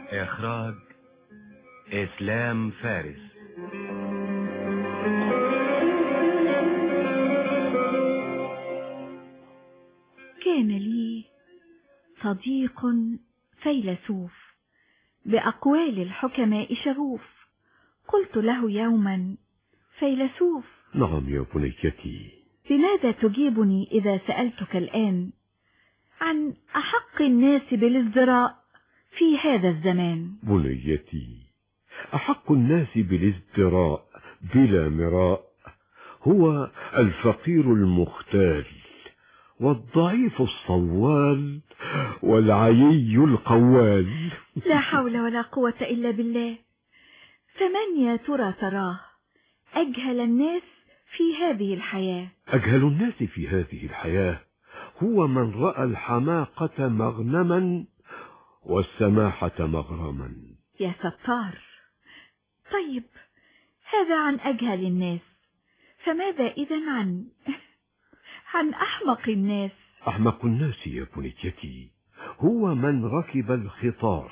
إخراج إسلام فارس كان لي صديق فيلسوف بأقوال الحكماء شغوف قلت له يوما فيلسوف نعم يا بنيتي بماذا تجيبني إذا سألتك الآن عن أحق الناس بالازدراء في هذا الزمان بنيتي أحق الناس بالازدراء بلا مراء هو الفقير المختال والضعيف الصوال والعيي القوال لا حول ولا قوة إلا بالله فمن يا ترى تراه أجهل الناس في هذه الحياة أجهل الناس في هذه الحياة هو من رأى الحماقة مغنما والسماحة مغرما يا ستار طيب هذا عن أجهل الناس فماذا إذا عن عن أحمق الناس أحمق الناس يا بنيتي هو من ركب الخطار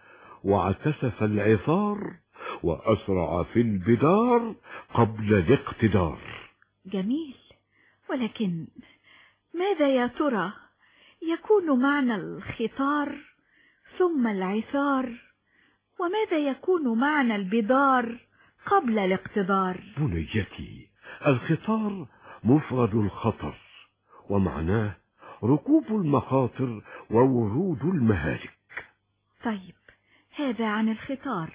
واعتسف العثار وأسرع في البدار قبل الاقتدار جميل ولكن ماذا يا ترى يكون معنى الخطار ثم العثار وماذا يكون معنى البدار قبل الاقتدار بنيتي الخطار مفرد الخطر ومعناه ركوب المخاطر وورود المهالك طيب هذا عن الخطار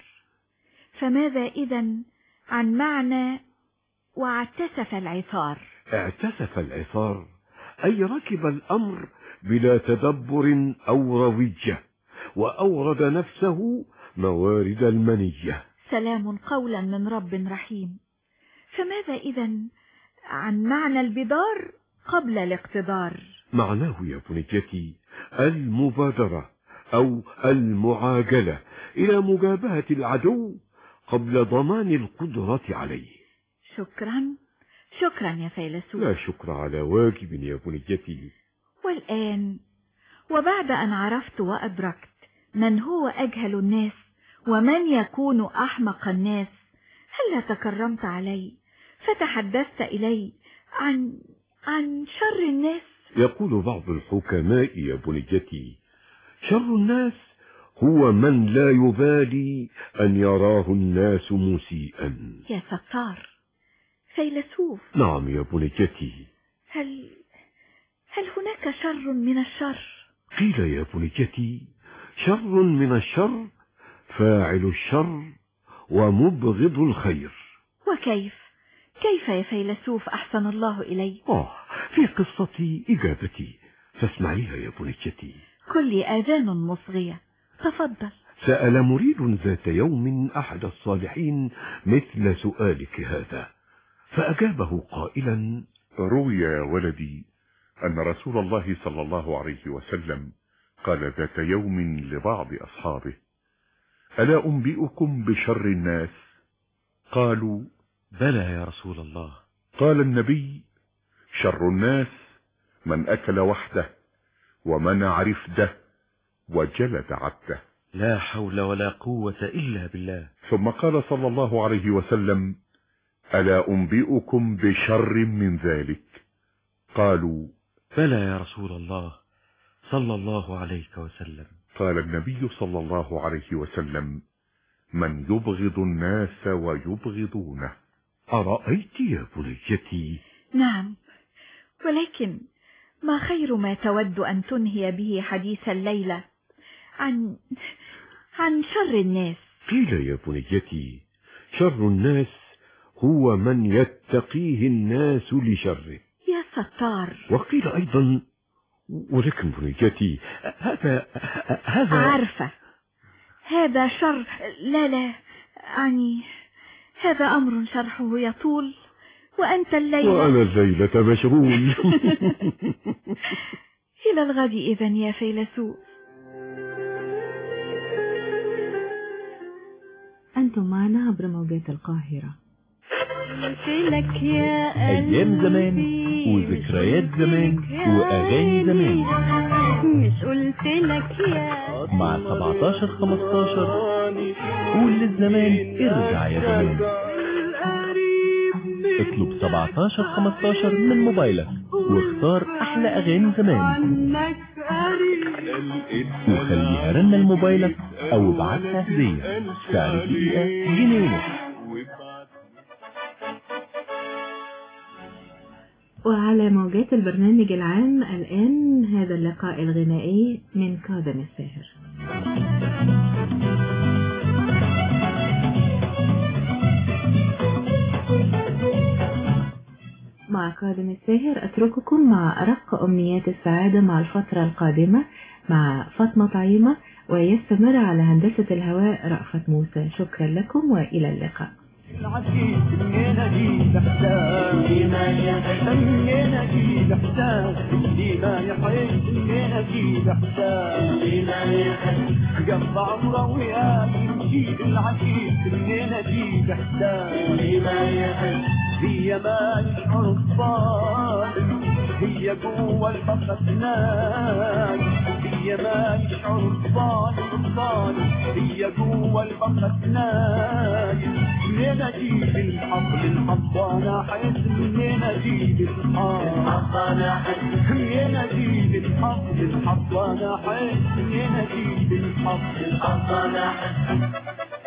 فماذا إذا عن معنى واعتسف العثار اعتسف العثار أي ركب الأمر بلا تدبر أو روجة وأورد نفسه موارد المنية سلام قولا من رب رحيم فماذا إذا عن معنى البدار قبل الاقتدار معناه يا بنيتي المبادرة أو المعاجلة إلى مجابهة العدو قبل ضمان القدرة عليه شكرا شكرا يا فيلسوف لا شكر على واجب يا بنيتي والآن وبعد أن عرفت وأدركت من هو أجهل الناس ومن يكون أحمق الناس هل تكرمت علي فتحدثت إلي عن عن شر الناس يقول بعض الحكماء يا بنيتي شر الناس هو من لا يبالي أن يراه الناس مسيئا يا ستار فيلسوف نعم يا بنيتي هل هل هناك شر من الشر قيل يا بنيتي شر من الشر فاعل الشر ومبغض الخير وكيف كيف يا فيلسوف أحسن الله إليك آه في قصتي إجابتي فاسمعيها يا بنيتي كل آذان مصغية تفضل سأل مريد ذات يوم أحد الصالحين مثل سؤالك هذا فأجابه قائلا روي يا ولدي أن رسول الله صلى الله عليه وسلم قال ذات يوم لبعض أصحابه ألا أنبئكم بشر الناس قالوا بلى يا رسول الله قال النبي شر الناس من أكل وحده ومنع رفده وجلد عبده لا حول ولا قوة إلا بالله ثم قال صلى الله عليه وسلم ألا أنبئكم بشر من ذلك قالوا بلى يا رسول الله صلى الله عليك وسلم قال النبي صلى الله عليه وسلم من يبغض الناس ويبغضونه أرأيت يا بنيتي نعم ولكن ما خير ما تود أن تنهي به حديث الليلة عن عن شر الناس قيل يا بنيتي شر الناس هو من يتقيه الناس لشره يا ستار وقيل أيضا ولكن بنيتي هذا هذا عارفة هذا شر لا لا يعني هذا أمر شرحه يطول وأنت الليلة وأنا الليلة مشغول إلى الغد إذا يا فيلسوف أنتم معنا عبر موجات القاهرة لك يا أيام زمان قلبي وذكريات مش زمان قلت لك يا وأغاني زمان. قلبي مش قلت لك يا مع 17 15 قول للزمان ارجع يا زمان اطلب 17 15 من موبايلك واختار أحلى أغاني زمان وخليها رنة لموبايلك أو ابعتها هدية سعر دقيقة جنيه ونص وعلى موجات البرنامج العام الآن هذا اللقاء الغنائي من كاظم الساهر مع كاظم الساهر أترككم مع أرق أمنيات السعادة مع الفترة القادمة مع فاطمة طعيمة ويستمر على هندسة الهواء رأفت موسى شكرا لكم وإلى اللقاء العزيز منين اجيب احساس منين اجيب احساس اللي ما يحس منين اجيب احساس قلب عمره وياي يجيب العزيز منين اجيب احساس هي ما يشعر الصالح هي جوا الفقد ناي هي ما يشعر الصالح الصالح هي جوا الفقد ناي منين اجيب الحبل الحب وانا احس منين اجيب الحب انا احس منين اجيب الحبل الحب وانا احس منين اجيب الحبل الحب انا احس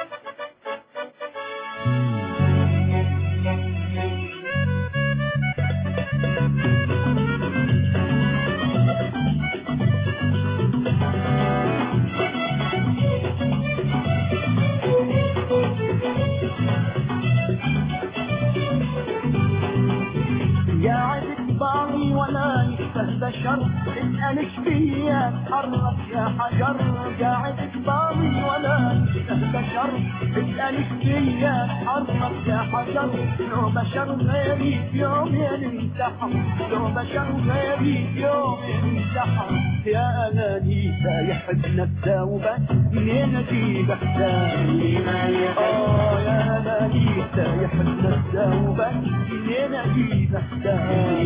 قاعد كباري ولا يستهبشر اسألك فيا اتحرك يا حجر قاعد كباري ولا يستهبشر اسألك فيا اتحرك يا حجر لو بشر غيري في يومين انتحر لو بشر غيري في يومين انتحر يا اناني سايح بنفسه وبس منين اجيب احسان اه يا اناني سايح بنفسه وبس منين اجيب احسان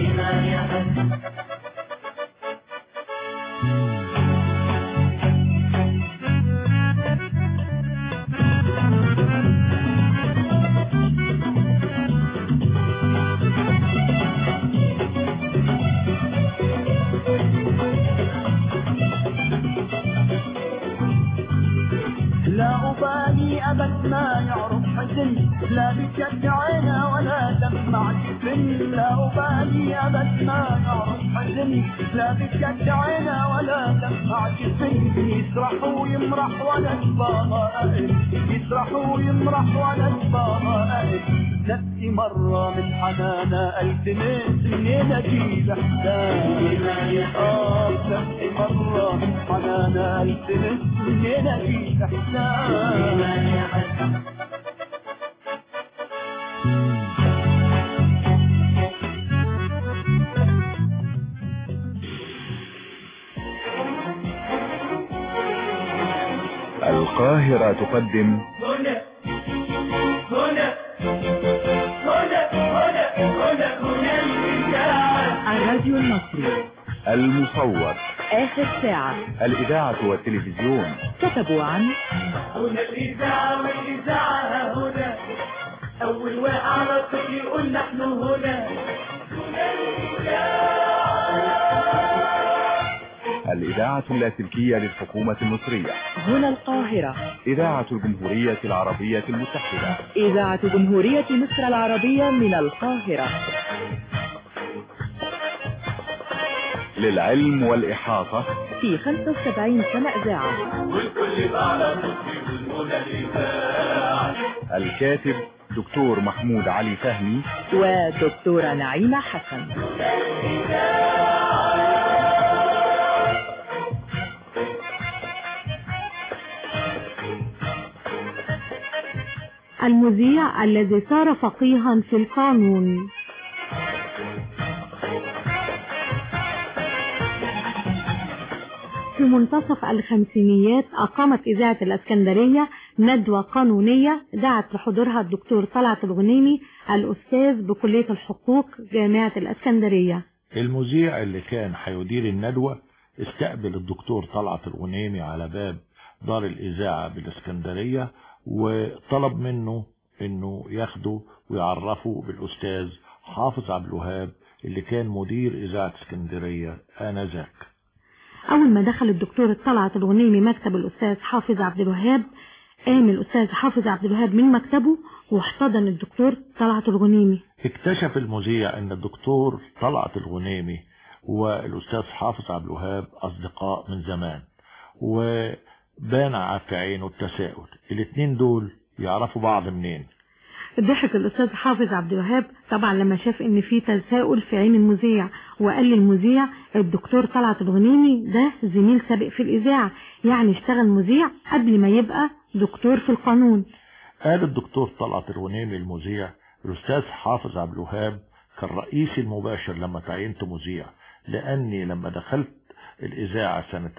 لا أبالي أبد ما يعرف حزن لا بكت عينه ولا دمع جفن لا أبالي أبد ما يعرف حزن لا بكت عينه ولا دمع جفن يسرح ويمرح ولا البغائل يسرح ويمرح ولا البغائل نفسي مرة من حنانا التمس منين اجيب احسان اه نفسي مرة من حنانا التمس منين اجيب احسان القاهرة تقدم هنا هنا هنا هنا هنا هنا الإذاعة الراديو المصري المصور آخر ساعة الإذاعة والتلفزيون كتبوا عن هنا الإذاعة والإذاعة هنا أول واقع على الطفل يقول نحن هنا هنا الإذاعة اللاسلكية للحكومة المصرية هنا القاهرة إذاعة الجمهورية العربية المتحدة إذاعة جمهورية مصر العربية من القاهرة للعلم والإحاطة في 75 سنة إذاعة الكاتب دكتور محمود علي فهمي ودكتورة نعيمة حسن المذيع الذي صار فقيها في القانون في منتصف الخمسينيات أقامت إذاعة الإسكندرية ندوة قانونية دعت لحضورها الدكتور طلعت الغنيمي الأستاذ بكلية الحقوق جامعة الإسكندرية المذيع اللي كان هيدير الندوة استقبل الدكتور طلعت الغنيمي على باب دار الإذاعة بالإسكندرية وطلب منه انه ياخده ويعرفه بالأستاذ حافظ عبد الوهاب اللي كان مدير إذاعة اسكندرية آنذاك أول ما دخل الدكتور طلعت الغنيمي مكتب الأستاذ حافظ عبد الوهاب قام الأستاذ حافظ عبد الوهاب من مكتبه واحتضن الدكتور طلعت الغنيمي اكتشف المذيع ان الدكتور طلعت الغنيمي والأستاذ حافظ عبد الوهاب أصدقاء من زمان وبان في عينه التساؤل الاتنين دول يعرفوا بعض منين ضحك الأستاذ حافظ عبد الوهاب طبعا لما شاف إن في تساؤل في عين المذيع وقال للمذيع الدكتور طلعت الغنيمي ده زميل سابق في الإذاعة يعني اشتغل مذيع قبل ما يبقى دكتور في القانون قال الدكتور طلعت الغنيمي المذيع الأستاذ حافظ عبد الوهاب كان رئيسي المباشر لما تعينت مذيع لأني لما دخلت الإذاعة سنة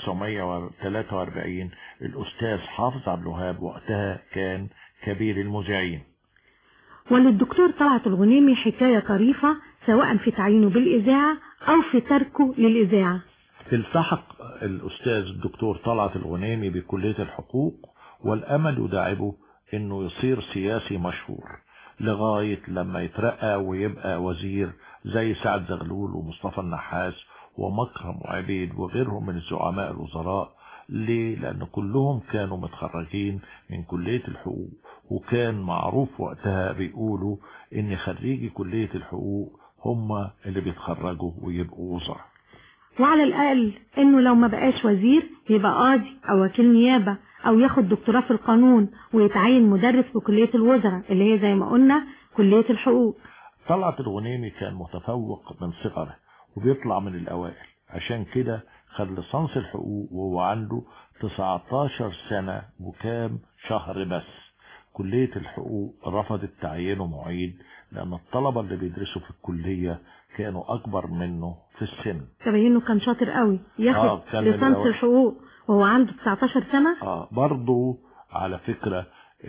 1943 الأستاذ حافظ عبد الوهاب وقتها كان كبير المذيعين وللدكتور طلعت الغنيمي حكاية طريفة سواء في تعيينه بالإذاعة أو في تركه للإذاعة التحق الأستاذ الدكتور طلعت الغنيمي بكلية الحقوق والأمل يداعبه أنه يصير سياسي مشهور لغاية لما يترقى ويبقى وزير زي سعد زغلول ومصطفى النحاس ومكرم وعبيد وغيرهم من الزعماء الوزراء ليه؟ لأن كلهم كانوا متخرجين من كلية الحقوق وكان معروف وقتها بيقولوا إن خريجي كلية الحقوق هم اللي بيتخرجوا ويبقوا وزراء وعلى الأقل إنه لو ما بقاش وزير يبقى قاضي أو وكيل نيابة أو ياخد دكتوراه في القانون ويتعين مدرس في كلية الوزراء اللي هي زي ما قلنا كلية الحقوق طلعت الغنيمي كان متفوق من صغره وبيطلع من الأوائل عشان كده خد ليسانس الحقوق وهو عنده 19 سنة وكام شهر بس كلية الحقوق رفضت تعيينه معيد لأن الطلبة اللي بيدرسوا في الكلية كانوا أكبر منه في السن تبين له كان شاطر قوي ياخد آه، كان من ليسانس الأوائل. الحقوق وهو عنده 19 سنة آه برضو على فكرة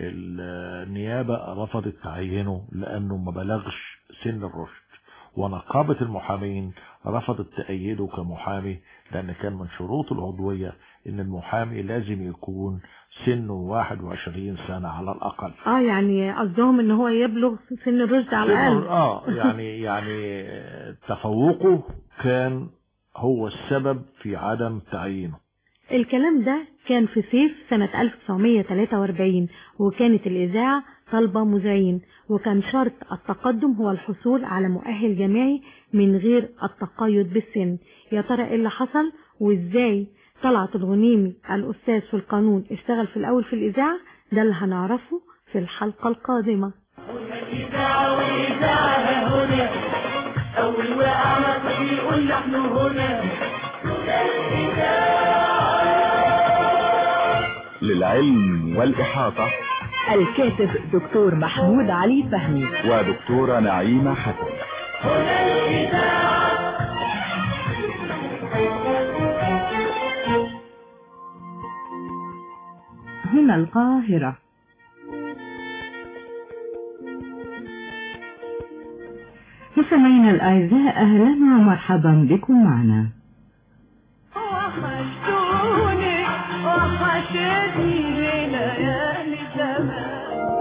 النيابة رفضت تعيينه لأنه ما بلغش سن الرشد ونقابة المحامين رفضت تأييده كمحامي لأن كان من شروط العضوية إن المحامي لازم يكون سنه 21 سنة على الأقل اه يعني قصدهم ان هو يبلغ سن الرشد على سنه- الاقل اه يعني يعني تفوقه كان هو السبب في عدم تعيينه الكلام ده كان في صيف سنة 1943 وكانت الإذاعة طالبة مذيعين وكان شرط التقدم هو الحصول على مؤهل جامعي من غير التقيد بالسن يا ترى ايه اللي حصل وازاي طلعت الغنيمي الأستاذ في القانون اشتغل في الأول في الإذاعة ده اللي هنعرفه في الحلقة القادمة إذاعة وإذاعة هنا أول وقعنا بيقول نحن هنا للعلم والإحاطة الكاتب دكتور محمود علي فهمي ودكتورة نعيمة حسن هنا القاهرة مستمعينا الأعزاء أهلا ومرحبا بكم معنا وحشتوني وحشتني ليالي زمان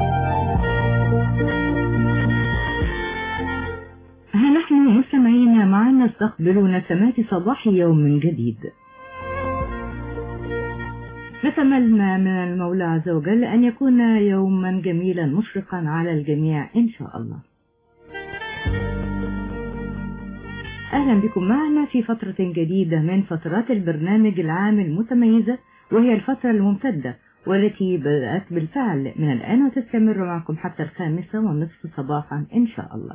ها نحن مستمعين معنا نستقبل نسمات صباح يوم جديد نتمنى من المولى عز وجل أن يكون يوما جميلا مشرقا على الجميع إن شاء الله أهلا بكم معنا في فترة جديدة من فترات البرنامج العام المتميزة وهي الفترة الممتدة والتي بدأت بالفعل من الآن وتستمر معكم حتى الخامسة والنصف صباحا إن شاء الله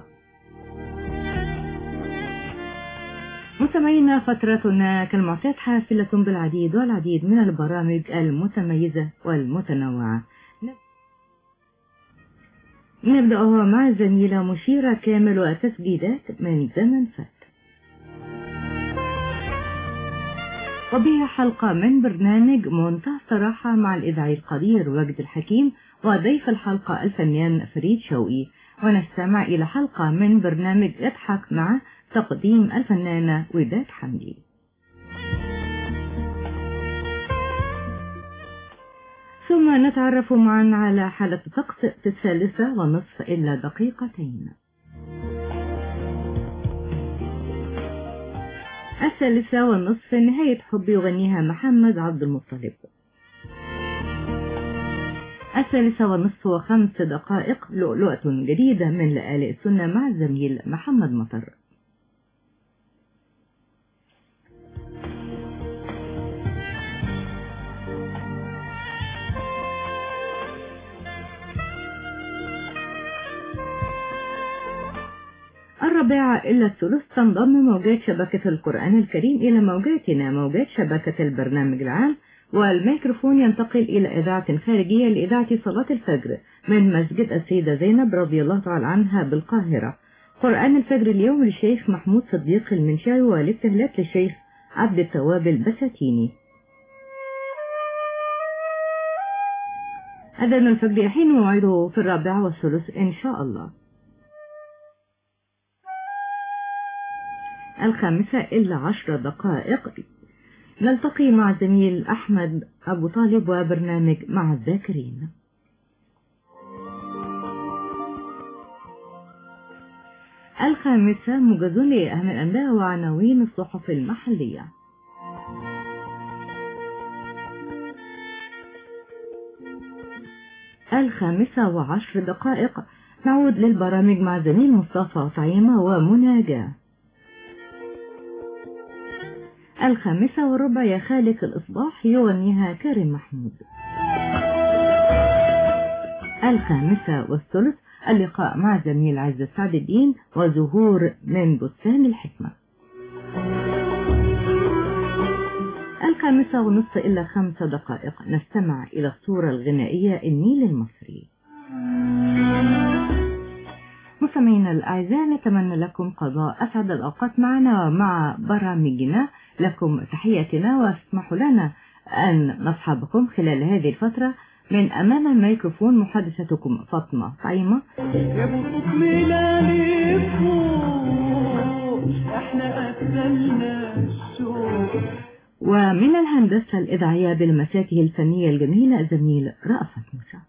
مستمعينا فترتنا كالمعتاد حافلة بالعديد والعديد من البرامج المتميزة والمتنوعة نبدأها مع الزميلة مشيرة كامل وتسجيلات من زمن فات وبها حلقة من برنامج منتهى الصراحة مع الإذاعي القدير وجد الحكيم وضيف الحلقة الفنان فريد شوقي ونستمع إلى حلقة من برنامج اضحك مع تقديم الفنانة وداد حمدي ثم نتعرف معا على حالة الطقس في الثالثة ونصف إلا دقيقتين الثالثة والنصف نهاية حب يغنيها محمد عبد المطلب الثالثة والنصف وخمس دقائق لؤلؤة جديدة من لآلئ السنة مع الزميل محمد مطر الرابعة إلى الثلث تنضم موجات شبكة القرآن الكريم إلى موجاتنا موجات شبكة البرنامج العام والميكروفون ينتقل إلى إذاعة خارجية لإذاعة صلاة الفجر من مسجد السيدة زينب رضي الله تعالى عنها بالقاهرة قرآن الفجر اليوم للشيخ محمود صديق المنشاوي والاستهلاك للشيخ عبد التواب البساتيني أذان الفجر يحين موعده في الرابعة والثلث إن شاء الله الخامسة إلا عشر دقائق نلتقي مع زميل أحمد أبو طالب وبرنامج مع الذاكرين الخامسة موجز لأهم الأنباء وعناوين الصحف المحلية الخامسة وعشر دقائق نعود للبرامج مع زميل مصطفى طعيمة ومناجاه الخامسة والربع يا خالق الإصباح يغنيها كريم محمود الخامسة والثلث اللقاء مع زميل عز سعد الدين وزهور من بستان الحكمة الخامسة ونصف إلا خمس دقائق نستمع إلى الصورة الغنائية النيل المصري مستمعينا الأعزاء نتمنى لكم قضاء أسعد الأوقات معنا ومع برامجنا لكم تحياتنا واسمحوا لنا أن نصحبكم خلال هذه الفترة من أمام الميكروفون محدثتكم فاطمة طعيمة يا بطوط ميلاني فوق احنا قتلنا الشوق ومن الهندسة الإذاعية بلمساته الفنية الجميلة زميل رأفت موسى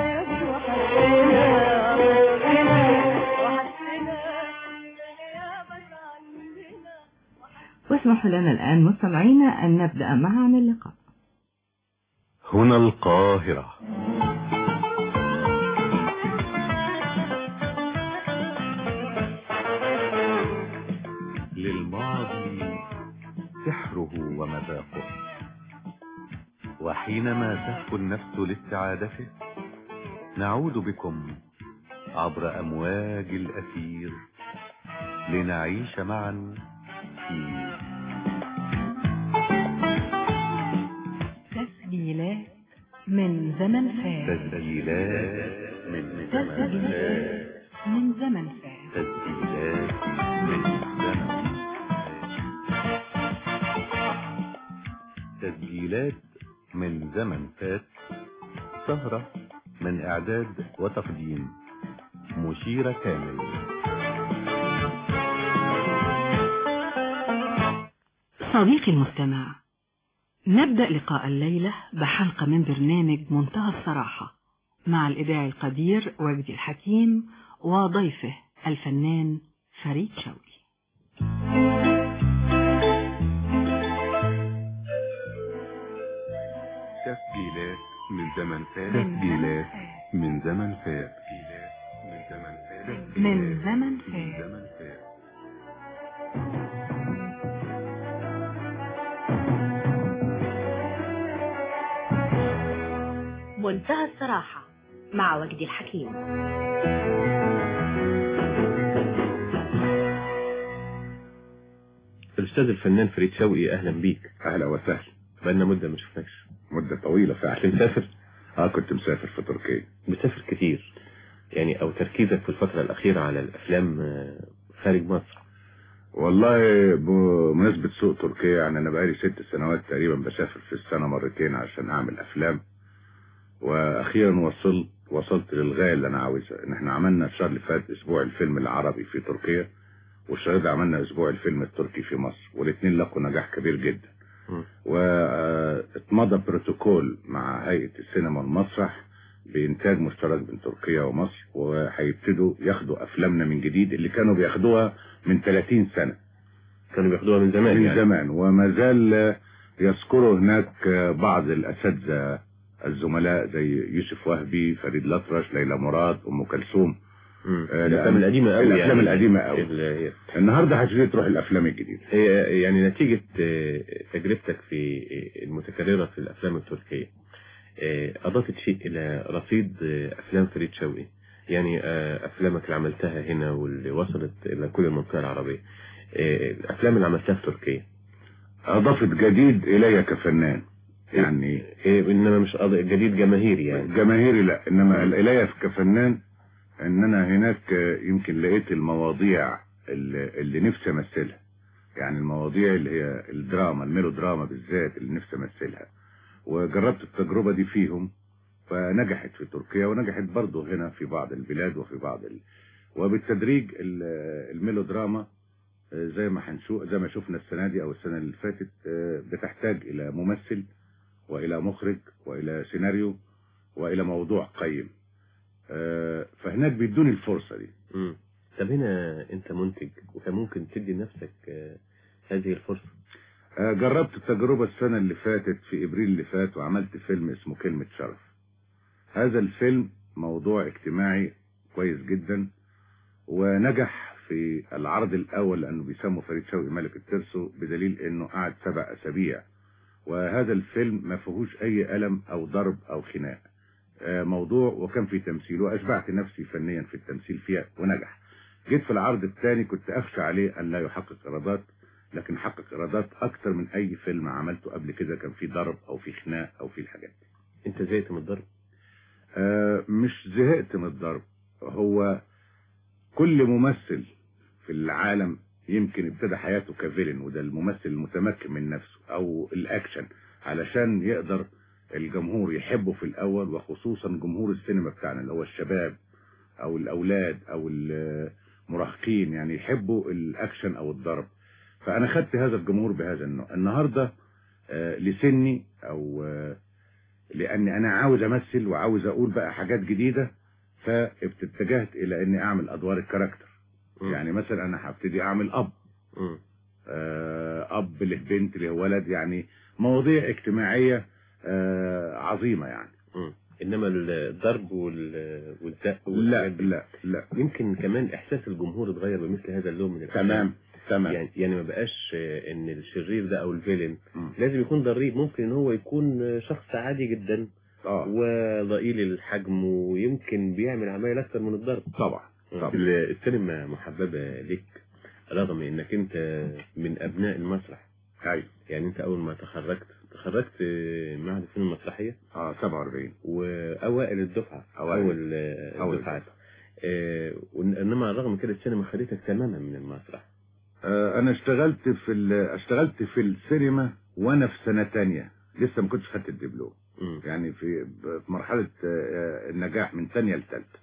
واسمحوا لنا الآن مستمعينا أن نبدأ معا اللقاء هنا القاهرة للماضي سحره ومذاقه وحينما تهفو النفس لاستعادته نعود بكم عبر أمواج الأثير لنعيش معا في تسجيلات من زمن فات تسجيلات من زمن فات من زمن فات تسجيلات من زمن تسجيلات من زمن فات سهرة من إعداد وتقديم مشيرة كامل صديقي المستمع نبدأ لقاء الليلة بحلقة من برنامج منتهى الصراحة مع الإذاعي القدير وجدي الحكيم وضيفه الفنان فريد شوقي تسجيلات من زمن فات تسجيلات من زمن فات من زمن فات من زمن من فات زمن فات منتهى الصراحة مع وجدي الحكيم الأستاذ الفنان فريد شوقي أهلا بيك أهلا وسهلا بقالنا مدة ما شفناكش مدة طويلة كنت فعلا مسافر اه كنت مسافر في تركيا بتسافر كتير يعني أو تركيزك في الفترة الأخيرة على الأفلام آه، خارج مصر والله بمناسبة سوق تركيا يعني أنا بقالي ست سنوات تقريبا بسافر في السنة مرتين عشان أعمل أفلام وأخيرا وصلت وصلت للغاية اللي أنا عاوزها إن إحنا عملنا الشهر اللي فات أسبوع الفيلم العربي في تركيا والشهر ده عملنا أسبوع الفيلم التركي في مصر والاثنين لقوا نجاح كبير جدا واتمضى بروتوكول مع هيئة السينما والمسرح بإنتاج مشترك بين تركيا ومصر وهيبتدوا ياخدوا أفلامنا من جديد اللي كانوا بياخدوها من 30 سنة كانوا بياخدوها من زمان من يعني. زمان وما زال يذكروا هناك بعض الأساتذة الزملاء زي يوسف وهبي فريد الأطرش ليلى مراد أم كلثوم آه، الأفلام القديمة قوي الأفلام يعني. القديمة قوي ال- هي- النهارده هتبتدي تروح الأفلام الجديدة هي يعني نتيجة آه، تجربتك في آه، المتكررة في الأفلام التركية آه، أضافت شيء إلى رصيد آه، أفلام فريد شوقي يعني آه، أفلامك اللي عملتها هنا واللي وصلت إلى كل المنطقة العربية آه، الأفلام اللي عملتها في تركيا أضافت جديد إلي كفنان يعني إيه إنما مش أض- جديد جماهيري يعني جماهيري لا إنما إلي كفنان إن أنا هناك آه، يمكن لقيت المواضيع اللي, اللي نفسي أمثلها يعني المواضيع اللي هي الدراما الميلودراما بالذات اللي نفسي أمثلها وجربت التجربة دي فيهم فنجحت في تركيا ونجحت برضه هنا في بعض البلاد وفي بعض ال... وبالتدريج ال- الميلودراما آه، زي ما هنشوف زي ما شفنا السنة دي أو السنة اللي فاتت آه، بتحتاج إلى ممثل وإلى مخرج وإلى سيناريو وإلى موضوع قيم آه، فهناك بيدوني الفرصة دي مم. طب هنا أنت منتج وكان ممكن تدي نفسك آه، هذه الفرصة آه، جربت التجربة السنة اللي فاتت في إبريل اللي فات وعملت فيلم اسمه كلمة شرف هذا الفيلم موضوع اجتماعي كويس جدا ونجح في العرض الأول لأنه بيسموا فريد شوقي ملك الترسو بدليل أنه قعد سبع أسابيع وهذا الفيلم ما فيهوش أي ألم أو ضرب أو خناق آه، موضوع وكان في تمثيل وأشبعت نفسي فنيا في التمثيل فيها ونجح جيت في العرض الثاني كنت أخشى عليه أن لا يحقق إيرادات لكن حقق إيرادات أكتر من أي فيلم عملته قبل كده كان فيه ضرب أو فيه خناق أو فيه الحاجات دي أنت زهقت من الضرب آه مش زهقت من الضرب هو كل ممثل في العالم يمكن ابتدى حياته كفيلن وده الممثل المتمكن من نفسه او الاكشن علشان يقدر الجمهور يحبه في الاول وخصوصا جمهور السينما بتاعنا اللي هو الشباب او الاولاد او المراهقين يعني يحبوا الاكشن او الضرب فانا خدت هذا الجمهور بهذا النوع النهارده آه لسني او آه لاني انا عاوز امثل وعاوز اقول بقى حاجات جديدة فاتجهت الى اني اعمل ادوار الكاركتر يعني مثلا انا هبتدي اعمل اب مم. آه اب له بنت له ولد يعني مواضيع اجتماعية آه عظيمة يعني مم. انما الضرب وال- والزق لا والحاجات دي. لا لا يمكن كمان احساس الجمهور اتغير بمثل هذا اللون من الافلام تمام تمام يعني يعني ما بقاش آه، ان الشرير ده او الفيلن مم. لازم يكون ضريب ممكن ان هو يكون آه، شخص عادي جدا اه وضئيل الحجم ويمكن بيعمل عمايل اكتر من الضرب طبعا طبعا ال- السينما محببة ليك رغم انك انت من ابناء المسرح ايوه يعني انت اول ما تخرجت تخرجت آه، معهد الفنون المسرحية اه 47 واوائل الدفعة أوائل. اول آه، أول الدفعات آه، وإن- انما على الرغم من كده السينما خدتك تماما من المسرح آه انا اشتغلت في ال- اشتغلت في السينما وانا في سنة تانية لسه ما كنتش خدت الدبلوم مم. يعني في في مرحلة آه، النجاح من تانية لتالتة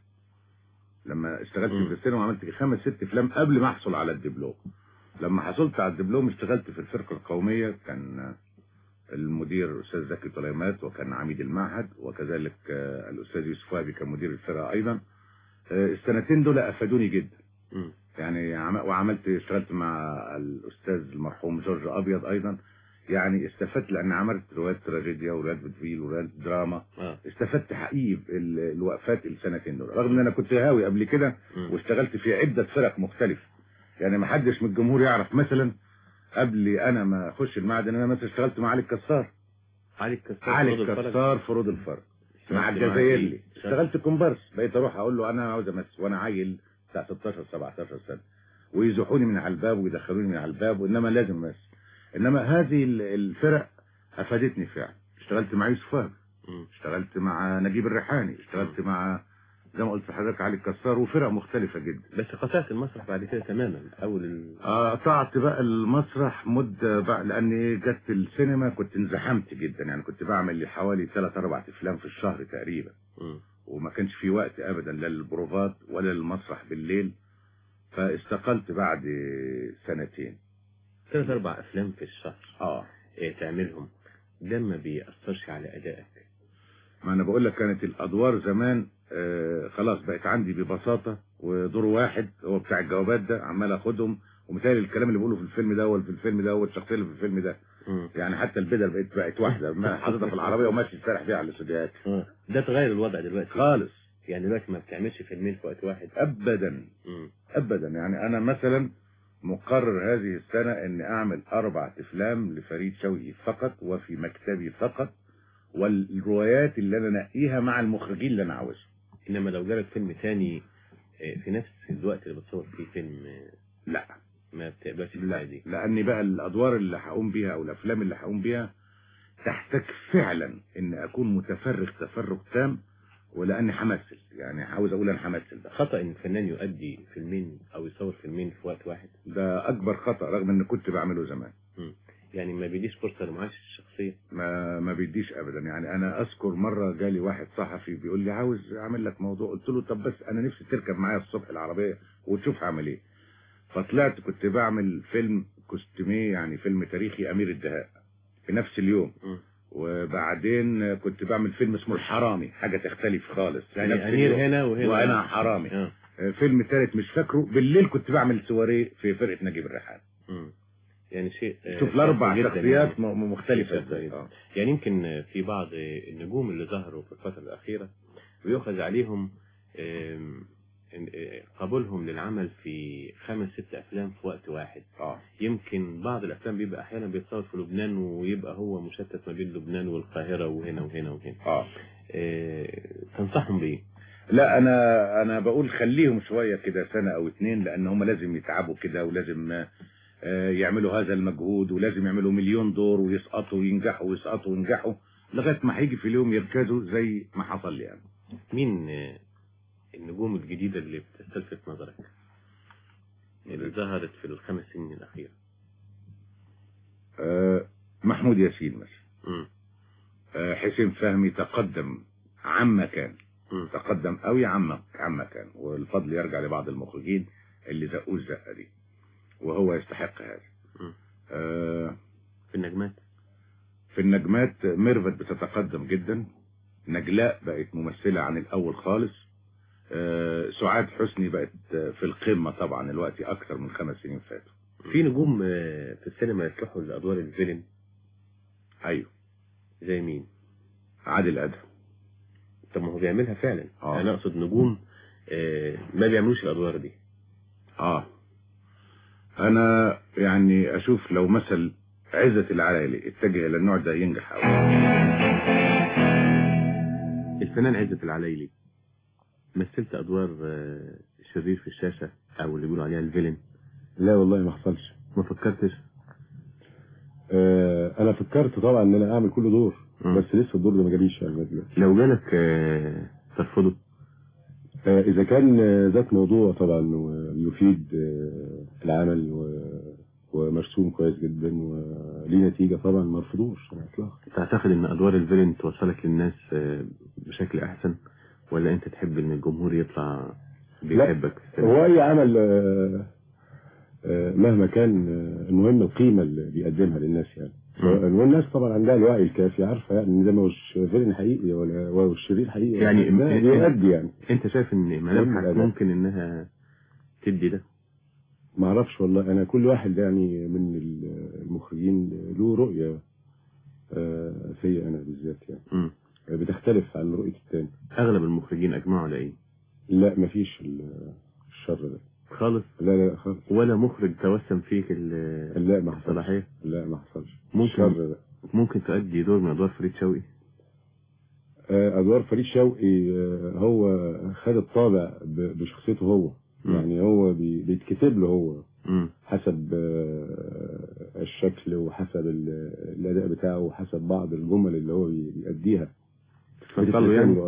لما اشتغلت مم. في السينما عملت خمس ست افلام قبل ما احصل على الدبلوم لما حصلت على الدبلوم اشتغلت في الفرقة القومية كان آه، المدير استاذ زكي طليمات وكان عميد المعهد وكذلك آه، الاستاذ يوسف وهبي كان مدير الفرقة ايضا آه، السنتين دول افادوني جدا مم. يعني عم- وعملت اشتغلت مع الاستاذ المرحوم جورج ابيض ايضا يعني استفدت لان عملت روايات تراجيديا وروايات بتفيل وروايات دراما اه استفدت حقيقي ال- الوقفات السنتين دول رغم ان انا كنت هاوي قبل كده مم. واشتغلت في عدة فرق مختلفة يعني ما حدش من الجمهور يعرف مثلا قبل انا ما اخش المعهد ان انا مثلا اشتغلت مع علي الكسار علي الكسار علي فروض الفرج. الكسار فروض الفرق مع اشتغلت معاه الجزائري إيه؟ اشتغلت كومبارس بقيت اروح اقول له انا عاوز امثل وانا عيل بتاع 16 17 سنه ويزحوني من على الباب ويدخلوني من على الباب وانما لازم امثل انما هذه ال- الفرق افادتني فعلا اشتغلت مع يوسف وهب مم. اشتغلت مع نجيب الريحاني اشتغلت مع زي ما قلت لحضرتك علي الكسار وفرق مختلفة جدا بس قطعت المسرح بعد كده تماما اول ال... آه، قطعت بقى المسرح مدة بقى لأن جت السينما كنت انزحمت جدا يعني كنت بعمل حوالي ثلاث أربع أفلام في الشهر تقريبا مم. وما كانش في وقت أبدا لا للبروفات ولا للمسرح بالليل فاستقلت بعد سنتين ثلاث اربع افلام في الشهر اه إيه تعملهم ده ما بيأثرش على ادائك ما أنا بقول لك كانت الأدوار زمان آه خلاص بقت عندي ببساطة ودور واحد هو بتاع الجوابات ده عمال أخدهم ومثال الكلام اللي بقوله في الفيلم ده وفي الفيلم ده والشخصية اللي في الفيلم ده مم. يعني حتى البدل بقت بقت واحدة ما حاططها في العربية وماشي سارح بيها على الاستوديوهات آه. ده تغير الوضع دلوقتي خالص يعني دلوقتي ما بتعملش فيلمين في وقت واحد ابدا مم. ابدا يعني انا مثلا مقرر هذه السنة ان اعمل اربع افلام لفريد شوقي فقط وفي مكتبي فقط والروايات اللي انا نقيها مع المخرجين اللي انا عاوزهم انما لو جالك فيلم تاني آه، في نفس الوقت اللي بتصور فيه فيلم آه، لا ما بتقبلش لا الحاجة دي لاني بقى الادوار اللي هقوم بيها او الافلام اللي هقوم بيها تحتاج فعلا ان اكون متفرغ تفرغ تام ولاني همثل يعني عاوز اقول انا همثل بقى خطأ ان الفنان يؤدي فيلمين او يصور فيلمين في وقت واحد ده اكبر خطأ رغم ان كنت بعمله زمان مم. يعني ما بيديش فرصة لمعاش الشخصية ما ما بيديش ابدا يعني انا اذكر مره جالي واحد صحفي بيقول لي عاوز اعمل لك موضوع قلت له طب بس انا نفسي تركب معايا الصبح العربيه وتشوف هعمل ايه فطلعت كنت بعمل فيلم كوستوميه يعني فيلم تاريخي امير الدهاء في نفس اليوم مم. وبعدين كنت بعمل فيلم اسمه الحرامي حاجه تختلف خالص في نفس يعني امير اليوم. هنا وهنا وانا حرامي آه. فيلم ثالث مش فاكره بالليل كنت بعمل سواريه في فرقه نجيب الريحان مم. يعني شيء آه، شوف الاربع شاق جداً شخصيات يعني. م- مختلفه شاق ازاي جداً. آه. يعني يمكن في بعض النجوم اللي ظهروا في الفترة الأخيرة بيؤخذ عليهم آم، إن- آه، قبولهم للعمل في خمس ست أفلام في وقت واحد اه يمكن بعض الأفلام بيبقى أحيانا بيتصور في لبنان ويبقى هو مشتت ما بين لبنان والقاهرة وهنا وهنا وهنا اه آه، تنصحهم بإيه؟ لا انا انا بقول خليهم شويه كده سنه او اتنين لان هم لازم يتعبوا كده ولازم آه، يعملوا هذا المجهود ولازم يعملوا مليون دور ويسقطوا وينجحوا ويسقطوا وينجحوا لغايه ما هيجي في اليوم يركزوا زي ما حصل لي يعني مين آه، النجوم الجديدة اللي بتستلفت نظرك؟ اللي ظهرت في الخمس سنين الأخيرة آه، محمود ياسين مثلا مم. آه، حسين فهمي تقدم عما كان مم. تقدم قوي عما عما كان والفضل يرجع لبعض المخرجين اللي زقوه الزقه دي وهو يستحق هذا مم. آه، في النجمات في النجمات ميرفت بتتقدم جدا نجلاء بقت ممثلة عن الأول خالص آه، سعاد حسني بقت في القمة طبعا دلوقتي أكثر من خمس سنين فاتوا في نجوم آه، في السينما يصلحوا لأدوار الفيلم أيوه زي مين؟ عادل أدهم طب ما هو بيعملها فعلا آه. أنا أقصد نجوم آه، ما بيعملوش الأدوار دي آه أنا يعني أشوف لو مثل عزة العلالي اتجه إلى النوع ده ينجح أوي الفنان عزت العلايلي مثلت أدوار آه، شرير في الشاشة أو اللي بيقولوا عليها الفيلن لا والله ما حصلش ما فكرتش آه انا فكرت طبعا ان انا اعمل كل دور مم. بس لسه الدور ده ما جاليش يعني لغاية دلوقتي لو جالك آه، ترفضه آه اذا كان آه، ذات موضوع طبعا ويفيد آه العمل و- ومرسوم كويس جدا وليه نتيجة طبعا ما ارفضوش على الاطلاق تعتقد ان ادوار الفيلن توصلك للناس آه، بشكل احسن ولا انت تحب ان الجمهور يطلع بيحبك في السينما؟ هو اي عمل آه، آه، مهما كان آه، المهم القيمة اللي بيقدمها للناس يعني سواء- والناس طبعا عندها الوعي الكافي عارفة يعني ان ده مش فيلم حقيقي ولا ولا شرير حقيقي يعني ده م- بيؤدي يعني انت شايف ان ملامحك الأداء. ممكن انها تدي ده ما اعرفش والله انا كل واحد يعني من ال- المخرجين له رؤية آه، فيا انا بالذات يعني مم. بتختلف عن رؤية التاني اغلب المخرجين اجمعوا على ايه لا مفيش ال- الشر ده خالص لا لا خالص ولا مخرج توسم فيك ال- لا ما حصلش الصلاحية لا ما حصلش ممكن الشر ده ممكن تؤدي دور من ادوار فريد شوقي آه، ادوار فريد شوقي آه، هو خد الطابع ب- بشخصيته هو مم. يعني هو بي- بيتكتب له هو مم. حسب آه، الشكل وحسب ال- الاداء بتاعه وحسب بعض الجمل اللي هو بي- بيأديها تفضلوا يعني بتترسم له، آه.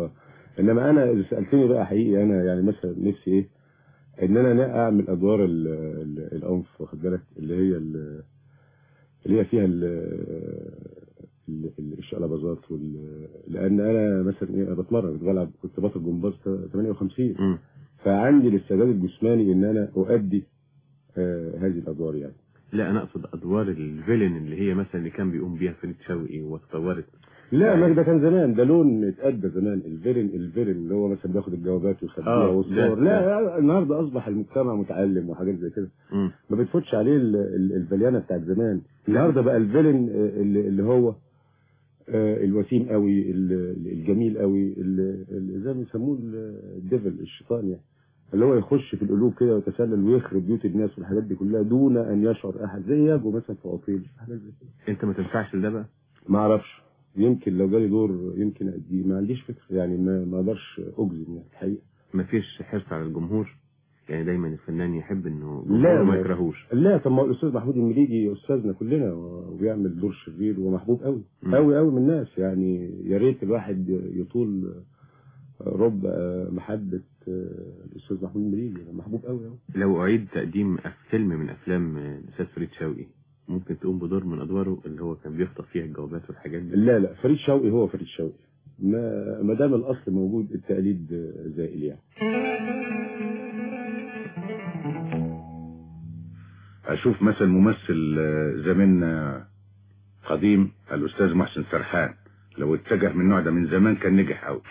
انما انا اذا سالتني بقى حقيقي انا يعني مثلا نفسي ايه ان انا اعمل ادوار ال- ال- الانف واخد بالك اللي هي ال- اللي هي فيها ال- ال- ال- الشقلباظات وال- لان انا مثلا ايه أنا بتمرن كنت بلعب كنت بطل جمباز 58 فعندي الاستعداد الجسماني ان انا اؤدي آه هذه الادوار يعني لا انا اقصد ادوار الفيلن اللي هي مثلا اللي كان بيقوم بيها فريد شوقي وتطورت لا ما ده كان زمان ده لون اتأدى زمان الفيرن الفيرن اللي هو مثلا بياخد الجوابات ويخبيها آه، والصور ده- لا النهارده اصبح المجتمع متعلم وحاجات زي كده مم. ما بتفوتش عليه ال- ال- الفليانه بتاعت زمان النهارده بقى الفيلن آه، اللي اللي هو آه، الوسيم قوي ال- الجميل قوي ال- ال- زي ما بيسموه ال- الديفل الشيطان يعني اللي هو يخش في القلوب كده ويتسلل ويخرب بيوت الناس والحاجات دي كلها دون ان يشعر احد زي يابو مثلا في اوتيل حاجات زي كده انت ما تنفعش لده بقى ما اعرفش يمكن لو جالي دور يمكن اديه ما عنديش فكره يعني ما ما اقدرش اجزم يعني الحقيقه ما فيش حرص على الجمهور يعني دايما الفنان يحب انه لا الجمهور ما ما- يكرهوش لا طب ما هو الاستاذ محمود المليجي استاذنا كلنا وبيعمل دور شرير ومحبوب قوي مم. قوي قوي من الناس يعني يا ريت الواحد يطول رب محبه الاستاذ محمود المليجي محبوب قوي قوي لو اعيد تقديم فيلم من افلام الاستاذ فريد شوقي ممكن تقوم بدور من ادواره اللي هو كان بيخطف فيها الجوابات والحاجات دي لا لا فريد شوقي هو فريد شوقي ما ما دام الاصل موجود التقليد زائل يعني اشوف مثلا ممثل آه، زميلنا قديم الاستاذ محسن سرحان لو اتجه من النوع ده من زمان كان نجح قوي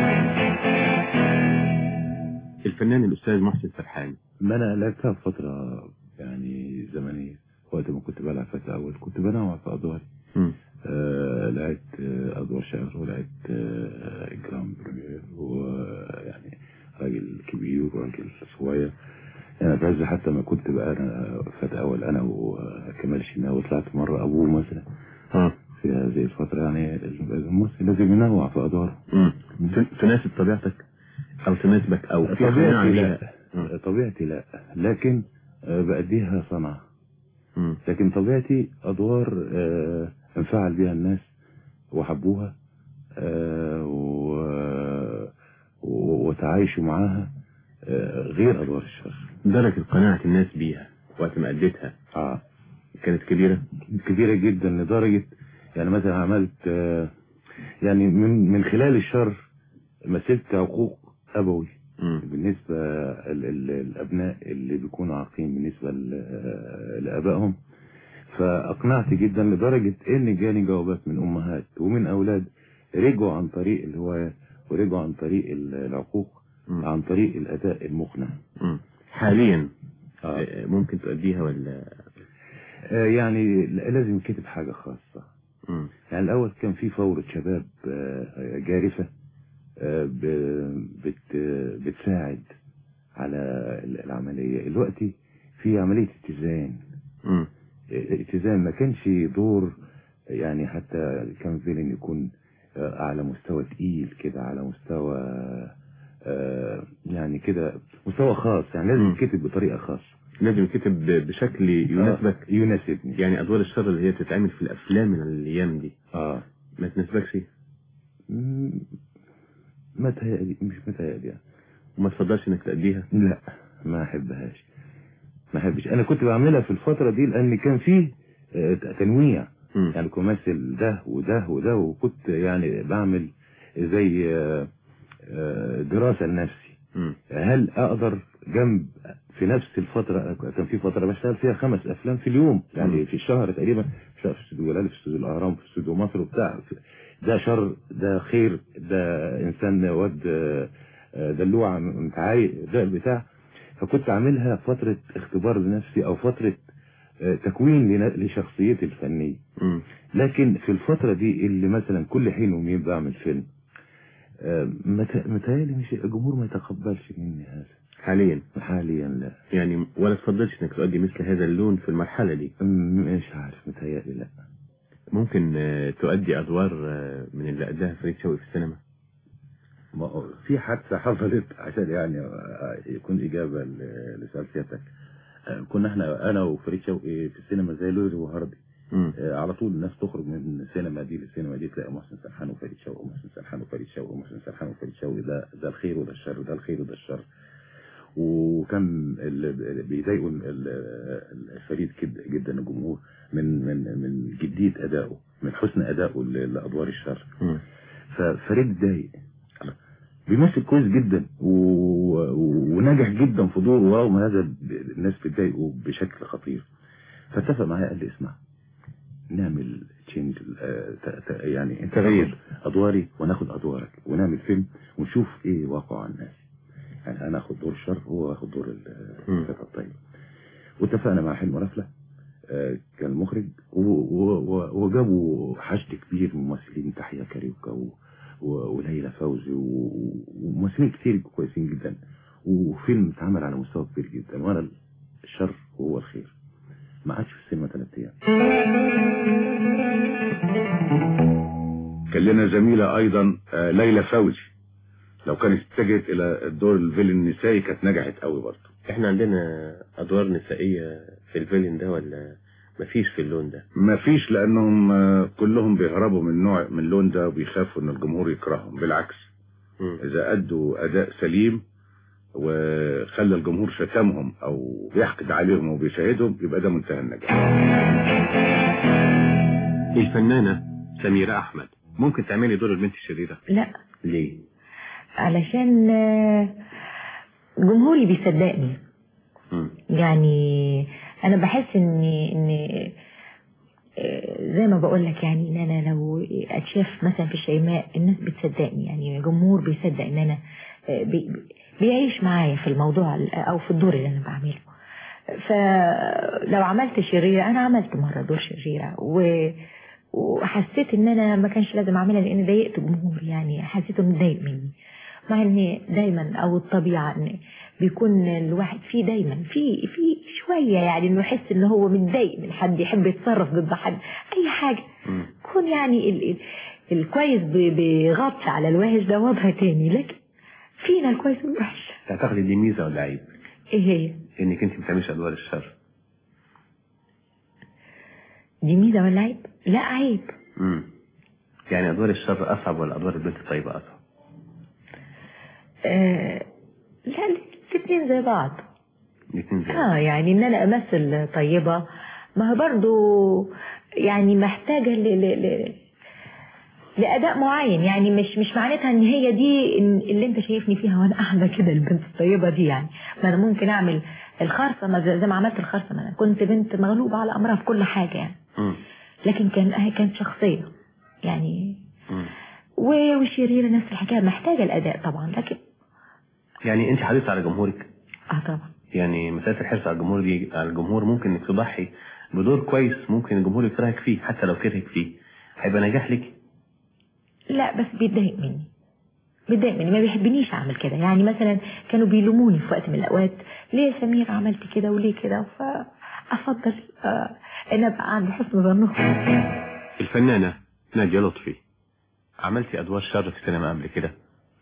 الفنان الاستاذ محسن سرحان ما انا لعبتها في فترة يعني زمنية وقت ما كنت بلعب فتى اول كنت بنوع في ادواري مم. آه لعبت آه، ادوار شعر ولعبت آه جرام بريمير ويعني راجل كبير وراجل صغير يعني بعز حتى ما كنت بقى انا فتى اول انا وكمال شناوي طلعت مرة ابوه مثلا اه في هذه الفترة يعني الممثل لازم ينوع في ادواره مم. تن- تناسب طبيعتك او تناسبك او في قناعة طبيعتي بيها لا طبيعتي لا لكن آه، بأديها صنعة مم. لكن طبيعتي أدوار آه، انفعل بها الناس وحبوها آه، و- و- وتعايشوا معاها آه، غير أدوار الشر درجة قناعة الناس بيها وقت ما أديتها اه كانت كبيرة كبيرة جدا لدرجة يعني مثلا عملت آه، يعني من من خلال الشر مثلت عقوق أبوي مم. بالنسبة ال- ال- الأبناء اللي بيكونوا عاقين بالنسبة ل- لآبائهم فأقنعت جدا لدرجة إن جاني جوابات من أمهات ومن أولاد رجعوا عن طريق الهواية ورجعوا عن طريق ال- العقوق مم. عن طريق الأداء المقنع مم. حاليا آه. آه، ممكن تؤديها ولا آه، يعني ل- لازم يكتب حاجة خاصة مم. يعني الأول كان في فورة شباب آه، جارفة آه، ب- بت بتساعد على ال- العملية دلوقتي في عملية اتزان مم. اتزان ما كانش دور يعني حتى كان فيلن يكون آه، على مستوى تقيل كده على مستوى آه، يعني كده مستوى خاص يعني لازم مم. يتكتب بطريقة خاصة لازم يكتب ب- بشكل يناسبك آه، يناسبني يعني أدوار الشر اللي هي بتتعمل في الأفلام من الأيام دي اه ما تناسبكش مم، ما تهيألي مش متهيألي يعني وما تفضلش إنك تأديها لا ما احبهاش ما احبش انا كنت بعملها في الفترة دي لان كان فيه آه، تنويع مم. يعني كنت مثل ده وده وده وكنت يعني بعمل زي آه، آه، دراسة لنفسي مم. هل اقدر جنب في نفس الفترة كان في فترة بشتغل فيها خمس افلام في اليوم يعني في الشهر تقريبا بشتغل في استوديو جلال في استوديو الاهرام في استوديو مصر وبتاع ده شر ده خير ده انسان واد آه، آه، دلوع متعايق ده بتاع فكنت عاملها فترة اختبار لنفسي او فترة آه، تكوين لن- لشخصيتي الفنية مم. لكن في الفترة دي اللي مثلا كل حين ومين بعمل فيلم آه، مت- متهيألي مش الجمهور ما يتقبلش مني هذا حاليا حاليا لا يعني ولا تفضلش إنك تؤدي مثل هذا اللون في المرحلة دي م- مش عارف متهيألي لا ممكن آه، تؤدي أدوار آه، من اللي أداها فريد شوقي في السينما ما هو في حادثة حصلت عشان يعني آه، يكون إجابة ل- لسؤال سيادتك آه، كنا احنا انا وفريد شوقي في السينما زي لوز وهاردي آه، على طول الناس تخرج من السينما دي للسينما دي تلاقي محسن سرحان وفريد شوقي محسن سرحان وفريد شوقي محسن سرحان وفريد شوقي ده ده الخير وده الشر ده الخير وده الشر وكان اللي بيضايقوا ال- ال- الفريد كد- جدا الجمهور من من من جدية أدائه من حسن أدائه ل- لأدوار الشر ففريد اتضايق بيمثل كويس جدا و... و- ونجح جدا في دوره ورغم هذا ب- الناس بتضايقه بشكل خطير فاتفق معايا قال لي اسمع نعمل تشينج يعني انت تغيير. ادواري وناخد ادوارك ونعمل فيلم ونشوف ايه واقع الناس يعني انا اخد دور الشر وهو ياخد دور ال- الفتى الطيب واتفقنا مع حلم رفله آه، كان المخرج و- و- و- وجابوا حشد كبير من ممثلين تحية كاريوكا و- و- وليلى فوزي و- وممثلين كتير كويسين جدا وفيلم اتعمل على مستوى كبير جدا وانا الشر وهو الخير ما عادش في السينما ثلاث ايام كان لنا زميلة ايضا آه، ليلى فوزي لو كانت اتجهت الى الدور الفيلن النسائي كانت نجحت قوي برضه احنا عندنا ادوار نسائية في الفيلم ده ولا مفيش في اللون ده ما فيش لانهم آه، كلهم بيهربوا من نوع من اللون ده وبيخافوا ان الجمهور يكرههم بالعكس اذا ادوا اداء سليم وخلى الجمهور شتمهم او بيحقد عليهم وبيشاهدهم يبقى ده منتهى النجاح الفنانة سميرة احمد ممكن تعملي دور البنت الشريرة لا ليه علشان آه، جمهوري بيصدقني يعني انا بحس ان ان آه، زي ما بقول لك يعني ان انا لو اتشاف مثلا في الشيماء الناس بتصدقني يعني جمهور بيصدق ان انا آه، بي بي- بيعيش معايا في الموضوع ال- او في الدور اللي انا بعمله فلو عملت شريرة انا عملت مرة دور شريرة و وحسيت ان انا ما كانش لازم اعملها لان ضايقت الجمهور يعني حسيت انه متضايق مني مع ان دايما او الطبيعه ان بيكون الواحد فيه دايما في في شويه يعني انه يحس ان هو متضايق من حد يحب يتصرف ضد حد اي حاجه يكون يعني ال ال الكويس ب- بيغطي على الوحش ده وضع تاني لكن فينا الكويس والوحش تعتقدي دي ميزة ولا عيب ايه هي انك انت بتعمليش ادوار الشر دي ميزه ولا عيب لا عيب امم يعني ادوار الشر اصعب ولا ادوار البنت الطيبة اصعب آه لا الاثنين زي بعض الاثنين زي اه يعني ان انا امثل طيبة ما هي برضو يعني محتاجة ل... ل... ل... لأداء معين يعني مش مش معناتها ان هي دي إن- اللي انت شايفني فيها وانا قاعدة كده البنت الطيبة دي يعني ما انا ممكن اعمل الخرصة ما زي زي ما عملت الخرصة ما انا كنت بنت مغلوبة على امرها في كل حاجة يعني لكن كان هي كانت شخصية يعني و- والشريرة نفس الحكاية محتاجة الأداء طبعا لكن يعني انت حريصة على جمهورك اه طبعا يعني مسألة الحرص على الجمهور دي على الجمهور ممكن انك تضحي بدور كويس ممكن الجمهور يكرهك فيه حتى لو كرهك فيه هيبقى نجاح لك لا بس بيتضايق مني بيتضايق مني ما بيحبنيش اعمل كده يعني مثلا كانوا بيلوموني في وقت من الاوقات ليه يا سمير عملت كده وليه كده فافضل آه ان ابقى عند حسن ظنهم الفنانة نادية لطفي عملتي ادوار شر في السينما قبل كده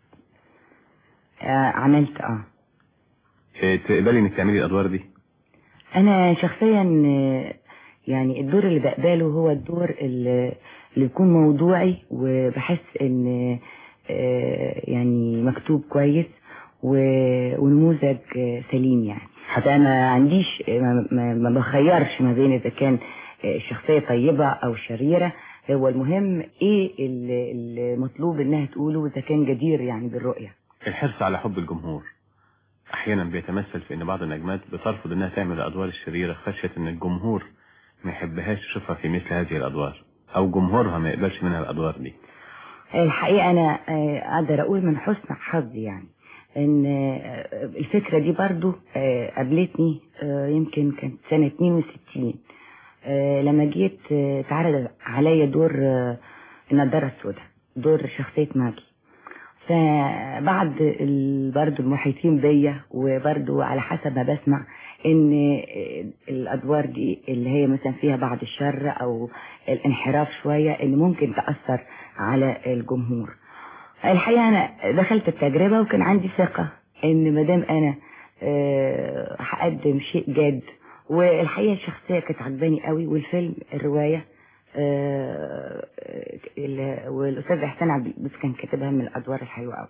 آه عملت اه إيه، تقبلي انك تعملي الادوار دي انا شخصيا آه، يعني الدور اللي بقبله هو الدور اللي اللي يكون موضوعي وبحس ان آه، يعني مكتوب كويس و- ونموذج آه، سليم يعني حتى ما عنديش ما, ما, ما بخيرش ما بين اذا كان آه، الشخصية طيبة او شريرة هو المهم ايه اللي- المطلوب انها تقوله واذا كان جدير يعني بالرؤية الحرص على حب الجمهور احيانا بيتمثل في ان بعض النجمات بترفض انها تعمل الادوار الشريرة خشية ان الجمهور ما يحبهاش يشوفها في مثل هذه الادوار او جمهورها ما يقبلش منها الادوار دي الحقيقة أنا آه، أقدر أقول من حسن حظي يعني إن آه، الفكرة دي برضو آه، قابلتني آه، يمكن كانت سنة 62 آه، لما جيت آه، اتعرض عليا دور آه، النضارة السوداء دور شخصية ماجي فبعد ال- برضو المحيطين بيا وبرضو على حسب ما بسمع ان آه، الادوار دي اللي هي مثلا فيها بعض الشر او الانحراف شوية ان ممكن تأثر على الجمهور الحقيقة انا دخلت التجربة وكان عندي ثقة ان مادام انا آه، هقدم شيء جاد والحقيقة الشخصية كانت عجباني قوي والفيلم الرواية آه، ال- والأستاذ إحسان عبد القدوس كان كاتبها من الأدوار الحلوة قوي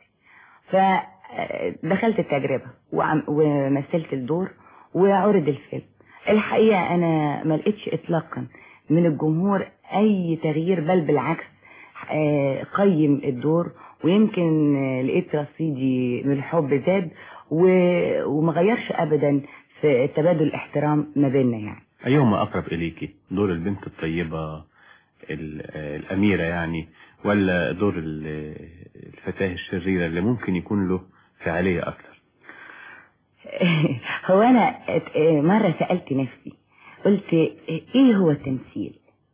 فدخلت التجربة وعم- ومثلت الدور وعرض الفيلم الحقيقة أنا ما لقيتش إطلاقا من الجمهور أي تغيير بل بالعكس آه، قيم الدور ويمكن آه، لقيت رصيدي من الحب زاد و- وما غيرش أبدا في تبادل الاحترام ما بيننا يعني أيهما أقرب إليكي دور البنت الطيبة ال- الأميرة يعني ولا دور ال- الفتاة الشريرة اللي ممكن يكون له فعالية أكثر هو أنا ات- آه، مرة سألت نفسي قلت إيه هو التمثيل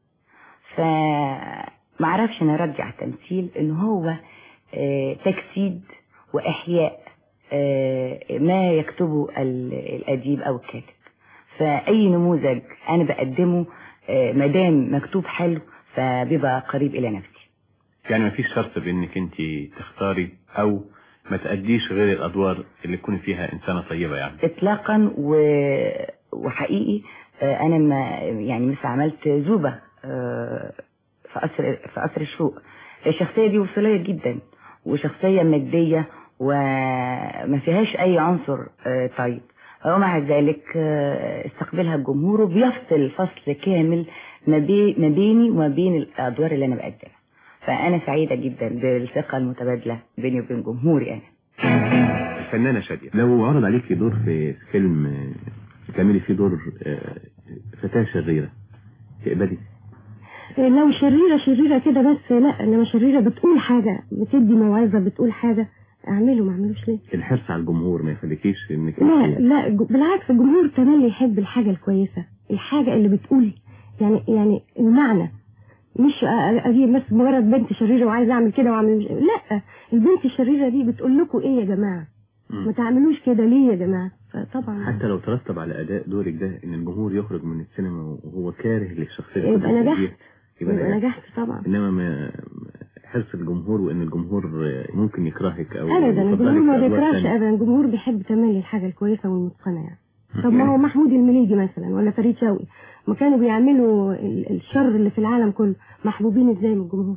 فمعرفش أنا ردي على التمثيل إن هو آه، تجسيد وإحياء آه، ما يكتبه ال- الأديب أو الكاتب فأي نموذج أنا بقدمه آه، مادام مكتوب حلو فبيبقى قريب إلى نفسي يعني ما فيش شرط بإنك أنت تختاري أو ما تأديش غير الأدوار اللي تكون فيها إنسانة طيبة يعني اطلاقا و... وحقيقي آه، انا ما يعني مثل عملت زوبة آه، في قصر في قصر الشروق الشخصية دي وصولية جدا وشخصية مادية وما فيهاش اي عنصر آه، طيب ومع ذلك آه، استقبلها الجمهور وبيفصل فصل كامل ما بي- ما بيني وما بين الادوار اللي انا بقدمها فانا سعيدة جدا بالثقة المتبادلة بيني وبين جمهوري انا الفنانة شادية لو عرض عليك دور في فيلم آه، تعملي فيه دور آه، فتاة شريرة تقبلي لو شريرة شريرة كده بس لا انما شريرة بتقول حاجة بتدي موعظة بتقول حاجة اعمله ما اعملوش ليه الحرص على الجمهور ما يخليكيش انك لا لا ج- بالعكس الجمهور كمان اللي يحب الحاجة الكويسة الحاجة اللي بتقول يعني يعني المعنى مش أ- أ- اجيب بس مجرد بنت شريرة وعايزة اعمل كده واعمل مش... لا البنت الشريرة دي بتقول لكم ايه يا جماعة ما تعملوش كده ليه يا جماعة فطبعا حتى لو ترتب على اداء دورك ده ان الجمهور يخرج من السينما وهو كاره للشخصيه اللي يبقى كنت نجحت. بتأديها. يبقى يبقى نجحت نجحت طبعا انما ما حرص الجمهور وان الجمهور ممكن يكرهك او ابدا يفضلك الجمهور ما في أدوار بيكرهش تانية. ابدا الجمهور بيحب تملي الحاجة الكويسة والمتقنة يعني طب ما هو محمود المليجي مثلا ولا فريد شوقي ما كانوا بيعملوا ال- الشر اللي في العالم كله محبوبين ازاي من الجمهور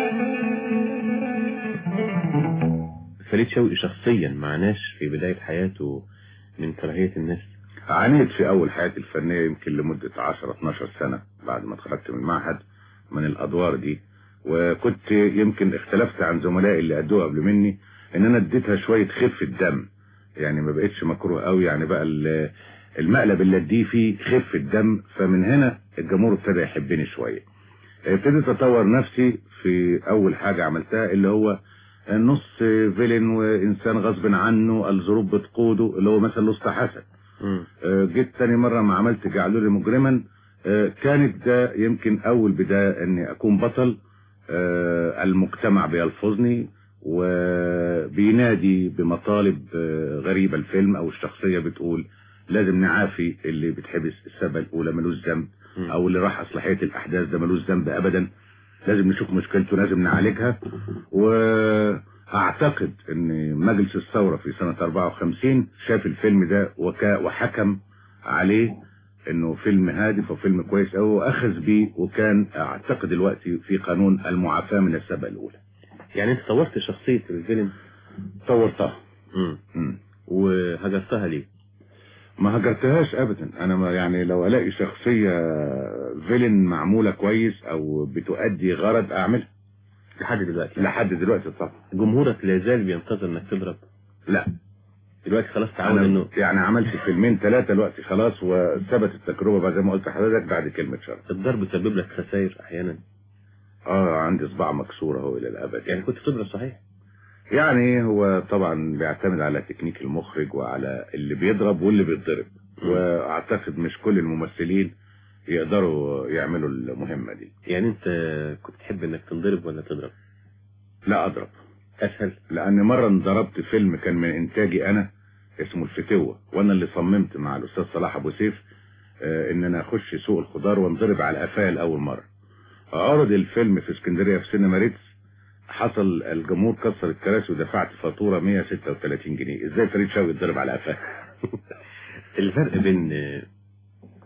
فريد شوقي شخصيا معناش في بداية حياته من كراهية الناس عانيت في أول حياتي الفنية يمكن لمدة 10 12 سنة بعد ما اتخرجت من المعهد من الأدوار دي وكنت يمكن اختلفت عن زملائي اللي أدوها قبل مني إن أنا اديتها شوية خفة دم يعني ما بقتش مكروه قوي يعني بقى ال- المقلب اللي اديه فيه خفة دم فمن هنا الجمهور ابتدى يحبني شوية ابتديت اطور نفسي في اول حاجة عملتها اللي هو نص فيلن وانسان غصب عنه الظروف بتقوده اللي هو مثلا لسطى حسن آه، جيت تاني مرة ما عملت جعلوني مجرما آه، كانت ده يمكن اول بداية اني اكون بطل آه، المجتمع بيلفظني وبينادي بمطالب آه، غريبة الفيلم او الشخصية بتقول لازم نعافي اللي بتحبس السبب الاولى ملوش ذنب او اللي راح اصلاحية الاحداث ده ملوش ذنب ابدا لازم نشوف مشكلته لازم نعالجها واعتقد ان مجلس الثورة في سنة 54 شاف الفيلم ده وكا وحكم عليه انه فيلم هادف وفيلم كويس قوي واخذ بيه وكان اعتقد دلوقتي في قانون المعافاة من السبق الاولى يعني انت طورت شخصية الفيلم طورتها مم. وهجرتها ليه ما هجرتهاش ابدا انا ما يعني لو الاقي شخصية فيلن معمولة كويس او بتؤدي غرض اعملها لحد دلوقتي لحد دلوقتي طبعا جمهورك لا زال بينتظر انك تضرب لا دلوقتي خلاص تعود أنا انه يعني عملت فيلمين ثلاثة دلوقتي خلاص وثبت التجربة بقى زي ما قلت لحضرتك بعد كلمة شر الضرب سبب لك خسائر احيانا اه عندي صباع مكسور اهو الى الابد يعني كنت تضرب صحيح يعني هو طبعا بيعتمد على تكنيك المخرج وعلى اللي بيضرب واللي بيتضرب واعتقد مش كل الممثلين يقدروا يعملوا المهمة دي يعني انت كنت تحب انك تنضرب ولا تضرب لا اضرب اسهل لان مرة انضربت فيلم كان من انتاجي انا اسمه الفتوة وانا اللي صممت مع الاستاذ صلاح ابو سيف آه، ان انا اخش سوق الخضار وانضرب على قفاه لاول مرة عرض الفيلم في اسكندرية في سينما ريتس حصل الجمهور كسر الكراسي ودفعت فاتورة 136 جنيه ازاي فريد شوقي اتضرب على قفاه الفرق بين آه،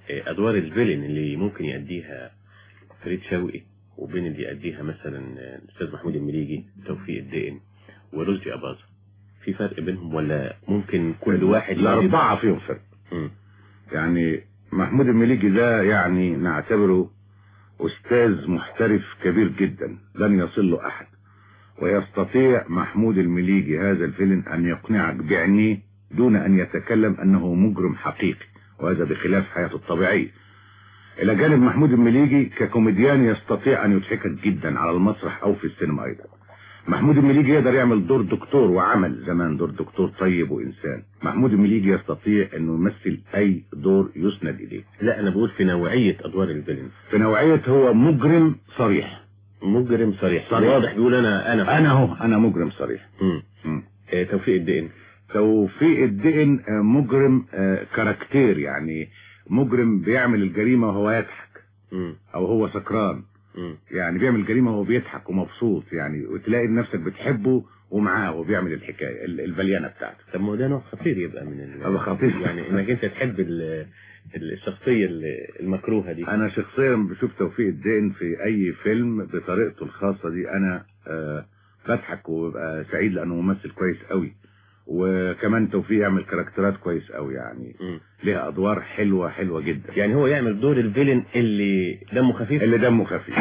آه، ادوار الفيلن اللي ممكن يأديها فريد شوقي وبين اللي يأديها مثلا آه، الاستاذ محمود المليجي توفيق الدقن ورشدي اباظة في فرق بينهم ولا ممكن كل واحد الأربعة فيهم فرق مم. يعني محمود المليجي ده يعني نعتبره أستاذ محترف كبير جدا لن يصل له أحد ويستطيع محمود المليجي هذا الفيلم أن يقنعك بعينيه دون أن يتكلم أنه مجرم حقيقي وهذا بخلاف حياته الطبيعية إلى جانب محمود المليجي ككوميديان يستطيع أن يضحكك جدا على المسرح أو في السينما أيضا محمود المليجي يقدر يعمل دور دكتور وعمل زمان دور دكتور طيب وإنسان محمود المليجي يستطيع أنه يمثل أي دور يسند إليه لا انا بقول في نوعية ادوار الفيلن في نوعية هو مجرم صريح مجرم صريح صريح. واضح بيقول انا انا أنا هو أنا مجرم صريح مم. مم. آه، توفيق الدقن توفيق الدقن آه، مجرم آه، كاركتير يعني مجرم بيعمل الجريمة وهو يضحك مم. أو هو سكران مم. يعني بيعمل الجريمة وهو بيضحك ومبسوط يعني وتلاقي نفسك بتحبه ومعاه وبيعمل الحكاية ال- البليانة بتاعته طب ما هو ده نوع خطير يبقى من ال... هذا خطير. يعني انك انت تحب ال... الشخصية ال- المكروهة دي انا شخصيا بشوف توفيق الدقن في اي فيلم بطريقته الخاصة دي انا آه بضحك وببقى سعيد لانه ممثل كويس قوي وكمان توفيق يعمل كاركترات كويس قوي يعني مم. ليها ادوار حلوة حلوة جدا يعني هو يعمل دور الفيلن اللي دمه خفيف اللي دمه خفيف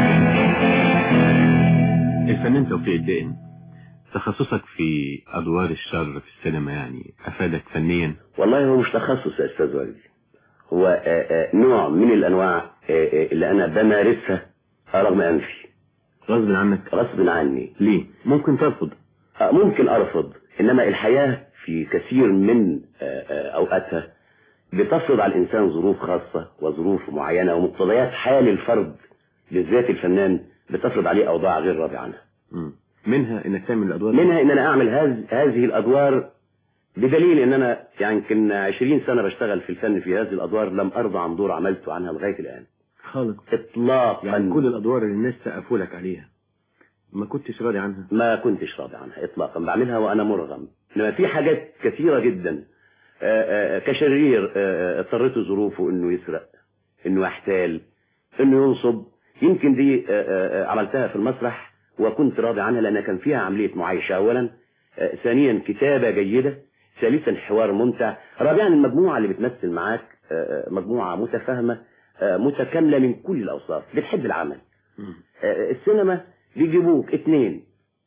الفنان توفيق الدقن تخصصك في ادوار الشر في السينما يعني افادك فنيا والله هو مش تخصص يا استاذ وجدي هو آه، آه، نوع من الانواع آه، آه، اللي انا بمارسها رغم انفي غصب عنك غصب عني ليه ممكن ترفض آه، ممكن ارفض انما الحياة في كثير من آه، آه، اوقاتها بتفرض على الانسان ظروف خاصة وظروف معينة ومقتضيات حال الفرد بالذات الفنان بتفرض عليه اوضاع غير راضي عنها مم. منها انك تعمل الادوار منها ان انا اعمل هذ- هذه الادوار بدليل ان انا يعني يمكن 20 سنة بشتغل في الفن في هذه الادوار لم ارضى عن دور عملته عنها لغاية الان خالص اطلاقا يعني كل الادوار اللي الناس سقفوا لك عليها ما كنتش راضي عنها ما كنتش راضي عنها اطلاقا بعملها وانا مرغم انما في حاجات كثيرة جدا آه، آه، كشرير آه، آه، اضطرته ظروفه انه يسرق انه يحتال انه ينصب يمكن دي آه، آه، آه، عملتها في المسرح وكنت راضي عنها لان كان فيها عملية معايشة اولا آه، ثانيا كتابة جيدة ثالثا حوار ممتع رابعا المجموعة اللي بتمثل معاك آه، آه، مجموعة متفاهمة آه، متكاملة من كل الاوصاف بتحب العمل آه، السينما بيجيبوك اتنين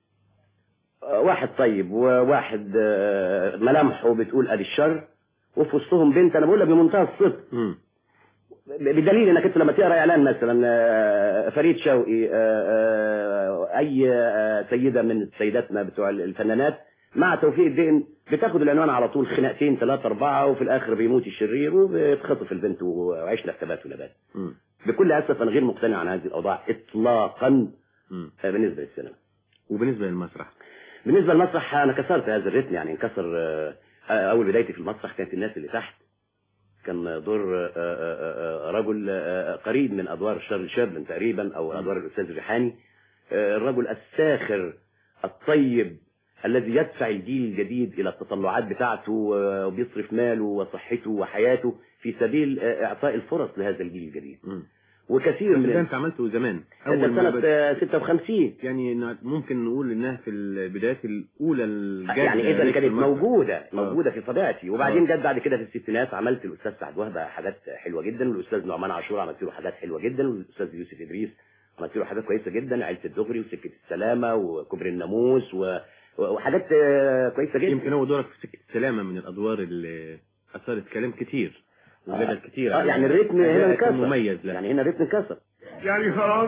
آه، واحد طيب وواحد آه، ملامحه بتقول ادي الشر وفي وسطهم بنت انا بقولها بمنتهى الصدق مم. بدليل انك انت لما تقرا اعلان مثلا آه، فريد شوقي آه، آه، اي آه، سيده من سيداتنا بتوع الفنانات مع توفيق الدقن بتاخد العنوان على طول خناقتين ثلاثة أربعة وفي الآخر بيموت الشرير وبتخطف البنت وعيشنا في تبات ونبات مم. بكل أسف أنا غير مقتنع عن هذه الأوضاع إطلاقا مم. آه، بالنسبة للسينما وبالنسبة للمسرح بالنسبة للمسرح أنا كسرت هذا الريتم يعني انكسر آه، آه، أول بدايتي في المسرح كانت الناس اللي تحت كان دور آه، آه، آه، رجل آه، قريب من أدوار شارل شابلن تقريبا أو أدوار الأستاذ الريحاني آه، الرجل الساخر الطيب الذي يدفع الجيل الجديد إلى التطلعات بتاعته آه، وبيصرف ماله وصحته وحياته في سبيل آه، إعطاء الفرص لهذا الجيل الجديد مم. وكثير بس من ده انت عملته زمان ده ما سنة بدأت- آه، 56 يعني إنها ممكن نقول انها في البدايات الاولى الجاده يعني اذا ليك في كانت المسرح. موجودة موجودة في طبيعتي وبعدين آه. جت بعد كده في الستينات عملت الاستاذ سعد وهبة حاجات حلوة جدا والاستاذ نعمان عاشور عملت له حاجات حلوة جدا والاستاذ يوسف ادريس عملت له حاجات كويسة جدا عيلة الدغري وسكة السلامة وكبر الناموس و... وحاجات آه، كويسة جدا يمكن هو دورك في سكه السلامه من الادوار اللي اثرت كلام كتير وجدل كتير آه على يعني الريتم هنا أدائك انكسر المميز لا يعني هنا الريتم انكسر يعني خلاص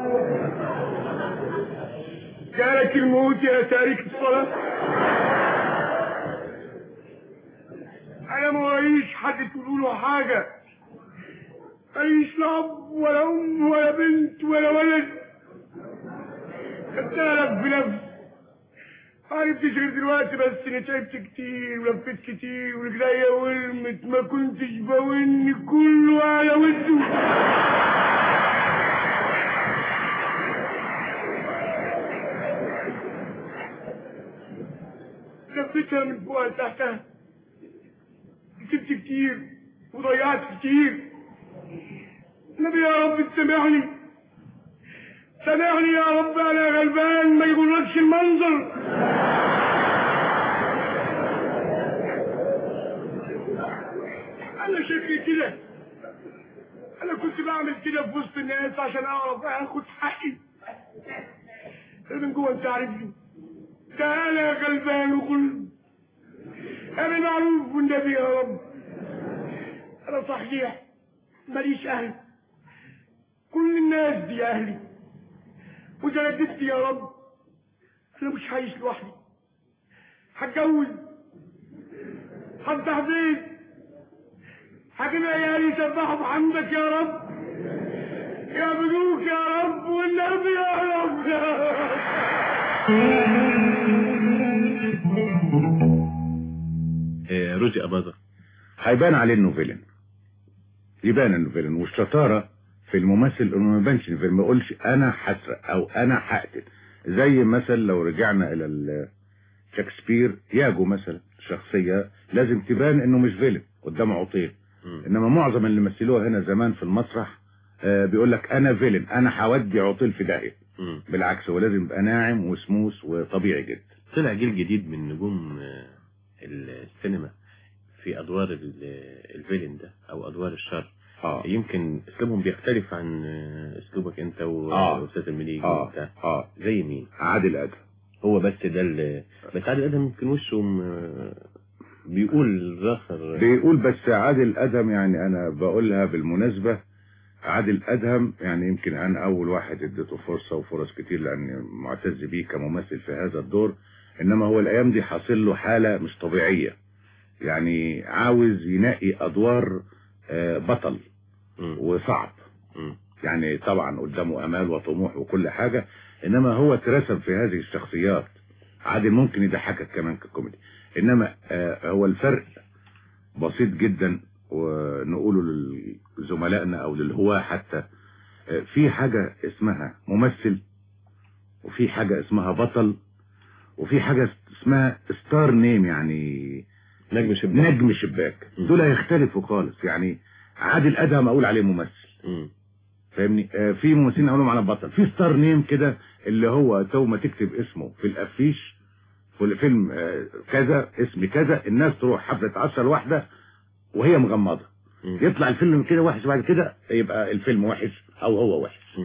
جالك الموت يا تارك الصلاة أنا ما وريش حد تقولوا له حاجة ماليش لا أب ولا أم ولا بنت ولا ولد خدتها لك بنفسي عرفتش غير دلوقتي بس انا تعبت كتير ولفيت كتير ورجليا ورمت ما كنتش بون كله على وده فوق لتحتها كسبت كتير وضيعت كتير نبي يا رب تسامحني سامحني يا رب انا غلبان ما يغركش المنظر انا شكلي كده انا كنت بعمل كده في وسط الناس عشان اعرف اخد حقي من جوه انت عارفني ده انا غلبان وكل انا معروف والنبي يا رب انا صحيح ماليش اهل كل الناس دي اهلي وجلدت يا رب انا مش عايش لوحدي هتجوز هفتح بيت هجيب عيالي يسبحوا بحمدك يا رب يعبدوك يا رب والنبي يا رب آه، رشدي أباظة هيبان عليه انه فيلن يبان انه فيلن والشطاره في الممثل انه ما يبانش إنه فيلن ما يقولش انا هسرق او انا هقتل زي مثلا لو رجعنا الى ال- شكسبير ياجو مثلا شخصيه لازم تبان انه مش فيلن قدامه عطيل انما معظم اللي مثلوها هنا زمان في المسرح آه، بيقول لك انا فيلن انا هودي عطيل في داهيه بالعكس هو لازم يبقى ناعم وسموث وطبيعي جدا طلع جيل جديد من نجوم آه، السينما في ادوار ال- الفيلن ده او ادوار الشر آه. يمكن اسلوبهم بيختلف عن آه، اسلوبك انت آه. واستاذ المليجي آه. وبتاع اه زي مين عادل ادهم هو بس ده ال- بس عادل ادهم يمكن وشه م- بيقول ذاخر بيقول بس عادل ادهم يعني انا بقولها بالمناسبة عادل ادهم يعني يمكن انا اول واحد اديته فرصة وفرص كتير لاني معتز بيه كممثل في هذا الدور انما هو الايام دي حاصل له حالة مش طبيعية يعني عاوز ينقي ادوار آه، بطل وصعب يعني طبعا قدامه امال وطموح وكل حاجة انما هو اترسم في هذه الشخصيات عادل ممكن يضحكك كمان ككوميدي انما آه، هو الفرق بسيط جدا ونقوله لزملائنا او للهواة حتى آه، في حاجة اسمها ممثل وفي حاجة اسمها بطل وفي حاجة اسمها ستار نيم يعني نجم شباك نجم شباك دول هيختلفوا خالص يعني عادل ادهم اقول عليه ممثل فاهمني آه، في ممثلين اقولهم على بطل في ستار نيم كده اللي هو تو ما تكتب اسمه في الافيش في الفيلم آه، كذا اسم كذا الناس تروح حفله عشر واحده وهي مغمضه يطلع الفيلم كده وحش بعد كده يبقى الفيلم وحش او هو وحش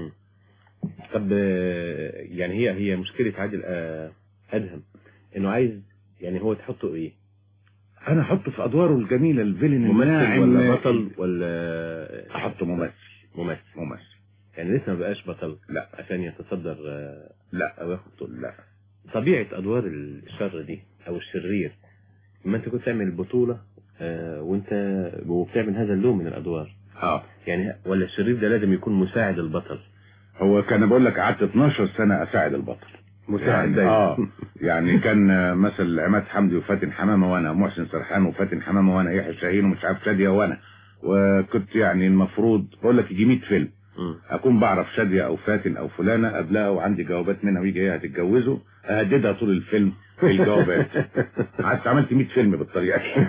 طب آه، يعني هي هي مشكلة عادل آه، ادهم انه عايز يعني هو تحطه ايه انا احطه في ادواره الجميله الفيلن ممثل الناعم ولا بطل ولا احطه ممثل ممثل ممثل يعني لسه ما بقاش بطل لا عشان يتصدر آه، لا او ياخد طول لا طبيعة ادوار الشر دي او الشرير ما انت كنت تعمل بطولة آه، وانت وبتعمل هذا اللون من الادوار اه يعني ولا الشرير ده لازم يكون مساعد البطل هو كان بقول لك قعدت 12 سنه اساعد البطل مساعد يعني دايما. اه يعني كان آه، مثل عماد حمدي وفاتن حمامه وانا محسن سرحان وفاتن حمامه وانا يحيى شاهين ومش عارف شاديه وانا وكنت يعني المفروض بقول لك يجي 100 فيلم اكون بعرف شاديه او فاتن او فلانه قبلها وعندي جوابات منها ويجي هي هتتجوزوا اهددها طول الفيلم في الجوابات قعدت عملت 100 فيلم بالطريقه دي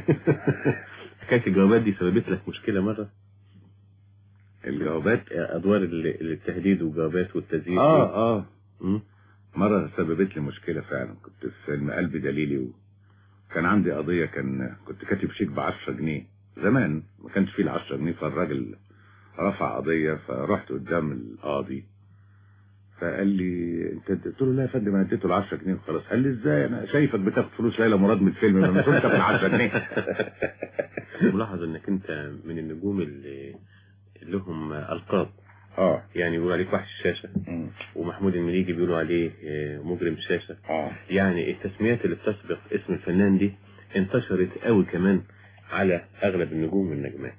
حكاية الجوابات دي سببت لك مشكلة مرة الجوابات ادوار ال- التهديد والجوابات والتزييف اه اه مرة سببت لي مشكلة فعلا كنت في فيلم قلبي دليلي وكان عندي قضية كان كنت كاتب شيك ب 10 جنيه زمان ما كانش فيه ال 10 جنيه فالراجل رفع قضية فرحت قدام القاضي فقال لي انت قلت له لا يا فندم انا اديته ال 10 جنيه وخلاص قال لي ازاي انا شايفك بتاخد فلوس ليلى مراد من الفيلم ما كنت في ال 10 جنيه ملاحظ انك انت من النجوم اللي لهم القاب اه يعني بيقولوا عليك وحش الشاشة ومحمود المليجي بيقولوا عليه آه، مجرم الشاشة اه يعني التسميات اللي بتسبق اسم الفنان دي انتشرت قوي كمان على اغلب النجوم والنجمات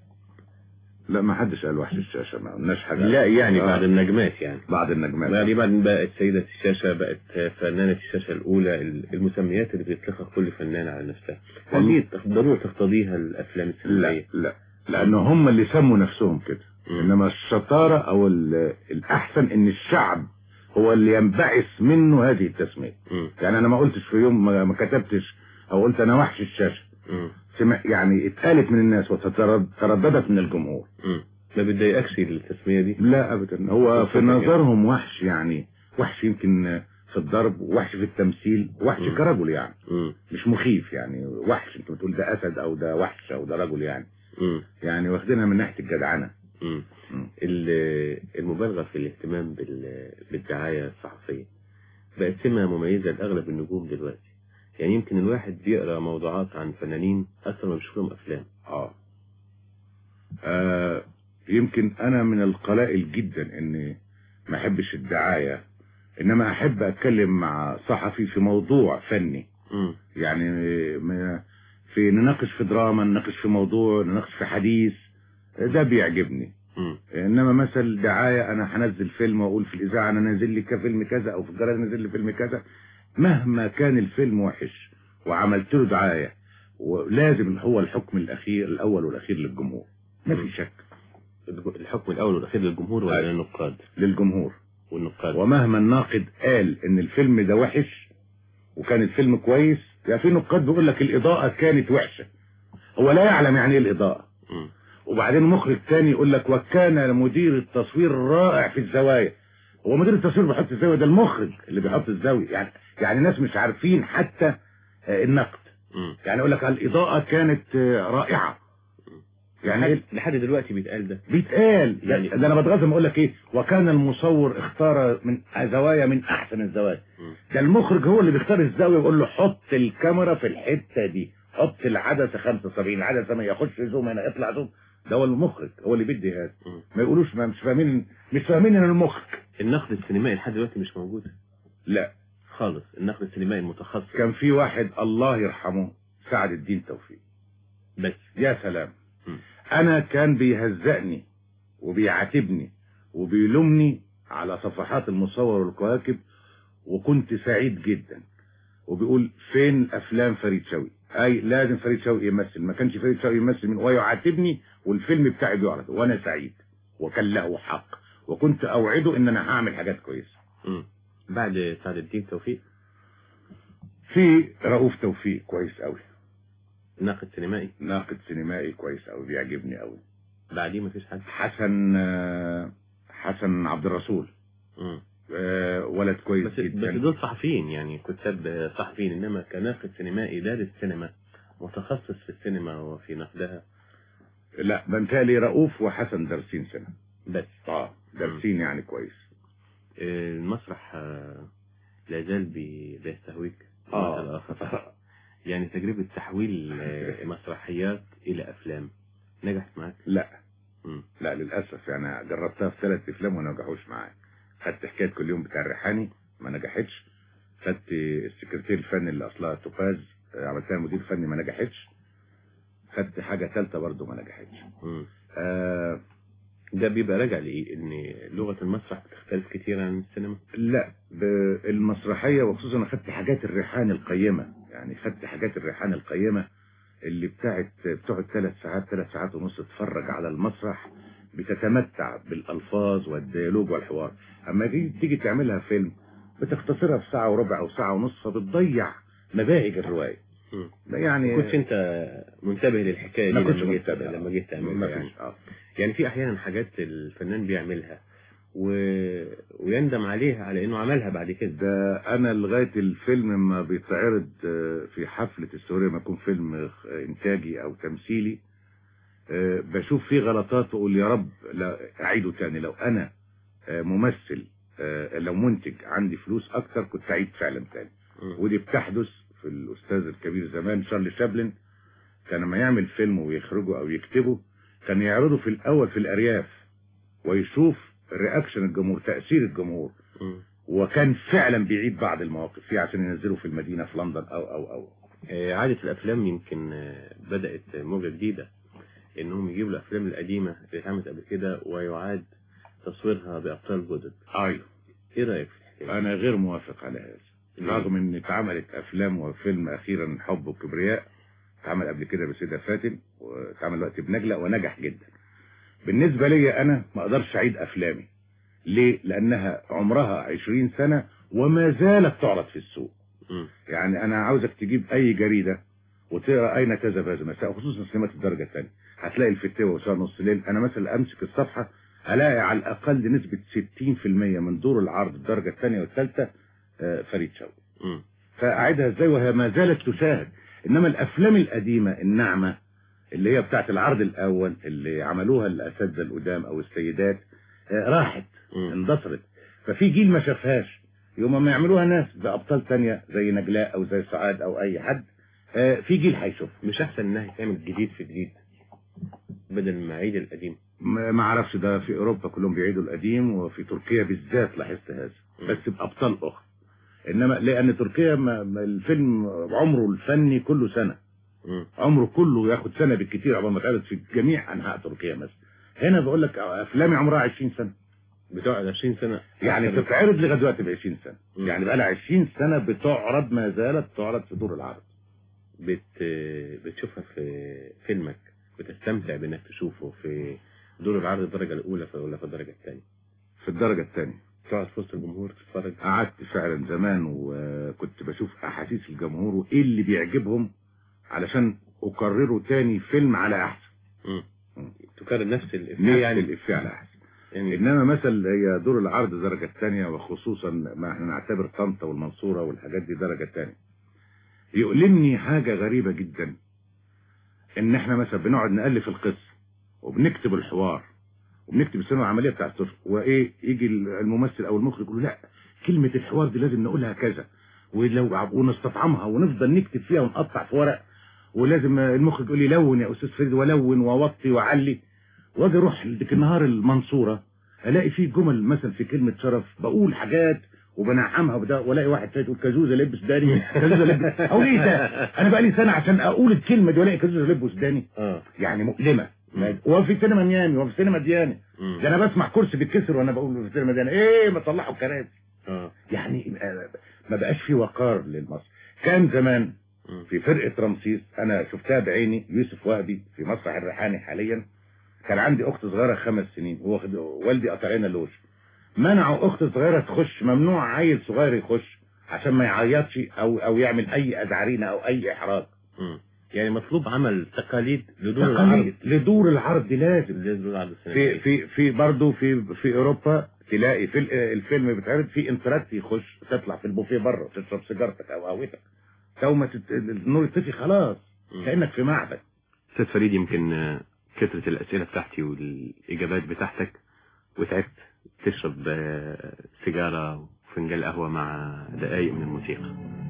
لا ما حدش قال وحش الشاشة ما قلناش حاجة لا يعني آه. بعد النجمات يعني بعد النجمات بعد بعد بقت سيدة الشاشة بقت فنانة الشاشة الأولى المسميات اللي بيطلقها كل فنان على نفسها هل دي ضروري تقتضيها الأفلام لا السينمائية؟ لا لان هم اللي سموا نفسهم كده انما الشطارة او ال- الاحسن ان الشعب هو اللي ينبعث منه هذه التسمية يعني انا ما قلتش في يوم ما ما كتبتش او قلت انا وحش الشاشة سمع يعني اتقالت من الناس وترددت من الجمهور ما بتضايقكش التسمية دي لا ابدا هو في نظرهم وحش يعني وحش يمكن في الضرب وحش في التمثيل وحش مم. كرجل يعني مم. مش مخيف يعني وحش انت بتقول ده اسد او ده وحش او ده رجل يعني مم. يعني واخدينها من ناحيه الجدعنه مم. ال- المبالغة في الاهتمام بال- بالدعاية الصحفية بقت سمة مميزة لأغلب النجوم دلوقتي يعني يمكن الواحد بيقرأ موضوعات عن فنانين أكثر ما بيشوف لهم أفلام اه آه، يمكن انا من القلائل جدا اني ما احبش الدعايه انما احب اتكلم مع صحفي في موضوع فني مم. يعني ما- في نناقش في دراما نناقش في موضوع نناقش في حديث ده بيعجبني مم. انما مثل دعايه انا هنزل فيلم واقول في الاذاعه انا نازل لي كفيلم كذا او في الجرايد نازل لي فيلم كذا مهما كان الفيلم وحش وعملت له دعايه ولازم هو الحكم الاخير الاول والاخير للجمهور ما في شك الحكم الأول والأخير للجمهور ولا أيوة. للنقاد للجمهور والنقاد ومهما الناقد قال ان الفيلم ده وحش وكان الفيلم كويس يعني في نقاد بيقول لك الاضاءه كانت وحشه هو لا يعلم يعني ايه الاضاءه مم. وبعدين مخرج تاني يقول لك وكان مدير التصوير رائع في الزوايا هو مدير التصوير بيحط الزاويه ده المخرج اللي بيحط الزاويه يعني يعني ناس مش عارفين حتى آه، النقد مم. يعني يقول لك الإضاءة كانت آه، رائعة يعني لحد, لحد دلوقتي بيتقال ده بيتقال ده, يعني- ده انا بتغزم اقول لك ايه وكان المصور اختار من زوايا من احسن الزوايا ده المخرج هو اللي بيختار الزاويه ويقول له حط الكاميرا في الحته دي حط العدسه 75 العدسه ما ياخدش زوم هنا يطلع زوم ده هو المخرج هو اللي بيدي هذا ما يقولوش ما مش فاهمين مش فاهمين ان المخرج النقد السينمائي لحد دلوقتي مش موجود لا خالص النقد السينمائي المتخصص كان في واحد الله يرحمه سعد الدين توفيق بس يا سلام انا كان بيهزقني وبيعاتبني وبيلومني على صفحات المصور والكواكب وكنت سعيد جدا وبيقول فين افلام فريد شوقي اي لازم فريد شوقي يمثل ما كانش فريد شوقي يمثل من ويعاتبني والفيلم بتاعي بيعرض وانا سعيد وكان له حق وكنت اوعده ان انا هعمل حاجات كويسه مم. بعد سعد الدين توفيق في رؤوف توفيق كويس قوي ناقد سينمائي ناقد سينمائي كويس قوي بيعجبني قوي بعديه مفيش حد حسن آه، حسن عبد الرسول مم. آه، ولد كويس بس جدا بس دول صحفيين يعني كتاب صحفيين انما كناقد سينمائي دارس سينما متخصص في السينما وفي نقدها لا بنتهيألي رؤوف وحسن دارسين سنة بس اه دارسين يعني كويس آه، المسرح آه، لا زال بي- بيستهويك آه. مثل آخر. يعني تجربة تحويل آه، مسرحيات إلى أفلام نجحت معاك؟ لا مم. لا للأسف يعني جربتها في ثلاث أفلام وما نجحوش معايا خدت حكاية كل يوم بتاع الريحاني ما نجحتش خدت السكرتير الفني اللي أصلها توباز آه، عملتها مدير فني ما نجحتش خدت حاجة ثالثة برضو ما نجحتش مم. آه ده بيبقى راجع لإيه؟ إن لغة المسرح بتختلف كتير عن السينما؟ لا بالمسرحية وخصوصا أنا خدت حاجات الريحان القيمة يعني خدت حاجات الريحان القيمة اللي بتاعت بتقعد ثلاث ساعات ثلاث ساعات ونص تتفرج على المسرح بتتمتع بالألفاظ والديالوج والحوار أما تيجي تيجي تعملها فيلم بتختصرها في ساعة وربع أو ساعة ونص فبتضيع مباهج الرواية مم. ده يعني كنتش أنت منتبه للحكاية دي ما كنتش لما جيت منتبه. لما جيت ما تعملها يعني فيش اه يعني في أحيانا حاجات الفنان بيعملها و... ويندم عليها على إنه عملها بعد كده ده انا لغايه الفيلم ما بيتعرض آه، في حفله السوريه ما يكون فيلم آه، انتاجي او تمثيلي آه، بشوف فيه غلطات واقول يا رب لا اعيده تاني لو انا آه، ممثل آه، لو منتج عندي فلوس اكتر كنت اعيد فعلا تاني ودي بتحدث في الاستاذ الكبير زمان شارلي شابلن كان لما يعمل فيلم ويخرجه او يكتبه كان يعرضه في الاول في الارياف ويشوف رياكشن الجمهور تاثير الجمهور مم. وكان فعلا بيعيد بعض المواقف فيه عشان ينزله في المدينه في لندن او او او آه، عادة الأفلام يمكن آه، بدأت موجة جديدة إنهم يجيبوا الأفلام القديمة اللي اتعملت قبل كده ويعاد تصويرها بأبطال جدد ايوه إيه رأيك في الحكاية؟ انا غير موافق على هذا ليه؟ رغم ان اتعملت افلام وفيلم اخيرا حب وكبرياء اتعمل قبل كده بسيدة فاتن واتعمل دلوقتي بنجلة ونجح جدا بالنسبة لي انا ما اقدرش اعيد افلامي ليه لانها عمرها عشرين سنة وما زالت تعرض في السوق مم. يعني انا عاوزك تجيب اي جريدة وتقرا اين تذهب هذا المساء خصوصا سينمات الدرجة الثانية هتلاقي الفتاوى وسواء نص ليل انا مثلا امسك الصفحه الاقي على الاقل نسبه 60% من دور العرض الدرجه الثانيه والثالثه آه، فريد شوقي فاعيدها ازاي وهي ما زالت تشاهد انما الافلام القديمه الناعمه اللي هي بتاعت العرض الاول اللي عملوها الاساتذه القدام او السيدات آه، راحت اندثرت ففي جيل ما شافهاش يوم ما يعملوها ناس بابطال تانية زي نجلاء او زي سعاد او اي حد آه، في جيل هيشوف مش احسن انها تعمل جديد في جديد بدل ما اعيد القديم ما ما اعرفش ده في اوروبا كلهم بيعيدوا القديم وفي تركيا بالذات لاحظت هذا بس بابطال اخرى انما لان تركيا ما ما الفيلم عمره الفني كله سنه عمره كله ياخد سنه بالكثير عقبال ما اتعرض في جميع انحاء تركيا مثلا هنا بقول لك افلامي عمرها 20 سنه بتقعد 20 سنه يعني أكتر. بتتعرض لغايه دلوقتي ب 20 سنه يعني بقى لها 20 سنه بتعرض ما زالت تعرض في دور العرض بت بتشوفها في فيلمك بتستمتع بانك تشوفه في دور العرض الدرجه الاولى في ولا في الدرجه الثانيه في الدرجه الثانيه تقعد في وسط الجمهور تتفرج قعدت فعلا زمان وكنت بشوف احاسيس الجمهور وايه اللي بيعجبهم علشان اكرره تاني فيلم على احسن تكرر نفس نفس الافيه يعني الافيه على احسن انما مثلا هي دور العرض الدرجه الثانيه وخصوصا ما احنا نعتبر طنطا والمنصوره والحاجات دي درجه ثانيه يؤلمني حاجه غريبه جدا ان احنا مثلا بنقعد نالف القصه وبنكتب الحوار وبنكتب السينما العمليه بتاع الطفل وايه يجي الممثل او المخرج يقول لا كلمه الحوار دي لازم نقولها كذا ولو ونستطعمها ونفضل نكتب فيها ونقطع في ورق ولازم المخرج يقول لي لون يا استاذ فريد ولون ووطي وعلي واجي اروح ديك النهار المنصوره الاقي فيه جمل مثلا في كلمه شرف بقول حاجات وبنعمها وبدا والاقي واحد تاني يقول كازوزه لبس داني كازوزه لبس او ليه ده انا بقى لي سنه عشان اقول الكلمه دي والاقي كازوزه لبس داني يعني مؤلمه وفي سينما ميامي وفي سينما ديانه ده انا بسمع كرسي بيتكسر وانا بقول في سينما ديانه ايه ما طلعوا الكراسي يعني آه، ما بقاش في وقار للمصر كان زمان في فرقه رمسيس انا شفتها بعيني يوسف وهبي في مسرح الريحاني حاليا كان عندي اخت صغيره خمس سنين واخد والدي قطعنا لوش منعوا اخت صغيره تخش ممنوع عيل صغير يخش عشان ما يعيطش او او يعمل اي ازعرينه او اي احراج يعني مطلوب عمل تقاليد لدور تقاليد العرض لدور العرض لازم لدور العرض في السينمائي في في برضه في في اوروبا تلاقي في ال- الفيلم بيتعرض في انتراكت يخش تطلع في البوفيه بره تشرب سيجارتك او قهوتك تو ما تت... النور يطفي خلاص كانك في معبد استاذ فريد يمكن آه، كثرة الأسئلة بتاعتي والإجابات بتاعتك وتعبت تشرب آه، سيجارة وفنجان قهوة مع دقايق من الموسيقى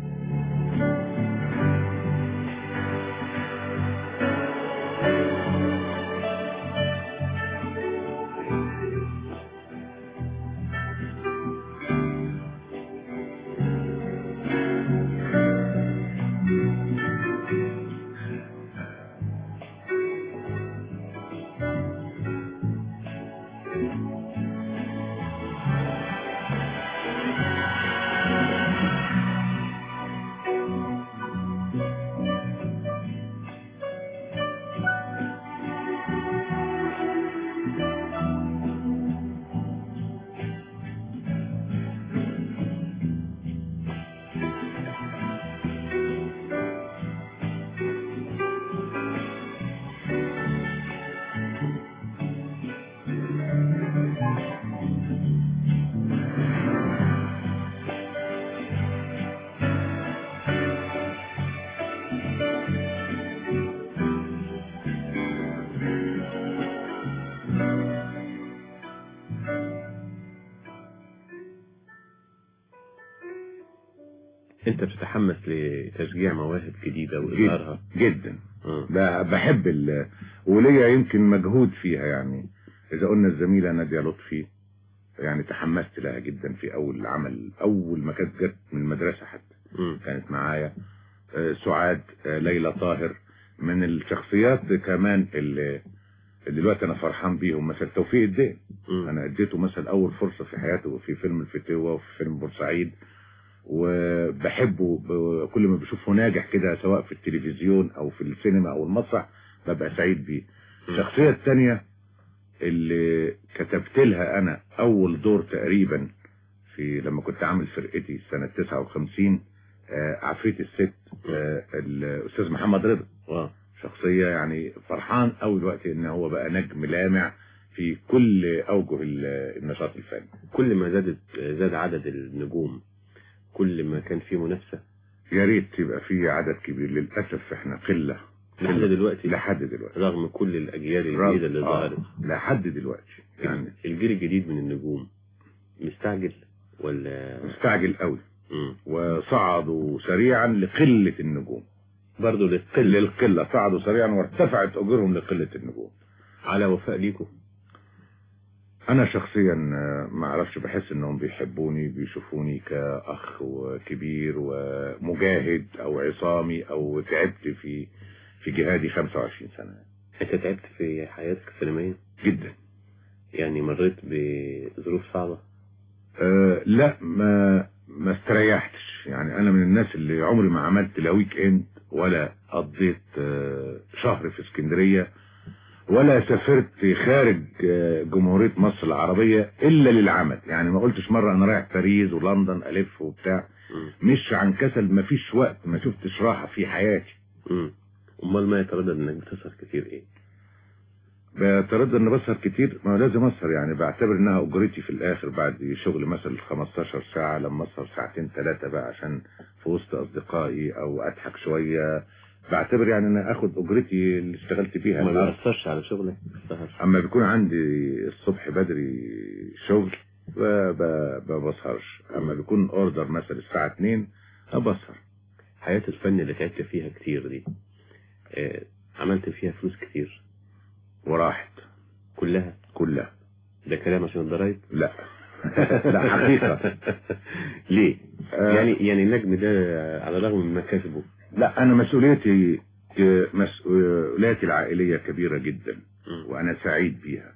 أنت بتتحمس لتشجيع مواهب جديدة وإظهارها جدا ب- بحب ال... وليا يمكن مجهود فيها يعني اذا قلنا الزميله ناديه لطفي يعني تحمست لها جدا في اول عمل اول ما كانت جت من المدرسه حتى كانت معايا آه، سعاد آه، ليلى طاهر من الشخصيات كمان اللي اللي دلوقتي انا فرحان بيهم مثلا توفيق الدين انا اديته مثلا اول فرصه في حياته في فيلم الفتوه وفي فيلم بورسعيد وبحبه ب- كل ما بشوفه ناجح كده سواء في التلفزيون او في السينما او المسرح ببقى سعيد بيه الشخصيه الثانيه اللي كتبت لها انا اول دور تقريبا في لما كنت عامل فرقتي سنه 59 آه، عفريت الست آه، الاستاذ محمد رضا شخصية يعني فرحان قوي دلوقتي ان هو بقى نجم لامع في كل اوجه ال- النشاط الفني كل ما زادت زاد عدد النجوم كل ما كان في منافسة يا ريت يبقى في عدد كبير للاسف احنا قلة لحد دلوقتي لحد دلوقتي رغم كل الأجيال رغم- الجديدة اللي آه، ظهرت لحد دلوقتي يعني الجيل الجديد من النجوم مستعجل ولا مستعجل قوي مم. وصعدوا سريعا لقلة النجوم برضه للقلة للقلة صعدوا سريعا وارتفعت أجورهم لقلة النجوم على وفاء ليكم أنا شخصيا آه، ما أعرفش بحس إنهم بيحبوني بيشوفوني كأخ وكبير ومجاهد أو عصامي أو تعبت في في جهادي 25 سنة أنت تعبت في حياتك السينمائية جدا يعني مريت بظروف صعبة أه لا ما ما استريحتش يعني انا من الناس اللي عمري ما عملت لا ويك اند ولا قضيت أه شهر في اسكندرية ولا سافرت خارج أه جمهورية مصر العربية الا للعمل يعني ما قلتش مرة انا رايح باريس ولندن الف وبتاع مش عن كسل ما فيش وقت ما شفتش راحة في حياتي مم. امال ما يتردد انك بتسهر كتير ايه بتردد ان بسهر كتير ما لازم اسهر يعني بعتبر انها اجرتي في الاخر بعد شغل مثلا 15 ساعة لما اسهر ساعتين ثلاثة بقى عشان في وسط اصدقائي او اضحك شوية بعتبر يعني ان اخد اجرتي اللي اشتغلت بيها ما النهاردة. بيأثرش على شغلك السهر اما بيكون عندي الصبح بدري شغل ب- ب- ما بسهرش اما بيكون اوردر مثلا الساعة 2 بسهر حياة الفن اللي تعبت فيها كتير دي آه، عملت فيها فلوس كتير وراحت كلها كلها ده كلام عشان الضرايب لا لا حقيقة ليه آه. يعني يعني النجم ده على الرغم من مكاسبه لا انا مسؤوليتي مسؤوليتي العائلية كبيرة جدا وانا سعيد بيها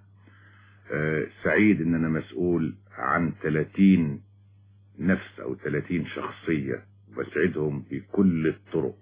آه، سعيد ان انا مسؤول عن 30 نفس او 30 شخصية بسعدهم بكل الطرق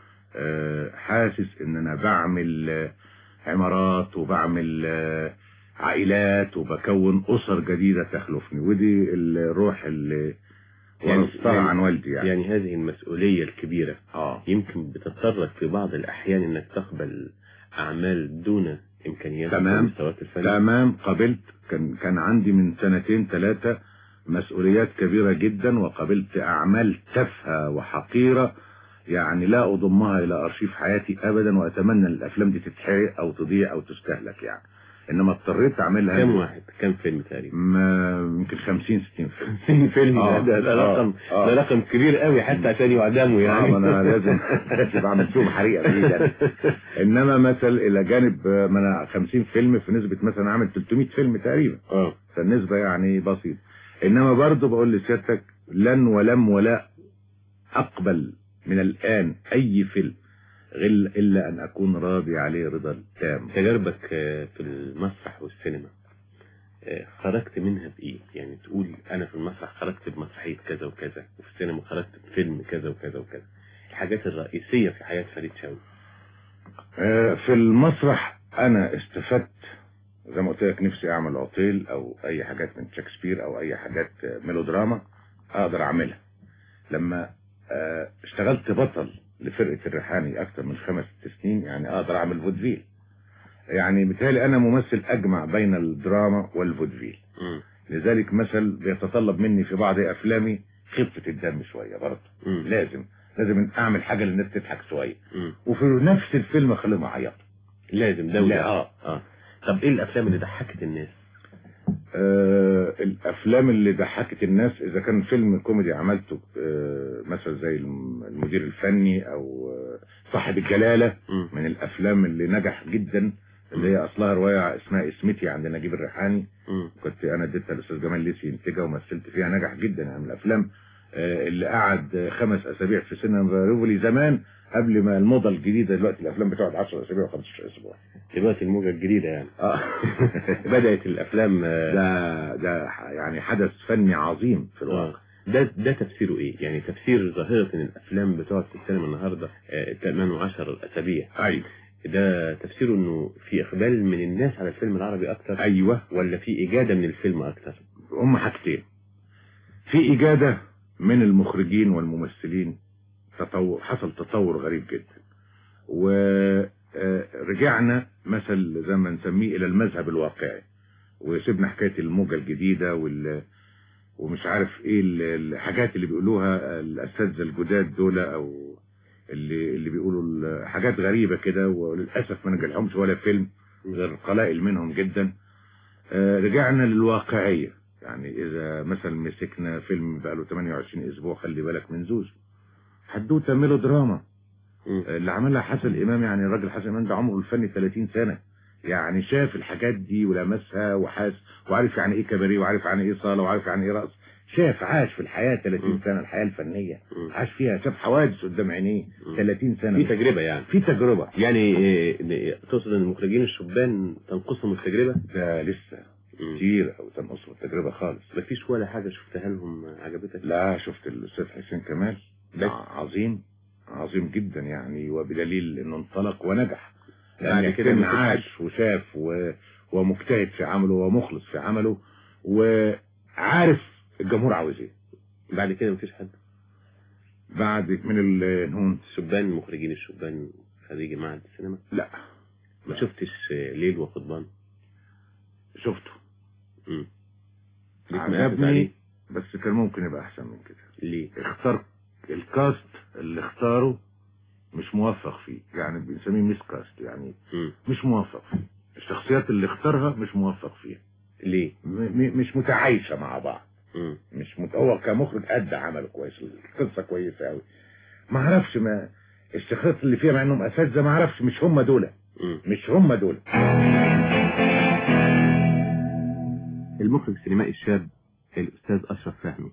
آه، حاسس ان انا بعمل آه، عمارات وبعمل آه، عائلات وبكون اسر جديدة تخلفني ودي الروح اللي ورثتها عن والدي يعني يعني هذه المسؤولية الكبيرة اه يمكن بتضطرك في بعض الأحيان إنك تقبل أعمال دون إمكانياتك تمام ومستويات الفن تمام قبلت كان كان عندي من سنتين ثلاثة مسؤوليات كبيرة جدا وقبلت أعمال تافهة وحقيرة يعني لا أضمها إلى أرشيف حياتي أبدا وأتمنى أن الأفلام دي تتحرق أو تضيع أو تستهلك يعني إنما اضطريت أعملها كم واحد كم فيلم تقريبا ما يمكن 50 60 فيلم 50 فيلم آه، ده, ده آه، رقم آه. ده رقم كبير قوي حتى عشان يعدموا يعني اه ما انا لازم لازم بعمل فيهم حريقه بايدي انما مثلا الى جانب آه، ما انا 50 فيلم في نسبه مثلا عامل 300 فيلم تقريبا اه فالنسبه يعني بسيطه انما برضه بقول لسيادتك لن ولم ولا اقبل من الان اي فيلم غير الا ان اكون راضي عليه رضا تام تجاربك آه، في المسرح والسينما آه، خرجت منها بإيه؟ يعني تقول أنا في المسرح خرجت بمسرحية كذا وكذا وفي السينما خرجت بفيلم كذا وكذا وكذا الحاجات الرئيسية في حياة فريد شوقي آه، في المسرح انا استفدت زي ما قلت لك نفسي اعمل عطيل او اي حاجات من شكسبير او اي حاجات آه، ميلودراما اقدر اعملها لما آه، اشتغلت بطل لفرقة الريحاني اكتر من خمس ست سنين يعني اقدر اعمل فودفيل يعني بالتالي انا ممثل اجمع بين الدراما والفودفيل لذلك مثل بيتطلب مني في بعض افلامي خفة الدم شوية برضه لازم لازم اعمل حاجة للناس تضحك شوية وفي نفس الفيلم اخليهم يعيطوا لازم ده لا، وده اه اه طب ايه الافلام اللي ضحكت الناس آه الافلام اللي ضحكت الناس اذا كان فيلم كوميدي عملته آه مثلا زي الم- المدير الفني او آه صاحب الجلالة من الافلام اللي نجح جدا اللي هي اصلها رواية اسمها اسمتي عند نجيب الريحاني كنت انا اديتها الاستاذ جمال ليسي ينتجها ومثلت فيها نجح جدا يعني من الافلام آه اللي قعد خمس اسابيع في سينما ريفولي زمان قبل ما الموضة الجديدة دلوقتي الافلام بتقعد 10 اسابيع و15 اسبوع دلوقتي الموجة الجديدة يعني اه بدأت الافلام ده ده يعني حدث فني عظيم في الواقع ده ده تفسيره ايه يعني تفسير ظاهرة ان الافلام بتقعد في السينما النهاردة 8 و10 اسابيع ايوه ده تفسيره انه في اقبال من الناس على الفيلم العربي اكتر ايوه ولا في اجادة من الفيلم اكتر هم حاجتين في إجادة من المخرجين والممثلين تطور حصل تطور غريب جدا آه، رجعنا مثل زي ما نسميه الى المذهب الواقعي وسيبنا حكايه الموجه الجديده وال ومش عارف ايه ال- الحاجات اللي بيقولوها الاساتذه الجداد دول او اللي اللي بيقولوا ال- حاجات غريبه كده وللاسف ما نجحهمش ولا فيلم غير قلائل منهم جدا آه، رجعنا للواقعيه يعني اذا مثلا مسكنا فيلم بقاله 28 اسبوع خلي بالك من زوزو حدوته ميلو دراما اللي عملها حسن امام يعني الراجل حسن امام ده عمره الفني 30 سنه يعني شاف الحاجات دي ولمسها وحاس وعارف يعني ايه كباريه وعارف يعني ايه صاله وعارف يعني ايه رقص شاف عاش في الحياه 30 سنه الحياه الفنيه عاش فيها شاف حوادث قدام عينيه 30 سنه في تجربة يعني في تجربة يعني إيه، تقصد ان المخرجين الشبان تنقصهم التجربة ده لسه كتير او تنقصهم التجربة خالص مفيش ولا حاجة شفتها لهم عجبتك لا شفت الاستاذ حسين كمال ده عظيم عظيم جدا يعني وبدليل انه انطلق ونجح بعد يعني كده كده مفيش عاش وشاف و... ومجتهد في عمله ومخلص في عمله وعارف الجمهور عاوز ايه بعد كده مفيش حد بعد من الهون الشبان مخرجين الشبان خريج معهد السينما لا ما شفتش ليل وقضبان شفته امم ليك مقاسس عجبني عليه بس كان ممكن يبقى احسن من كده ليه اختار الكاست اللي اختاره مش موفق فيه يعني بنسميه ميس كاست يعني مم. مش موفق فيه الشخصيات اللي اختارها مش موفق فيها ليه م م مش متعايشة مع بعض مم. مش مت... هو كمخرج أدى عمله كويس القصة كويسة أوي ما اعرفش ما الشخصيات اللي فيها مع انهم اساتذه ما اعرفش مش هم دول مم. مش هم دول المخرج السينمائي الشاب الأستاذ أشرف فهمي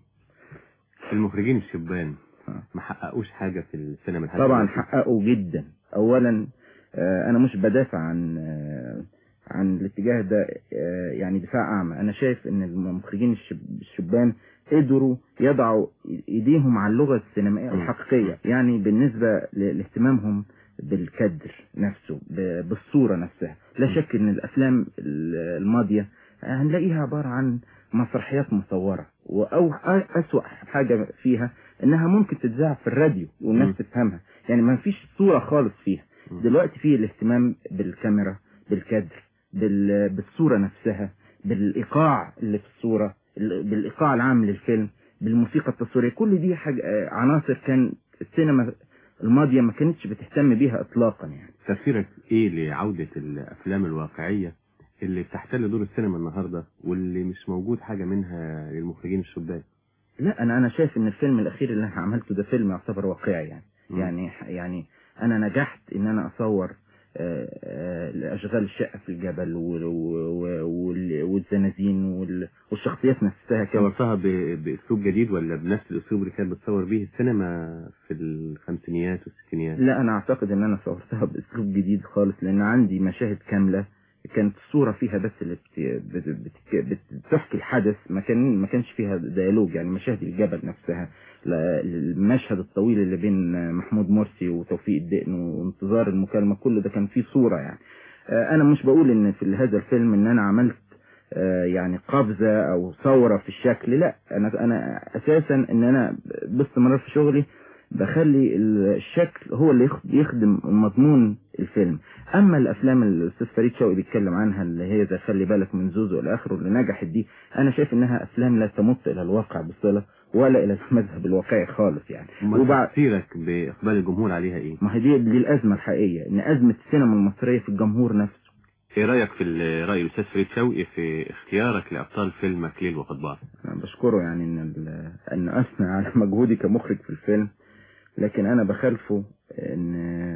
المخرجين الشبان ما حققوش حاجة في السينما لحد طبعا دلوقتي. حققوا جدا اولا آه، انا مش بدافع عن آه، عن الاتجاه ده آه، يعني دفاع اعمى انا شايف ان المخرجين الشب- الشبان قدروا يضعوا ايديهم على اللغة السينمائية الحقيقية يعني بالنسبة ل- لاهتمامهم بالكدر نفسه ب- بالصورة نفسها لا شك ان الافلام ال- الماضية هنلاقيها عبارة عن مسرحيات مصورة او اسوأ حاجة فيها انها ممكن تتذاع في الراديو والناس تفهمها يعني ما فيش صورة خالص فيها دلوقتي في الاهتمام بالكاميرا بالكادر بال... بالصورة نفسها بالايقاع اللي في الصورة ال- بالايقاع العام للفيلم بالموسيقى التصويرية كل دي حاجة آه، عناصر كان السينما الماضية ما كانتش بتهتم بيها اطلاقا يعني تفسيرك ايه لعودة الافلام الواقعية اللي بتحتل دور السينما النهاردة واللي مش موجود حاجة منها للمخرجين الشبان لا انا انا شايف ان الفيلم الاخير اللي انا عملته ده فيلم يعتبر واقعي يعني مم. يعني يعني انا نجحت ان انا اصور آه، آه، اشغال الشقه في الجبل وال- و- وال- والزنازين وال- والشخصيات نفسها كانت صورتها ب- باسلوب جديد ولا بنفس الاسلوب اللي كانت بتصور بيه السينما في الخمسينيات والستينيات لا انا اعتقد ان انا صورتها باسلوب جديد خالص لان عندي مشاهد كامله كانت الصوره فيها بس اللي بت... بت... بت... بتحكي الحدث ما كان ما كانش فيها ديالوج يعني مشاهد الجبل نفسها لا- المشهد الطويل اللي بين محمود مرسي وتوفيق الدقن وانتظار المكالمه كله ده كان فيه صوره يعني آه، انا مش بقول ان في هذا الفيلم ان انا عملت آه، يعني قفزه او ثوره في الشكل لا انا انا اساسا ان انا باستمرار في شغلي بخلي الشكل هو اللي يخ- يخدم مضمون الفيلم اما الافلام اللي الاستاذ فريد شوقي بيتكلم عنها اللي هي زي خلي بالك من زوزو الى اخره اللي نجحت دي انا شايف انها افلام لا تمت الى الواقع بصله ولا الى المذهب الواقعي خالص يعني وبعد تفسيرك باقبال الجمهور عليها ايه ما هي دي دي الازمه الحقيقيه ان ازمه السينما المصريه في الجمهور نفسه ايه رايك في ال- راي الاستاذ فريد شوقي في اختيارك لابطال فيلمك ليل وقضبان انا بشكره يعني ان ال- ان اثنى على مجهودي كمخرج في الفيلم لكن انا بخالفه ان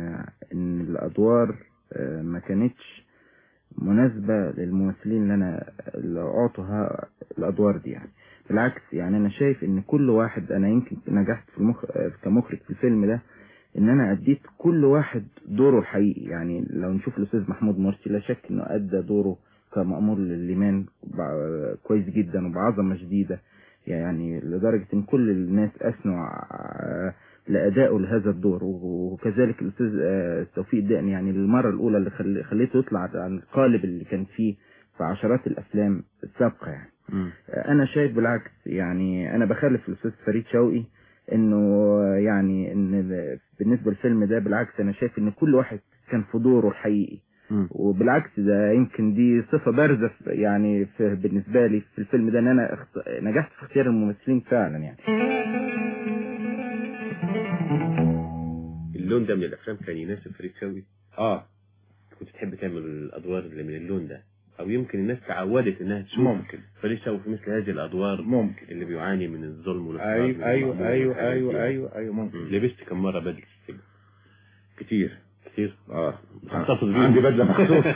ان الادوار آه، ما كانتش مناسبة للممثلين اللي انا اللي اعطوها الادوار دي يعني بالعكس يعني انا شايف ان كل واحد انا يمكن نجحت في المخ... آه، كمخرج في الفيلم ده ان انا اديت كل واحد دوره الحقيقي يعني لو نشوف الاستاذ محمود مرسي لا شك انه ادى دوره كمأمور للإيمان بع- كويس جدا وبعظمة شديدة يعني لدرجة ان كل الناس اثنوا ع- لأدائه لهذا الدور وكذلك الأستاذ آه، توفيق الدقن يعني المرة الأولى اللي خل- خليته يطلع عن القالب اللي كان فيه في عشرات الأفلام السابقة يعني أنا شايف بالعكس يعني أنا بخالف الأستاذ فريد شوقي انه يعني ان ال- بالنسبة للفيلم ده بالعكس انا شايف ان كل واحد كان في دوره الحقيقي وبالعكس ده يمكن دي صفة بارزة في- يعني في بالنسبة لي في الفيلم ده ان انا اخت... نجحت في اختيار الممثلين فعلا يعني اللون ده من الافلام كان يناسب فريد شوقي اه كنت تحب تعمل الادوار اللي من اللون ده او يمكن الناس تعودت انها تشوف ممكن. فريد شوقي في مثل هذه الادوار ممكن اللي بيعاني من الظلم والاضطهاد ايوه ايوه والمأمور ايوه والحاجات ايوه دي. ايوه ايوه ممكن مم. لبست كم مره بدله السجن كتير كتير اه محتفظ بيه. عندي بدله مخصوص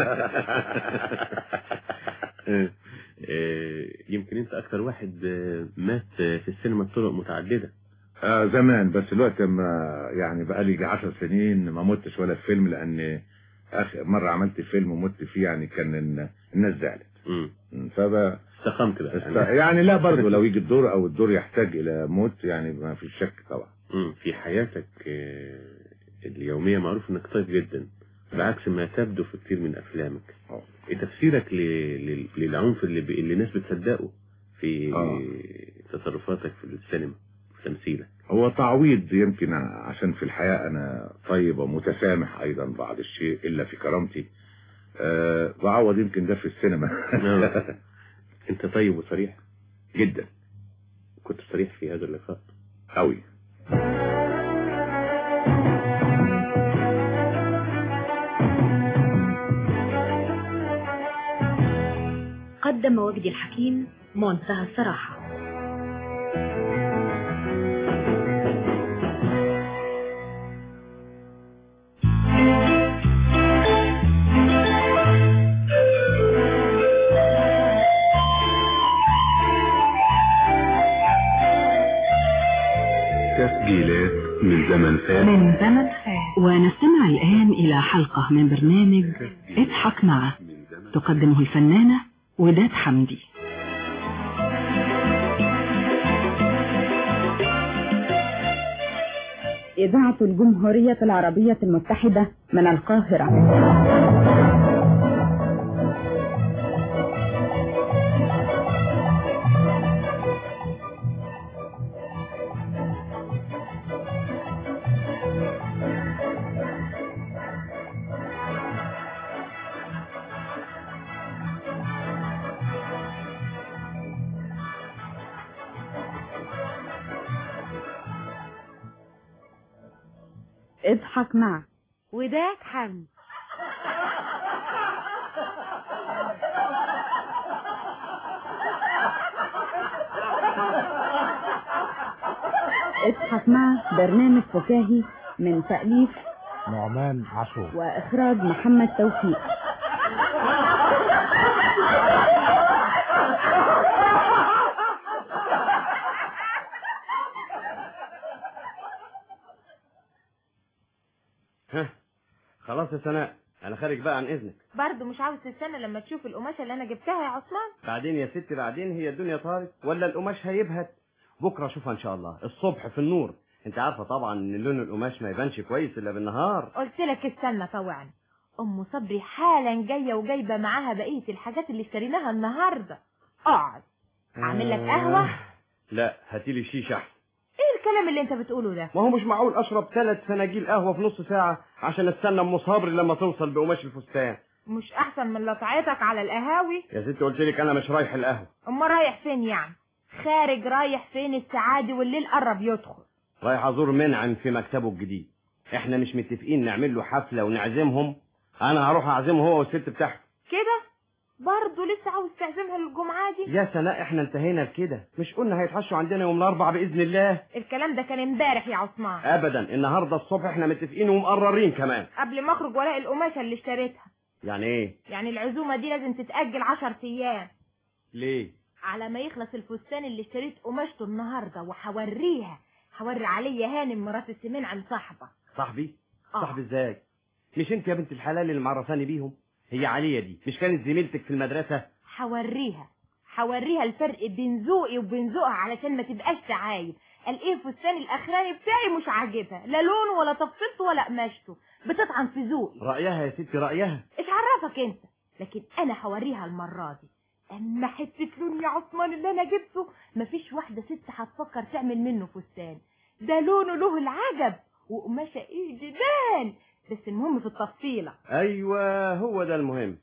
آه، آه، يمكن انت اكتر واحد آه، مات آه، في السينما بطرق متعدده آه زمان بس الوقت ما يعني بقى لي 10 سنين ما متش ولا في فيلم لان اخر مره عملت فيلم ومت فيه يعني كان الن- الناس زعلت مم. فب استقمت بقى است... يعني لا برضه لو يجي الدور او الدور يحتاج الى موت يعني ما في شك طبعا مم. في حياتك آه، اليوميه معروف انك طيب جدا بعكس ما تبدو في كتير من افلامك ايه تفسيرك ل... ل... للعنف اللي ب... اللي الناس بتصدقه في آه. تصرفاتك في السينما في تمثيلك هو تعويض يمكن عشان في الحياة أنا طيب ومتسامح أيضا بعض الشيء إلا في كرامتي أه بعوض يمكن ده في السينما انت طيب وصريح جدا كنت صريح في هذا اللقاء أوي قدم وجدي الحكيم منتهى الصراحة تسجيلات من زمن فات من زمن فات ونستمع الآن إلى حلقة من برنامج اضحك معه تقدمه الفنانة وداد حمدي إذاعة الجمهورية العربية المتحدة من القاهرة اضحك معه وداد حمد اضحك معه برنامج فكاهي من تأليف نعمان عاشور وإخراج محمد توفيق ها خلاص يا سناء انا خارج بقى عن اذنك برضه مش عاوز تستنى لما تشوف القماشة اللي انا جبتها يا عثمان بعدين يا ستي بعدين هي الدنيا طارت ولا القماش هيبهت بكره اشوفها ان شاء الله الصبح في النور انت عارفه طبعا ان لون القماش ما يبانش كويس الا بالنهار قلت لك استنى طوعني ام صبري حالا جايه وجايبه معاها بقيه الحاجات اللي اشتريناها النهارده اقعد اعمل لك قهوه لا هاتي لي شيشه احسن ايه الكلام اللي انت بتقوله ده ما هو مش معقول اشرب ثلاث فناجيل قهوه في نص ساعه عشان استنى ام صبري لما توصل بقماش الفستان مش احسن من لطعتك على القهاوي يا ستي قلت لك انا مش رايح القهوه اما رايح فين يعني خارج رايح فين السعادي والليل قرب يدخل رايح ازور منعم في مكتبه الجديد احنا مش متفقين نعمل له حفله ونعزمهم انا هروح اعزمه هو والست بتاعته كده برضه لسه عاوز تعزمها الجمعه دي يا سناء احنا انتهينا لكده مش قلنا هيتحشوا عندنا يوم الاربع باذن الله الكلام ده كان امبارح يا عثمان ابدا النهارده الصبح احنا متفقين ومقررين كمان قبل ما اخرج والاقي القماشه اللي اشتريتها يعني ايه يعني العزومه دي لازم تتاجل عشر ايام ليه على ما يخلص الفستان اللي اشتريت قماشته النهارده وهوريها هوري عليا هانم مرات السمين عن صاحبه صاحبي آه. صاحبي ازاي مش انت يا بنت الحلال اللي معرفاني بيهم هي عليا دي مش كانت زميلتك في المدرسه هوريها هوريها الفرق بين ذوقي وبين ذوقها علشان ما تبقاش تعايب قال ايه الفستان الاخراني بتاعي مش عاجبها لا لونه ولا تفصيلته ولا قماشته بتطعن في ذوقي رايها يا ستي رايها ايش عرفك انت لكن انا هوريها المره دي اما حته لون يا عثمان اللي انا جبته مفيش واحده ست هتفكر تعمل منه فستان ده لونه له العجب وقماشه ايه جبال بس المهم في التفصيله ايوه هو ده المهم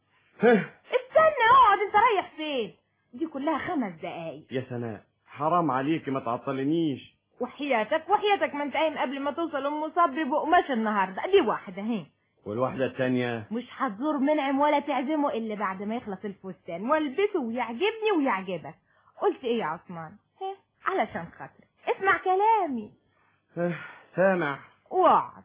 استنى اقعد انت رايح فين دي كلها خمس دقايق يا سناء حرام عليكي ما تعطلنيش وحياتك وحياتك ما انت قايم قبل ما توصل ام صبري بقماشه النهارده دي واحده اهي والواحدة التانية مش هتزور منعم ولا تعزمه الا بعد ما يخلص الفستان والبسه ويعجبني ويعجبك قلت ايه يا عثمان ها علشان خاطري اسمع كلامي اه، سامع واقعد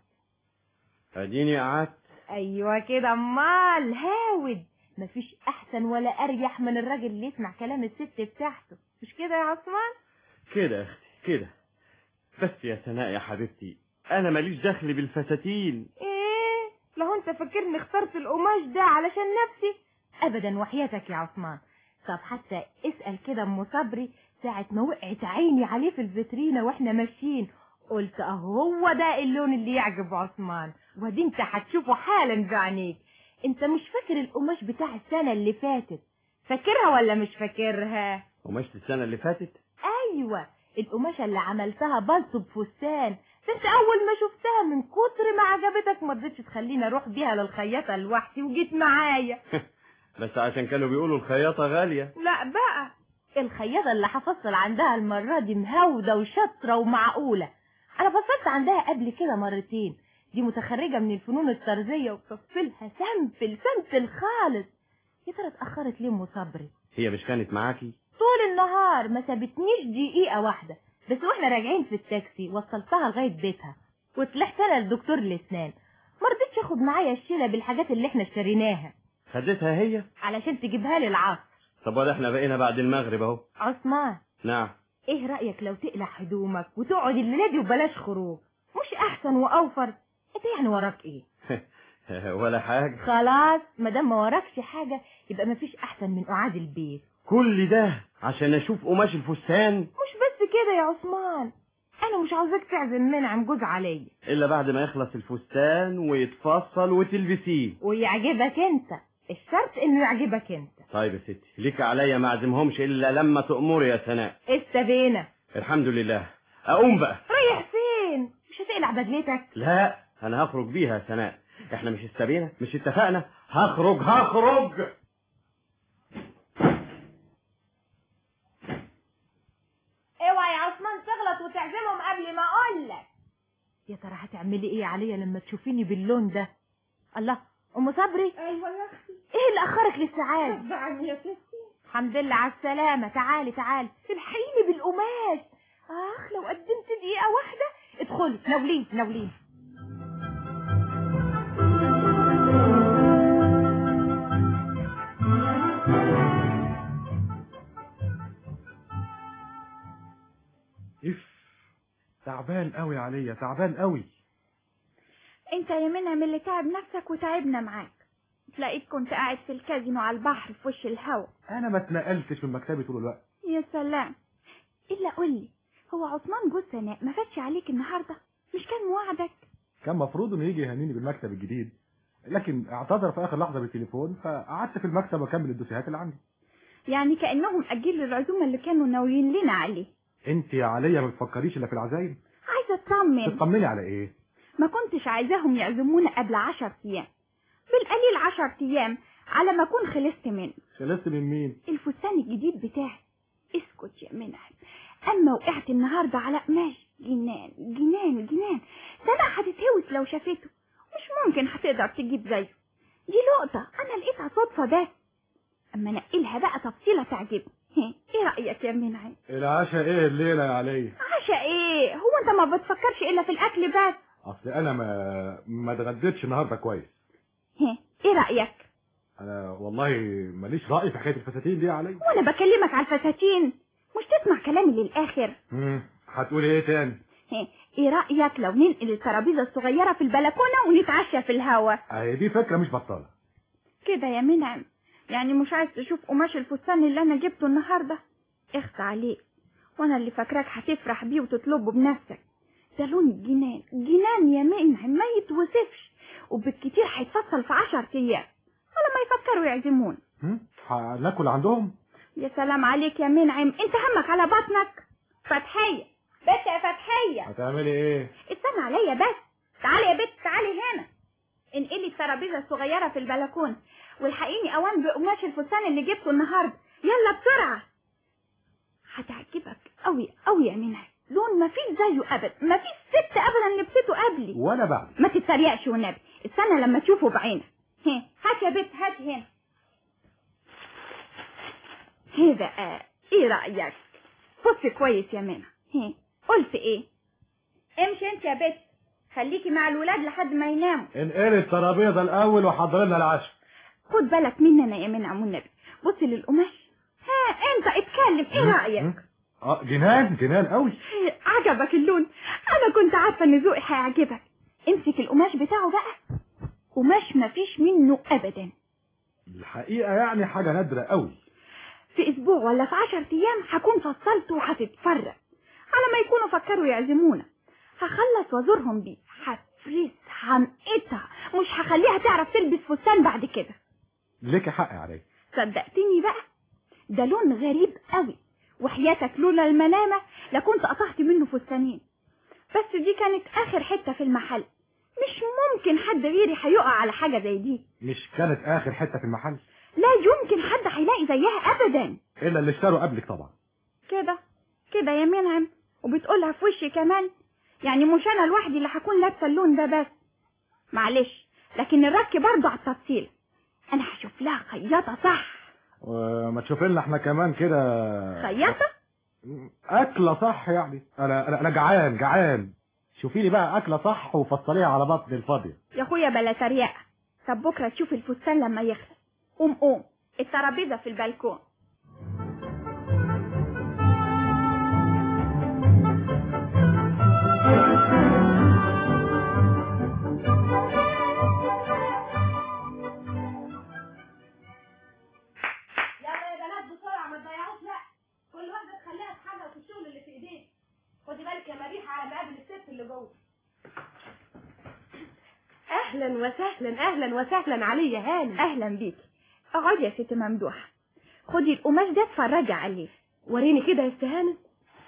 اديني قعدت ايوه كده امال هاود مفيش احسن ولا اريح من الراجل اللي يسمع كلام الست بتاعته مش كده يا عثمان كده يا اختي كده بس يا سناء يا حبيبتي انا ماليش دخل بالفساتين ايه لو انت فاكرني اخترت القماش ده علشان نفسي ابدا وحياتك يا عثمان طب حتى اسال كده ام صبري ساعة ما وقعت عيني عليه في الفيترينة واحنا ماشيين قلت اهو هو ده اللون اللي يعجب عثمان ودي انت هتشوفه حالا بعينيك انت مش فاكر القماش بتاع السنة اللي فاتت فاكرها ولا مش فاكرها قماشة السنة اللي فاتت ايوه القماشة اللي عملتها بلطو بفستان ده انت اول ما شفتها من كتر ما عجبتك ما رضيتش تخليني اروح بيها للخياطة لوحدي وجيت معايا بس عشان كانوا بيقولوا الخياطة غالية لا بقى الخياطة اللي هفصل عندها المرة دي مهودة وشاطرة ومعقولة أنا فصلت عندها قبل كده مرتين دي متخرجة من الفنون الطرزية وتفصيلها سمبل سمبل خالص يا ترى اتأخرت ليه أم صبري هي مش كانت معاكي طول النهار ما سابتنيش دقيقة واحدة بس واحنا راجعين في التاكسي وصلتها لغاية بيتها وطلعت انا لدكتور الاسنان ما رضيتش اخد معايا الشيلة بالحاجات اللي احنا اشتريناها خدتها هي علشان تجيبها لي العصر طب وده احنا بقينا بعد المغرب اهو عثمان نعم ايه رأيك لو تقلع هدومك وتقعد الليلة دي وبلاش خروج مش احسن واوفر انت يعني وراك ايه ولا حاجة خلاص مادام ما وراكش حاجة يبقى مفيش احسن من قعاد البيت كل ده عشان اشوف قماش الفستان مش بس كده يا عثمان انا مش عاوزاك تعزم منعم جوز عليا الا بعد ما يخلص الفستان ويتفصل وتلبسيه ويعجبك انت الشرط انه يعجبك انت طيب يا ستي ليك عليا ما اعزمهمش الا لما تأمري يا سناء استبينا الحمد لله اقوم بقى رايح فين مش هتقلع بدلتك لا انا هخرج بيها يا سناء احنا مش استبينا مش اتفقنا هخرج هخرج اوعى يا عثمان تغلط وتعزمهم قبل ما اقولك يا ترى هتعملي ايه عليا لما تشوفيني باللون ده الله ام صبري ايوه يا اختي ايه اللي اخرك للسعاده غصب عني يا ستي الحمد لله على السلامه تعالي تعالي الحقيني بالقماش اخ لو قدمت دقيقه واحده ادخلي ناولين ناولين اف تعبان قوي عليا تعبان قوي انت يا منعم اللي تعب نفسك وتعبنا معاك تلاقيك كنت قاعد في الكازينو على البحر في وش الهوا انا ما اتنقلتش من مكتبي طول الوقت يا سلام الا قولي هو عثمان جوز سناء ما فاتش عليك النهارده مش كان موعدك كان مفروض انه يجي يهنيني بالمكتب الجديد لكن اعتذر في اخر لحظه بالتليفون فقعدت في المكتب اكمل الدوسيهات اللي عندي يعني كانهم اجلوا العزومه اللي كانوا ناويين لنا عليه انت يا عليا ما بتفكريش الا في العزايم عايزه اطمن تطمني على ايه ما كنتش عايزاهم يعزمونا قبل عشر ايام بالقليل عشر ايام على ما اكون خلصت منه خلصت من مين الفستان الجديد بتاعي اسكت يا منعم اما وقعت النهارده على قماش جنان جنان جنان سنة هتتهوس لو شافته مش ممكن هتقدر تجيب زيه دي لقطة انا لقيتها صدفة بس اما نقلها بقى تفصيلة تعجبني ها، ايه رأيك يا منعم العشاء ايه الليله يا عليا عشا ايه هو انت ما بتفكرش الا في الاكل بس اصل انا ما ما اتغديتش النهارده كويس ها، ايه رأيك انا والله ماليش راي في حكايه الفساتين دي يا عليا وانا بكلمك على الفساتين مش تسمع كلامي للاخر امم هتقولي ايه تاني ها، ايه رأيك لو ننقل الترابيزة الصغيرة في البلكونة ونتعشى في الهوا اهي دي فكره مش بطاله كده يا منعم يعني مش عايز تشوف قماش الفستان اللي انا جبته النهارده اخت عليك وانا اللي فاكراك هتفرح بيه وتطلبه بنفسك ده لون جنان جنان يا منعم ما يتوصفش وبالكتير هيتفصل في عشر ايام ولا ما يفكروا يعزمون هم؟ هناكل عندهم يا سلام عليك يا منعم انت همك على بطنك فتحية بس يا فتحية هتعملي ايه استنى عليا بس تعالي يا بت تعالي هنا انقلي الترابيزة الصغيرة في البلكون والحقيني اوان بقماش الفستان اللي جبته النهاردة يلا بسرعة هتعجبك قوي قوي يا منعم لون ما فيش زيه ابدا ما فيش ست ابدا لبسته قبلي ولا بعد ما تتريقش والنبي استنى لما تشوفه بعينك هي هات يا بت هات هنا هي بقى ايه رأيك بص كويس يا منى هي قلت ايه امشي انت يا بت خليكي مع الولاد لحد ما يناموا انقلي الترابيزه الاول وحضر لنا العشاء خد بالك مننا يا منى والنبي بص للقماش ها انت اتكلم ايه رأيك اه جنان جنان قوي عجبك اللون انا كنت عارفه ان ذوقي هيعجبك امسك القماش بتاعه بقى قماش مفيش منه ابدا الحقيقه يعني حاجه نادره قوي في اسبوع ولا في عشر ايام هكون فصلته وهتتفرج على ما يكونوا فكروا يعزمونا هخلص وازورهم بيه هفرس هنقطع مش هخليها تعرف تلبس فستان بعد كده ليكي حق عليا صدقتني بقى ده لون غريب قوي وحياتك لولا الملامة لكنت قطعت منه فستانين بس دي كانت اخر حتة في المحل مش ممكن حد غيري هيقع على حاجة زي دي مش كانت اخر حته في المحل لا يمكن حد هيلاقي زيها ابدا الا اللي اشتروا قبلك طبعا كده كده يا منعم وبتقولها في وشي كمان يعني مش انا لوحدي اللي هكون لابسه اللون ده بس معلش لكن الرك برضه على التفصيل انا هشوف لها خياطه صح وما تشوف لنا احنا كمان كده خياطه اكله صح يعني انا انا, أنا جعان جعان شوفي لي بقى اكله صح وفصليها على بطني الفاضيه يا اخويا بلا تريقه طب بكره تشوف الفستان لما يخلص قوم قوم الترابيزه في البلكون يلا يا بنات بسرعة ما تضيعوش لا كل واحدة تخليها في حاجة وفي الشغل اللي في ايديك خدي بالك يا مديحة على مقابل الست اللي جوه اهلا وسهلا اهلا وسهلا علي يا هاني اهلا بيك اقعدي يا ست ممدوحه خدي القماش ده اتفرجي عليه وريني كده يا ست هانم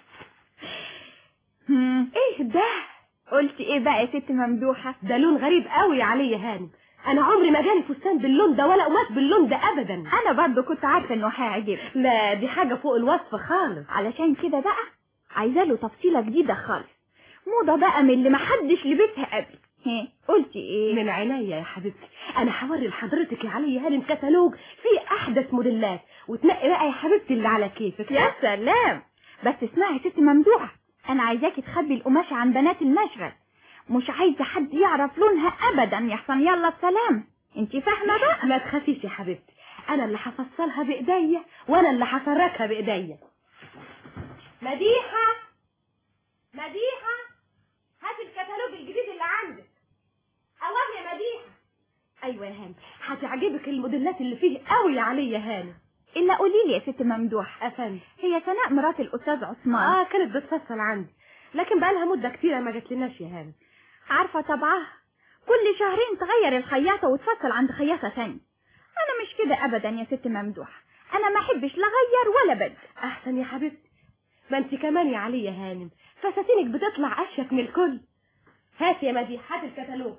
هم، ايه ده قلت ايه بقى يا ست ممدوحه ده لون غريب قوي علي يا هانم انا عمري ما جالي فستان باللون ده ولا قماش باللون ده ابدا انا برضو كنت عارفه انه هيعجبك لا دي حاجة فوق الوصف خالص علشان كده بقى عايزه له تفصيله جديده خالص موضه بقى من اللي محدش لبسها قبل ها قلتي ايه من عينيا يا حبيبتي انا هوري لحضرتك يا علي هانم كتالوج فيه احدث موديلات وتنقي بقى يا حبيبتي اللي على كيفك يا سلام بس اسمعي يا ست ممدوحه انا عايزاكي تخبي القماش عن بنات المشغل مش عايزه حد يعرف لونها ابدا يحسن يلا بسلام انت فاهمه بقى ما تخافيش يا حبيبتي انا اللي هفصلها بايديا وانا اللي هفركها بايديا مديحه مديحه هات الكتالوج الجديد اللي عندك الله يا مديحه ايوه يا هانم هتعجبك الموديلات اللي فيه قوي يا علي يا هانم الا قولي لي يا ست ممدوح افندم هي سناء مرات الاستاذ عثمان اه كانت بتفصل عندي لكن بقى لها مده كتيره ما جاتلناش يا هانم عارفه طبعها كل شهرين تغير الخياطه وتفصل عند خياطه تاني انا مش كده ابدا يا ست ممدوح انا ما احبش لا اغير ولا بدل احسن يا حبيبتي ما انت كمان يا علي يا هانم فساتينك بتطلع اشيك من الكل هات يا مديح هات الكتالوج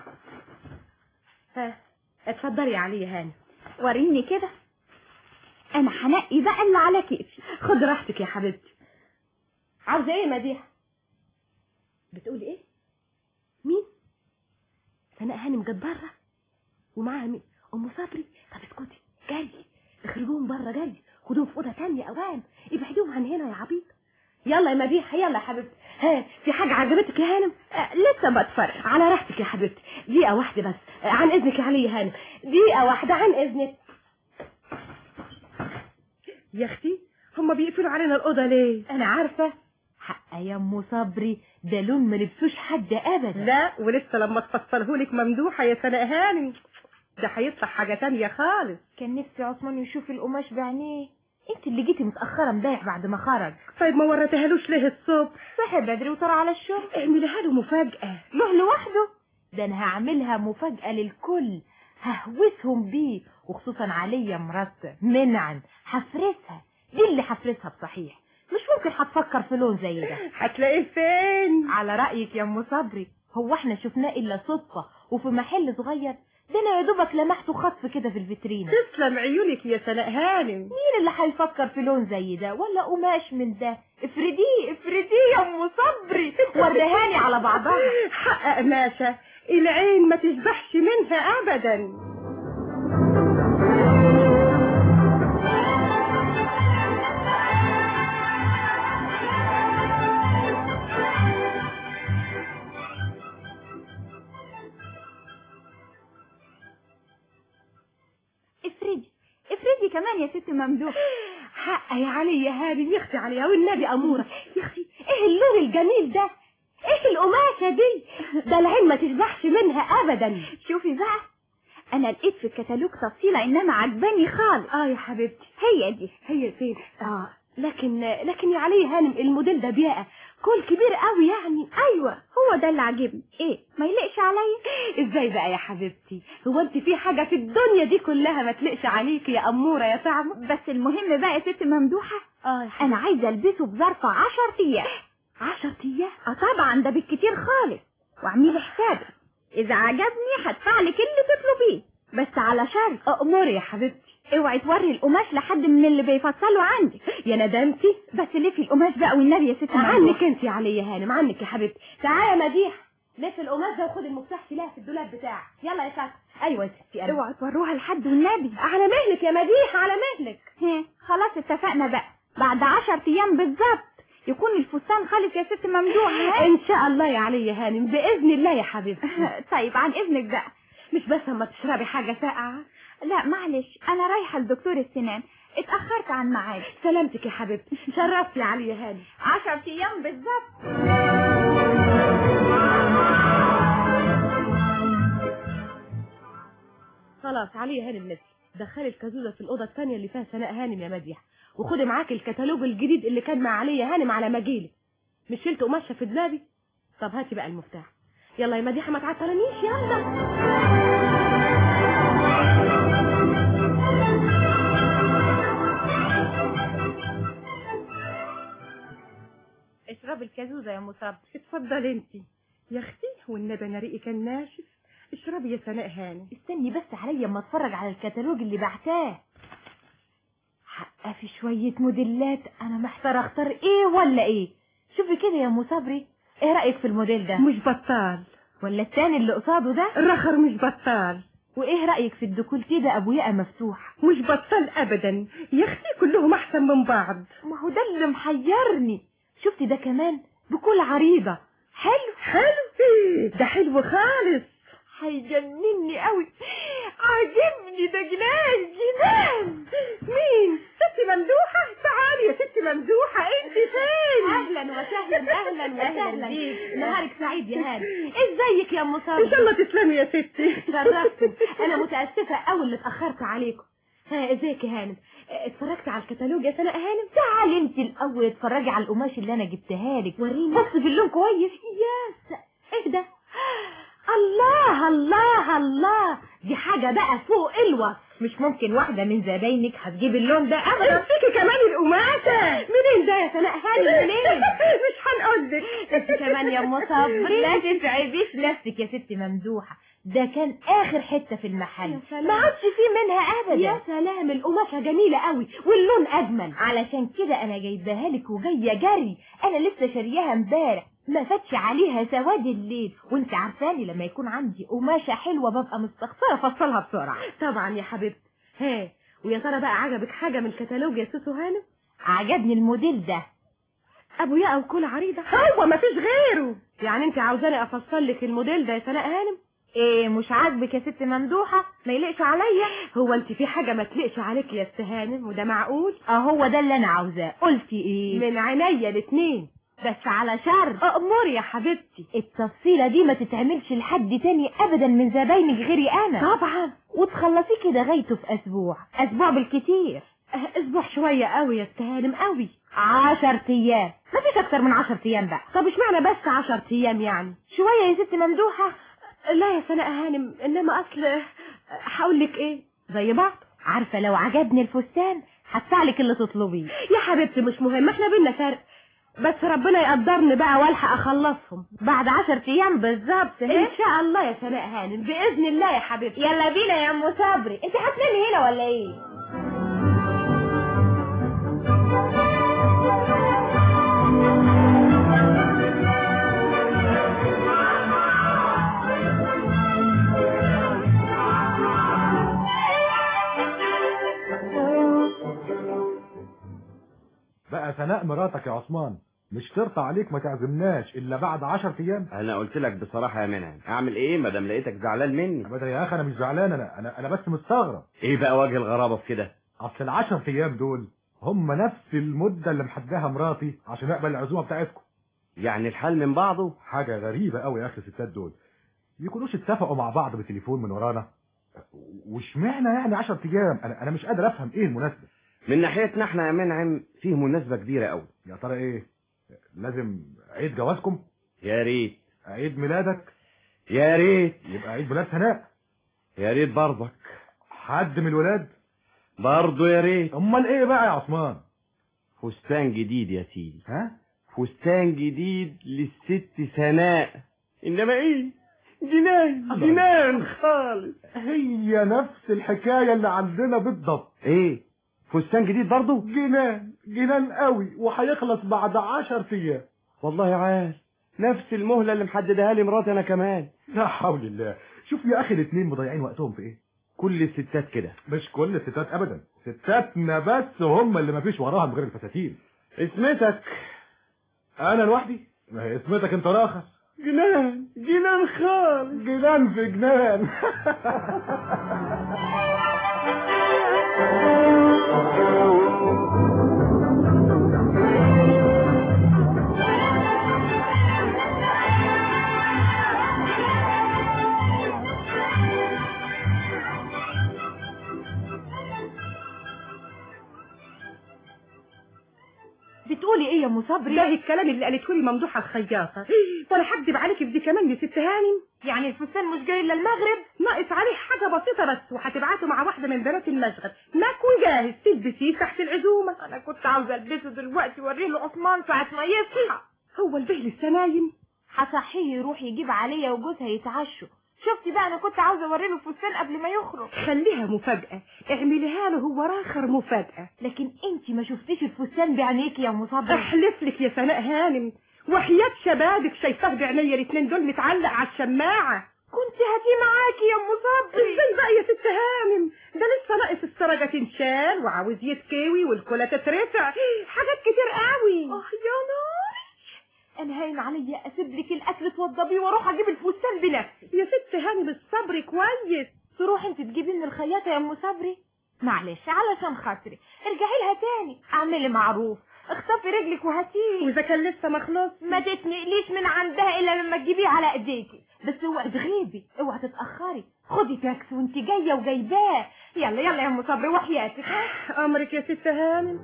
ها اتفضلي يا علي يا هانم وريني كده انا هنقي بقى اللي على كيفي خد راحتك يا حبيبتي عاوزه ايه يا مديحه بتقولي ايه مين سناء هانم جت بره ومعاها مين ام صبري طب اسكتي جري اخرجوهم بره جري خدوهم في اوضه تانية اوام ابعدوهم عن هنا يا عبيط يلا يا مديحه يلا يا حبيبتي ها في حاجه عجبتك يا هانم أه لسه بتفرج على راحتك يا حبيبتي دقيقه واحده بس آه، عن اذنك يا علي يا هانم دقيقه واحده عن اذنك يا اختي هما بيقفلوا علينا الاوضه ليه انا عارفه حق يا ام صبري ده لون ما لبسوش حد ابدا لا ولسه لما تفصلهولك ممدوحه يا سناء هانم ده هيطلع حاجه تانية خالص كان نفسي عثمان يشوف القماش بعينيه انت اللي جيتي متاخره امبارح بعد ما خرج طيب ما وريتهالوش ليه الصبح صحي بدري وطار على الشغل اعمليها له مفاجاه له لوحده ده انا هعملها مفاجاه للكل ههوسهم بيه وخصوصا عليا مرات منعن حفرسها دي اللي حفرسها بصحيح مش ممكن هتفكر في لون زي ده هتلاقيه فين على رأيك يا ام صبري هو احنا شفناه الا صدفة وفي محل صغير ده انا يا دوبك لمحته خطف كده في الفيترينا تسلم عيونك يا سناء هانم مين اللي هيفكر في لون زي ده ولا قماش من ده افرديه افرديه يا ام صبري وريهاني على بعضها حق قماشة العين ما تشبحش منها ابدا افردي افردي كمان يا ست ممدوح حق يا علي يا هانم يختي عليها والنبي اموره يا اختي ايه اللون الجميل ده ايه القماشه دي ده العين ما تشبحش منها ابدا شوفي بقى انا لقيت في الكتالوج تفصيلة انما عجباني خالص اه يا حبيبتي هي دي هي فين اه لكن لكن يا علي هانم الموديل ده بيئة كل كبير قوي يعني ايوه هو ده اللي عاجبني ايه ما يليقش عليا ازاي بقى يا حبيبتي هو انت في حاجة في الدنيا دي كلها ما تلقش عليكي يا امورة يا طعمة بس المهم بقى يا ست ممدوحة اه يا انا عايزة البسه بظرف عشر ايام عشر ايام اه طبعا ده بالكتير خالص واعملي حسابك اذا عجبني هدفع لك اللي تطلبيه بس على شرط اموري يا حبيبتي اوعي توري القماش لحد من اللي بيفصلوا عندك يا ندمتي بس لفي القماش بقى والنبي يا ست عنك انت يا علي يا هانم عنك يا حبيبتي تعالى يا مديح لف القماش ده وخد المفتاح تلاقيه في الدولاب بتاعك يلا يا ستي ايوه يا ستي انا اوعي توروها لحد والنبي على مهلك يا مديح على مهلك ها خلاص اتفقنا بقى بعد عشر ايام بالظبط يكون الفستان خالص يا ست ممدوح ها؟ ان شاء الله يا علي يا هانم باذن الله يا حبيبتي طيب عن اذنك بقى مش بس اما تشربي حاجه ساقعه لا معلش انا رايحه لدكتور السنان اتاخرت عن ميعادي سلامتك يا حبيبتي شرفتي يا علي يا هانم عشر ايام بالظبط خلاص علي يا هانم نسي دخلي الكازوزه في الاوضه الثانيه اللي فيها سناء هانم يا مديح وخدي معاكي الكتالوج الجديد اللي كان مع علي يا هانم على مجيلي مش شلت قماشه في دولابي طب هاتي بقى المفتاح يلا يا مديحه ما تعطلنيش يلا اشربي الكازوزة يا مصاب اتفضلي انت يا اختي والنبي انا ريقي كان ناشف اشربي يا سناء هانم استني بس عليا اما اتفرج على الكتالوج اللي بعتاه حقه في شوية موديلات انا محتار اختار ايه ولا ايه شوفي كده يا ام صبري ايه رأيك في الموديل ده مش بطال ولا التاني اللي قصاده ده الرخر مش بطال وايه رأيك في الديكولتيه ده ابو يقى مفتوح مش بطال ابدا يا اختي كلهم احسن من بعض ما هو ده اللي محيرني شفتي ده كمان بكل عريضة حلو حلو ده حلو خالص هيجنني قوي عاجبني ده جنان جنان مين ست ممدوحة تعالي يا ست ممدوحة انت فين اهلا وسهلا اهلا وسهلا بيك. نهارك سعيد يا هاني ازيك يا ام صابر ان شاء الله تسلمي يا ستي شرفتم انا متاسفه قوي اللي اتاخرت عليكم ها ازيك يا هانم اتفرجت على الكتالوج يا سناء هانم تعالي انت الاول اتفرجي على القماش اللي انا جبتها لك وريني بص في اللون كويس يا س... ايه ده الله الله الله دي حاجه بقى فوق الوصف مش ممكن واحده من زباينك هتجيب اللون ده ابدا فيكي كمان القماشة منين ده يا سناء هانم منين مش هنقول لك انت كمان يا ام صبري لا تتعبيش نفسك يا ست ممدوحه ده كان اخر حته في المحل ما عادش فيه منها ابدا يا سلام القماشه جميله قوي واللون اجمل علشان كده انا جايباها لك وجايه جري انا لسه شارياها امبارح ما فاتش عليها سواد الليل وانت عارفاني لما يكون عندي قماشه حلوه ببقى مستخسره افصلها بسرعه طبعا يا حبيبتي ها ويا ترى بقى عجبك حاجة من الكتالوج يا سوسو هانم عجبني الموديل ده ابو يا او كل عريضة هو ما فيش غيره يعني انت عاوزاني افصل لك الموديل ده يا سناء هانم ايه مش عاجبك يا ست ممدوحه ما يليقش عليا هو انت في حاجة ما تليقش عليك يا ست هانم وده معقول اه هو ده اللي انا عاوزاه قلتي ايه من عينيا الاتنين بس على شرط اموري يا حبيبتي التفصيلة دي ما تتعملش لحد تاني ابدا من زباينك غيري انا طبعا وتخلصيه كده غايته في اسبوع اسبوع بالكتير اسبوع شوية قوي يا ست هانم قوي عشر ايام ما فيش اكتر من عشر ايام بقى طب اشمعنى بس عشر ايام يعني شوية يا ست ممدوحة لا يا سناء هانم انما اصل هقول لك ايه زي بعض عارفه لو عجبني الفستان هدفع لك اللي تطلبيه يا حبيبتي مش مهم احنا بينا فرق بس ربنا يقدرني بقى والحق اخلصهم بعد عشر ايام بالظبط ان شاء الله يا سناء هانم باذن الله يا حبيبتي يلا بينا يا ام صبري انت هتنامي هنا ولا ايه بقى سناء مراتك يا عثمان مش ترضى عليك ما تعزمناش الا بعد 10 ايام انا قلت لك بصراحه يا منعم اعمل ايه ما دام لقيتك زعلان مني ابدا يا اخي انا مش زعلان انا انا انا بس مستغرب ايه بقى وجه الغرابه في كده اصل ال 10 ايام دول هم نفس المده اللي محداها مراتي عشان اقبل العزومه بتاعتكم يعني الحال من بعضه حاجه غريبه قوي يا اخي الستات دول يكونوش اتفقوا مع بعض بالتليفون من ورانا واشمعنى يعني 10 ايام انا انا مش قادر افهم ايه المناسبه من ناحيتنا احنا يا منعم فيه مناسبه كبيره قوي يا ترى ايه لازم عيد جوازكم يا ريت عيد ميلادك يا ريت يبقى عيد ميلاد سناء يا ريت برضك حد من الولاد برضه يا ريت امال ايه بقى يا عثمان فستان جديد يا سيدي ها فستان جديد للست سناء انما ايه جنان جنان خالص هي نفس الحكايه اللي عندنا بالضبط ايه فستان جديد برضه جنان جنان قوي وهيخلص بعد 10 ايام والله عال نفس المهله اللي محددها لي مراتي انا كمان لا حول الله شوف يا اخي الاثنين مضيعين وقتهم في ايه كل الستات كده مش كل الستات ابدا ستاتنا بس هم اللي مفيش وراهم غير الفساتين اسمتك انا لوحدي ما هي اسمتك انت راخص جنان جنان خالص جنان في جنان بتقولي ايه يا ام صبري ده الكلام اللي قالته لي ممدوحه الخياطه وانا هكدب عليكي في دي كمان يا ست هانم يعني الفستان مش جاي الا المغرب ناقص عليه حاجه بسيطه بس وهتبعته مع واحده من بنات المشغل مكوي جاهز تلبسيه تحت العزومه انا كنت عاوزه البسه دلوقتي واوريه لعثمان ساعه ما يصحى هو البه لسه نايم هصحيه يروح يجيب عليا وجوزها يتعشوا شفتي بقى انا كنت عاوزه اوري له الفستان قبل ما يخرج خليها مفاجاه اعمليها له هو راخر مفاجاه لكن انت ما شفتيش الفستان بعينيكي يا مصبر احلف لك يا سناء هانم وحياة شبابك شايفاه بعينيا الاثنين دول متعلق على الشماعه كنت هاتيه معاكي يا ام صبري ازاي بقى يا ست هانم ده لسه ناقص السرجه تنشال وعاوز يتكوي والكلى تترفع حاجات كتير قوي اه يا ناري انا هين عليا اسيب لك الاكل توضبيه واروح اجيب الفستان بنفسي يا ست هانم الصبر كويس تروح انت تجيبي من الخياطه يا ام صبري معلش علشان خاطري ارجعي لها تاني اعملي معروف اخطفي رجلك وهاتيه واذا كان لسه مخلص ما تتنقليش من عندها الا لما تجيبيه على ايديكي بس اوعي تغيبي اوعي تتاخري خدي تاكسي وانت جايه وجايباه يلا يلا يا ام صبري وحياتك ها امرك يا ست هانم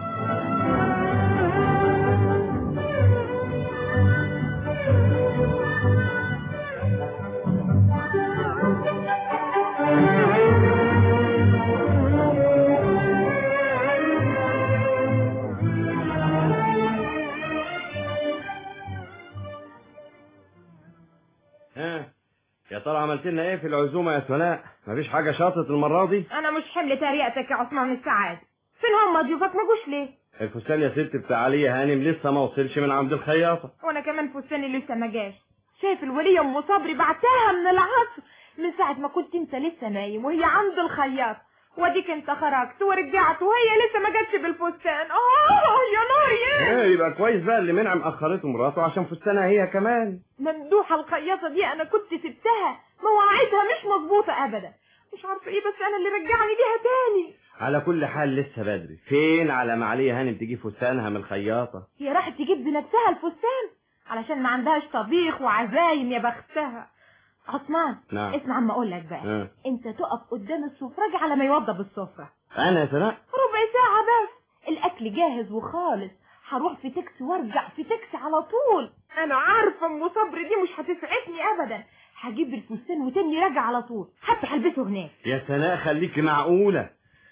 ها يا ترى عملت لنا ايه في العزومه يا سناء مفيش حاجه شاطت المره دي انا مش حمل تريقتك يا عثمان السعاد فين هم ضيوفك ما جوش ليه الفستان يا ست بتاع علي هانم لسه ما وصلش من عند الخياطه وانا كمان فستاني لسه ما جاش شايف الوليه ام صبري بعتها من العصر من ساعه ما كنت انت لسه نايم وهي عند الخياط واديك انت خرجت ورجعت وهي لسه ما جاتش بالفستان اه يا ناري ايه يبقى كويس بقى اللي منعم اخرته مراته عشان فستانها هي كمان ممدوحه الخياطه دي انا كنت سبتها مواعيدها مش مظبوطه ابدا مش عارفه ايه بس انا اللي رجعني ليها تاني على كل حال لسه بدري فين على ما علي هانم تجيب فستانها من الخياطه هي راحت تجيب بنفسها الفستان علشان ما عندهاش طبيخ وعزايم يا بختها عثمان نعم. اسمع عم اقول لك بقى ها. انت تقف قدام السفرج على ما يوضب السفره انا يا سناء ربع ساعه بس الاكل جاهز وخالص هروح في تاكسي وارجع في تاكسي على طول انا عارفه ام صبري دي مش هتسعفني ابدا هجيب الفستان وتاني راجع على طول حتى هلبسه هناك يا سناء خليكي معقولة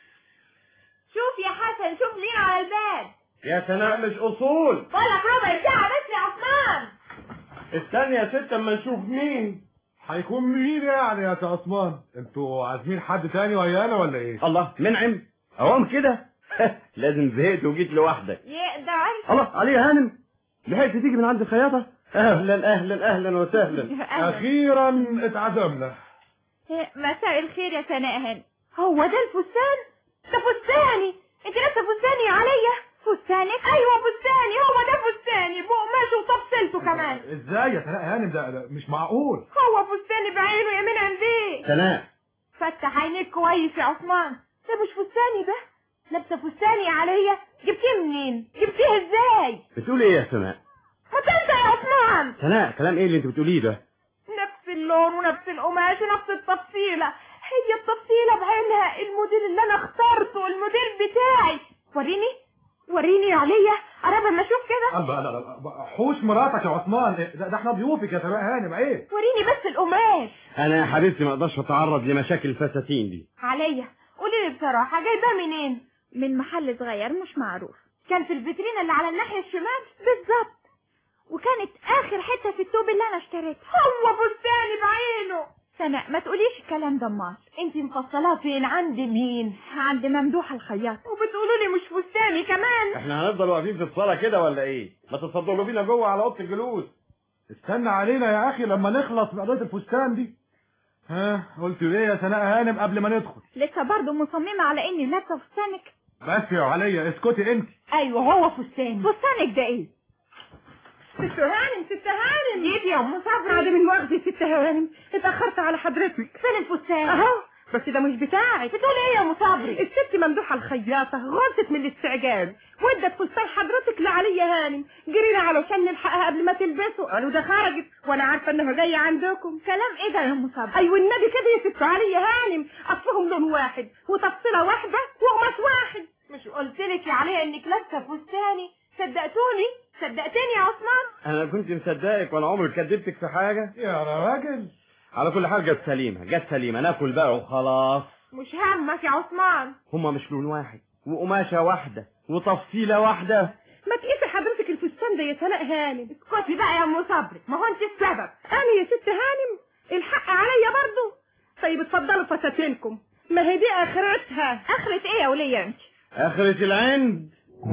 شوف يا حسن شوف مين على الباب يا سناء مش أصول بقولك ربع ساعة بس يا عثمان استني يا ست اما نشوف مين هيكون مين يعني يا عثمان انتوا عازمين حد تاني ويانا ولا ايه الله منعم اهوم كده لازم زهقت وجيت لوحدك يقدر الله علي يا هانم لحقت تيجي من عند الخياطة اهلا اهلا اهلا وسهلا اخيرا اتعزمنا مساء الخير يا سناء هانم هو ده الفستان ده فستاني انت لسه فستاني يا عليا فستانك ايوه فستاني هو ده فستاني بقماشه وتفصيلته كمان ازاي يا سناء هانم ده, ده مش معقول هو فستاني بعينه يا منعم بيه سناء فتح عينيك كويس يا عثمان ده مش فستاني ده لابسه فستاني يا عليا جبتيه منين جبتيه ازاي بتقولي ايه يا سناء ما تنسى يا عثمان سناء كلام ايه اللي انت بتقوليه ده نفس اللون ونفس القماش ونفس التفصيلة هي التفصيلة بعينها الموديل اللي انا اخترته الموديل بتاعي وريني وريني يا عليا قرب اما اشوف كده لا لا لا حوش مراتك يا عثمان إيه، ده, ده احنا ضيوفك يا سناء هانم ايه وريني بس القماش انا يا حبيبتي ما اقدرش اتعرض لمشاكل الفساتين دي عليا قولي لي بصراحة جايباه منين من محل صغير مش معروف كان في الفيترينا اللي على الناحية الشمال بالظبط وكانت اخر حته في الثوب اللي انا اشتريتها هو فستاني بعينه سناء ما تقوليش الكلام ده امال انت مفصلاه فين عند مين عند ممدوح الخياط وبتقولوا لي مش فستاني كمان احنا هنفضل واقفين في الصالة كده ولا ايه ما تتفضلوا بينا جوه على اوضه الجلوس استنى علينا يا اخي لما نخلص من قضيه الفستان دي ها قلت ايه يا سناء هانم قبل ما ندخل لسه برضه مصممه على اني لابسه فستانك بس يا عليا اسكتي انت ايوه هو فستاني فستانك ده ايه ست هانم ست هانم جيت يا ام صبرا عدم المؤاخذة ست هانم اتأخرت على حضرتك فين الفستان اهو بس ده مش بتاعك بتقول ايه يا ام صبري الست ممدوحة الخياطة غلطت من الاستعجال وادت فستان حضرتك لعليا هانم جرينا علشان نلحقها قبل ما تلبسه قالوا ده خرجت وانا عارفة انها جاية عندكم كلام ايه ده يا ام صبري ايوه النبي كده يا ست عليا هانم اصلهم لون واحد وتفصيلة واحدة وقماش واحد مش قلت لك يا عليا انك لابسه فستاني صدقتوني صدقتني يا عثمان انا كنت مصدقك وانا عمري كدبتك في حاجه يا راجل على كل حال جت سليمه جت سليمه ناكل بقى وخلاص مش همك يا عثمان هما مش لون واحد وقماشه واحده وتفصيله واحده ما تقيسي حضرتك الفستان ده يا سناء هانم اسكتي بقى يا ام صبري ما هو انت السبب انا يا ست هانم الحق عليا برضه طيب اتفضلوا فساتينكم ما هي دي اخرتها اخرة ايه يا ولية انت اخرة العند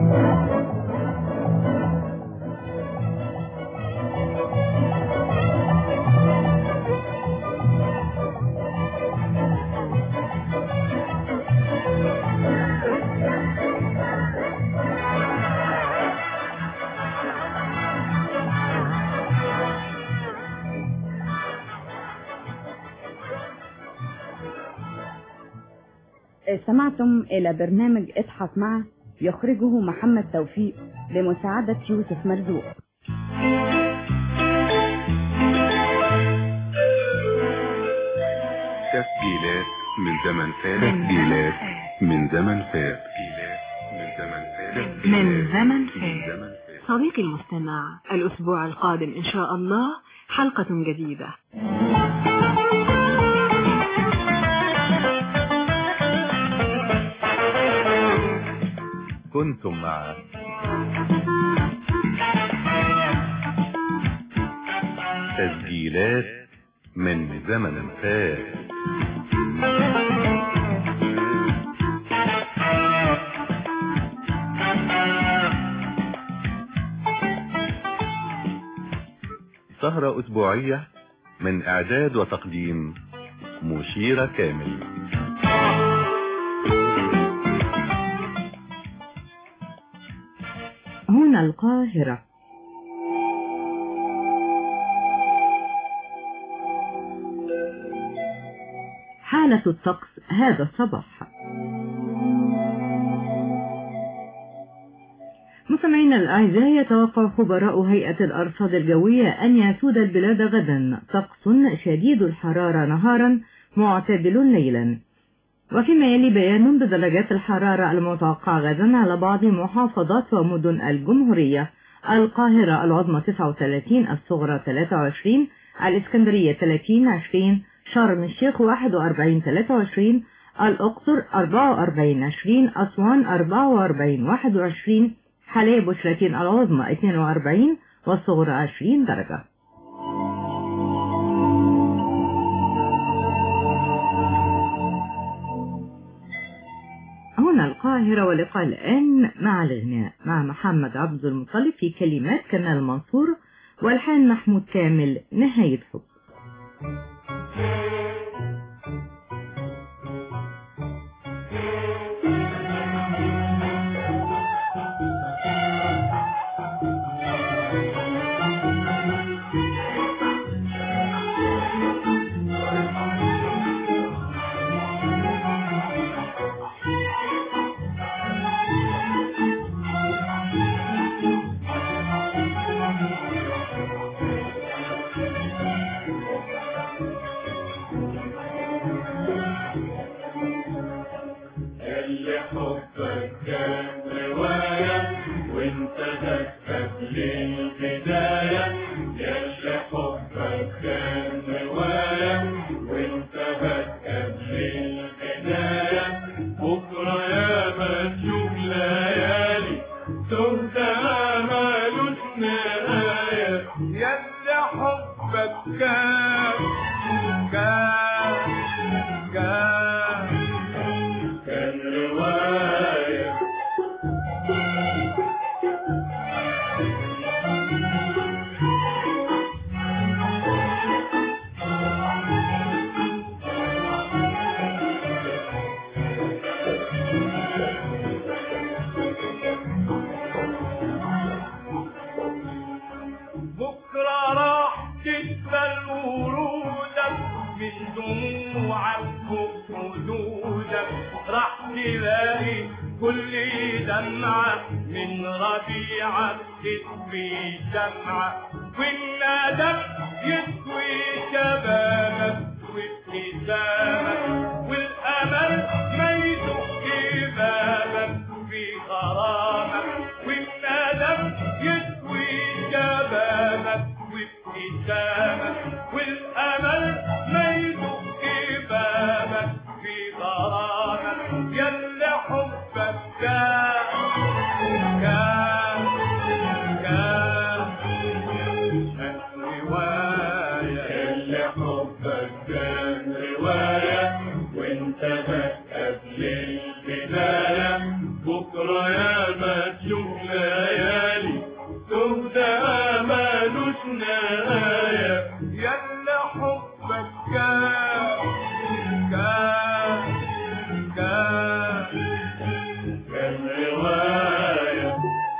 استمعتم إلى برنامج اضحك معه يخرجه محمد توفيق بمساعدة يوسف مرزوق تسجيلات من زمن فات تسجيلات من زمن فات من زمن فات من زمن فات صديقي المستمع الأسبوع القادم إن شاء الله حلقة جديدة كنتم مع تسجيلات من زمن فات سهرة أسبوعية من إعداد وتقديم مشيرة كامل هنا القاهرة حالة الطقس هذا الصباح مستمعينا الأعزاء يتوقع خبراء هيئة الأرصاد الجوية أن يسود البلاد غدا طقس شديد الحرارة نهارا معتدل ليلا وفيما يلي بيان بدرجات الحرارة المتوقعة غدا على بعض محافظات ومدن الجمهورية القاهرة العظمى 39 الصغرى 23 الإسكندرية 30 20 شرم الشيخ 41 23 الأقصر 44 20 أسوان 44 21 حلايب وشلاتين العظمى 42 والصغرى 20 درجة هنا القاهرة ولقاء الآن مع الغناء مع محمد عبد المطلب في كلمات كمال منصور والحان محمود كامل نهاية حب اللي حبك كان رواية وانت دكتك للبداية اللي حبك كان رواية وانت دكتك للبداية بكرة يا ما تشوف ليالي تهت مالوش نهاية يلي حبك كان كان كان كان رواية بكرة راح تقبل ورودك من دموعك وخدودك راح تلاقي كل دمعة من ربيعك تسوي شمعة والندم يسوي شبابك وابتسامك والأمل ما يدق بابك في غرامك والندم يسوي شبابك وابتسامك والأمل ما يدق بابك في غرامك يلي حبك كان كان كان كان رواية اللي حبك كان رواية وانت بس قبل البداية بكرة يا ما تشوف ليالي تهدى مالوش نهاية يلا حبك كان كان كان كان رواية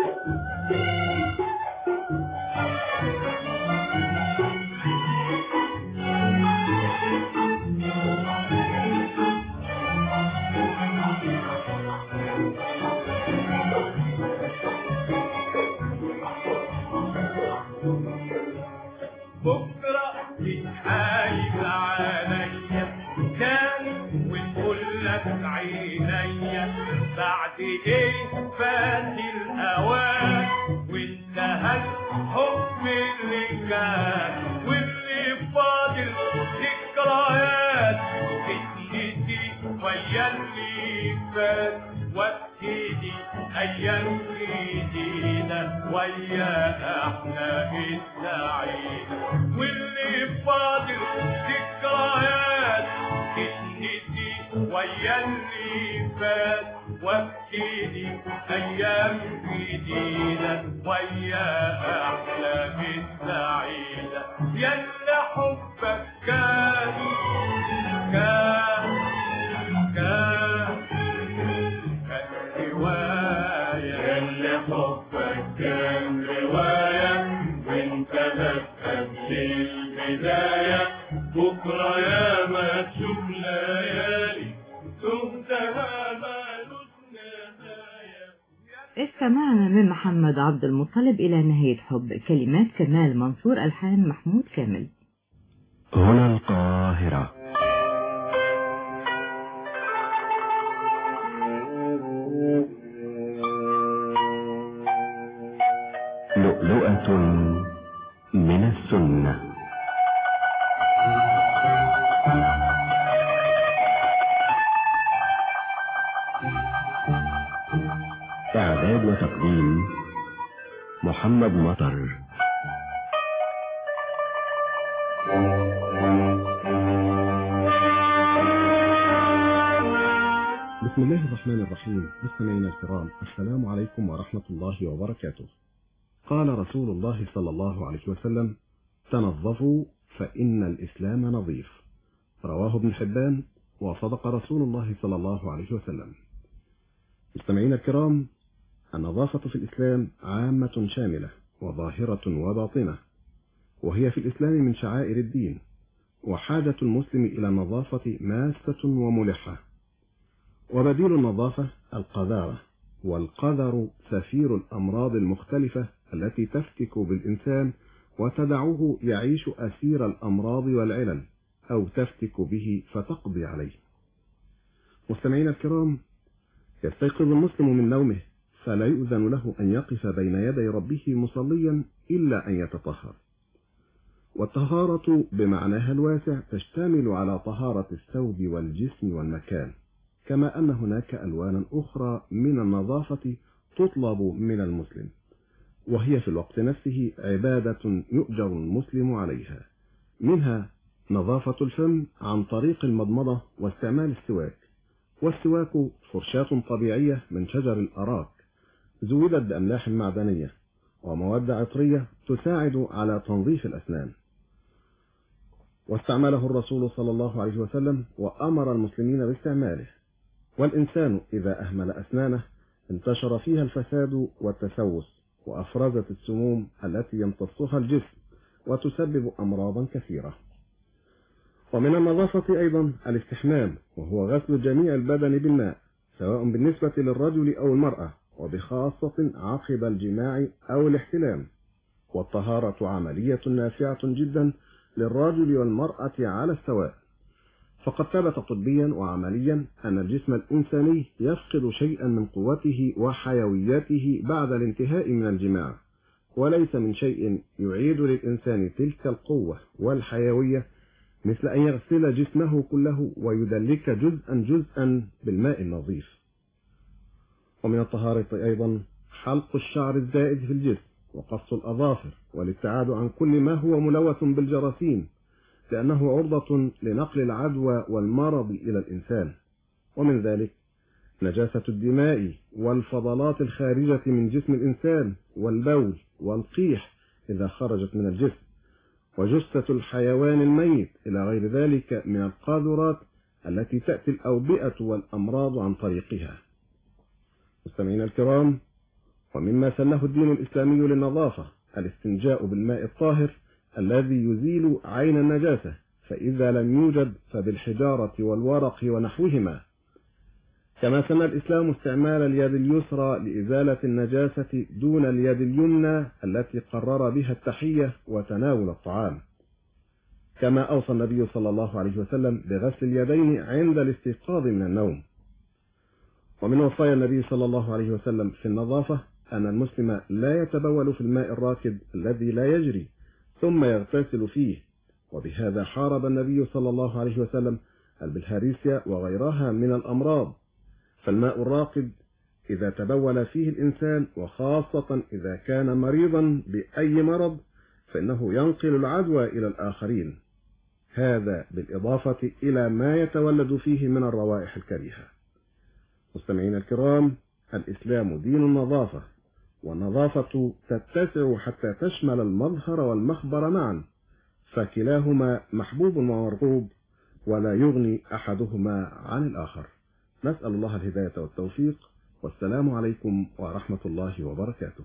بكرة تتحايل عليا تاني وتقول لك عينيا بعد ايه فات الاوان وانتهى الحب اللي كان واللي فاضل ذكريات تتنسي ويا اللي فات وابتدي ايام جديده ويا احلام السعيده واللي فاضل ذكريات تتنسي ويا اللي فات وابتدي ايام جديده ويا احلام السعيده يلا حبك كان كان كان كان رواية اللي حبك كان رواية وانت بس قبل البداية بكرة يا ما تشوف ليالي تهدها مالوش نهاية استمعنا من محمد عبد المطلب إلى نهاية حب كلمات كمال منصور ألحان محمود كامل هنا القاهرة لؤلؤة من السنة إعداد وتقديم محمد مطر بسم الله الرحمن الرحيم مستمعينا الكرام السلام عليكم ورحمة الله وبركاته قال رسول الله صلى الله عليه وسلم تنظفوا فإن الإسلام نظيف رواه ابن حبان وصدق رسول الله صلى الله عليه وسلم مستمعينا الكرام النظافة في الإسلام عامة شاملة وظاهرة وباطنة وهي في الإسلام من شعائر الدين وحاجة المسلم إلى النظافة ماسة وملحة وبديل النظافة القذارة والقذر سفير الأمراض المختلفة التي تفتك بالإنسان وتدعه يعيش أسير الأمراض والعلل أو تفتك به فتقضي عليه مستمعينا الكرام يستيقظ المسلم من نومه فلا يؤذن له أن يقف بين يدي ربه مصليا إلا أن يتطهر والطهارة بمعناها الواسع تشتمل على طهارة الثوب والجسم والمكان كما أن هناك ألوانا أخرى من النظافة تطلب من المسلم وهي في الوقت نفسه عبادة يؤجر المسلم عليها منها نظافة الفم عن طريق المضمضة واستعمال السواك والسواك فرشاة طبيعية من شجر الأراك زودت بأملاح معدنية ومواد عطرية تساعد على تنظيف الأسنان واستعمله الرسول صلى الله عليه وسلم وأمر المسلمين باستعماله والإنسان إذا أهمل أسنانه انتشر فيها الفساد والتسوس وأفرزت السموم التي يمتصها الجسم وتسبب أمراضا كثيرة ومن النظافة أيضا الاستحمام وهو غسل جميع البدن بالماء سواء بالنسبة للرجل أو المرأة وبخاصة عقب الجماع أو الاحتلام والطهارة عملية نافعة جدا للرجل والمرأة على السواء فقد ثبت طبيا وعمليا أن الجسم الإنساني يفقد شيئا من قوته وحيويته بعد الانتهاء من الجماع وليس من شيء يعيد للإنسان تلك القوة والحيوية مثل أن يغسل جسمه كله ويدلك جزءا جزءا بالماء النظيف ومن الطهارة أيضا حلق الشعر الزائد في الجسم وقص الأظافر والابتعاد عن كل ما هو ملوث بالجراثيم لأنه عرضة لنقل العدوى والمرض إلى الإنسان ومن ذلك نجاسة الدماء والفضلات الخارجة من جسم الإنسان والبول والقيح إذا خرجت من الجسم وجثة الحيوان الميت إلى غير ذلك من القاذورات التي تأتي الأوبئة والأمراض عن طريقها مستمعينا الكرام ومما سنه الدين الإسلامي للنظافة الاستنجاء بالماء الطاهر الذي يزيل عين النجاسة فإذا لم يوجد فبالحجارة والورق ونحوهما كما سن الإسلام استعمال اليد اليسرى لإزالة النجاسة دون اليد اليمنى التي قرر بها التحية وتناول الطعام كما أوصى النبي صلى الله عليه وسلم بغسل اليدين عند الاستيقاظ من النوم ومن وصايا النبي صلى الله عليه وسلم في النظافة أن المسلم لا يتبول في الماء الراكد الذي لا يجري ثم يغتسل فيه وبهذا حارب النبي صلى الله عليه وسلم البلهارسيا وغيرها من الأمراض فالماء الراكد إذا تبول فيه الإنسان وخاصة إذا كان مريضا بأي مرض فإنه ينقل العدوى إلى الآخرين هذا بالإضافة إلى ما يتولد فيه من الروائح الكريهة مستمعين الكرام الإسلام دين النظافة والنظافة تتسع حتى تشمل المظهر والمخبر معا فكلاهما محبوب ومرغوب ولا يغني أحدهما عن الآخر نسأل الله الهداية والتوفيق والسلام عليكم ورحمة الله وبركاته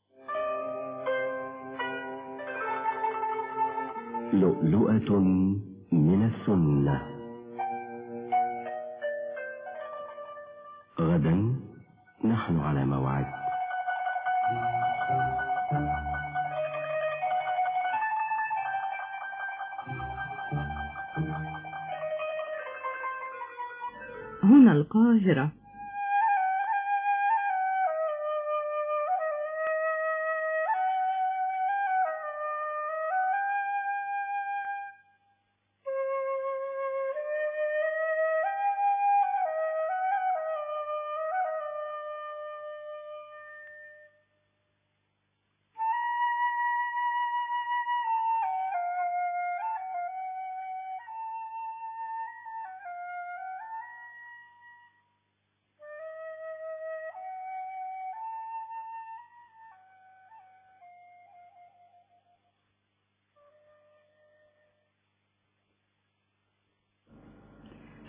لؤلؤة من السنة غدا نحن على موعد هنا القاهرة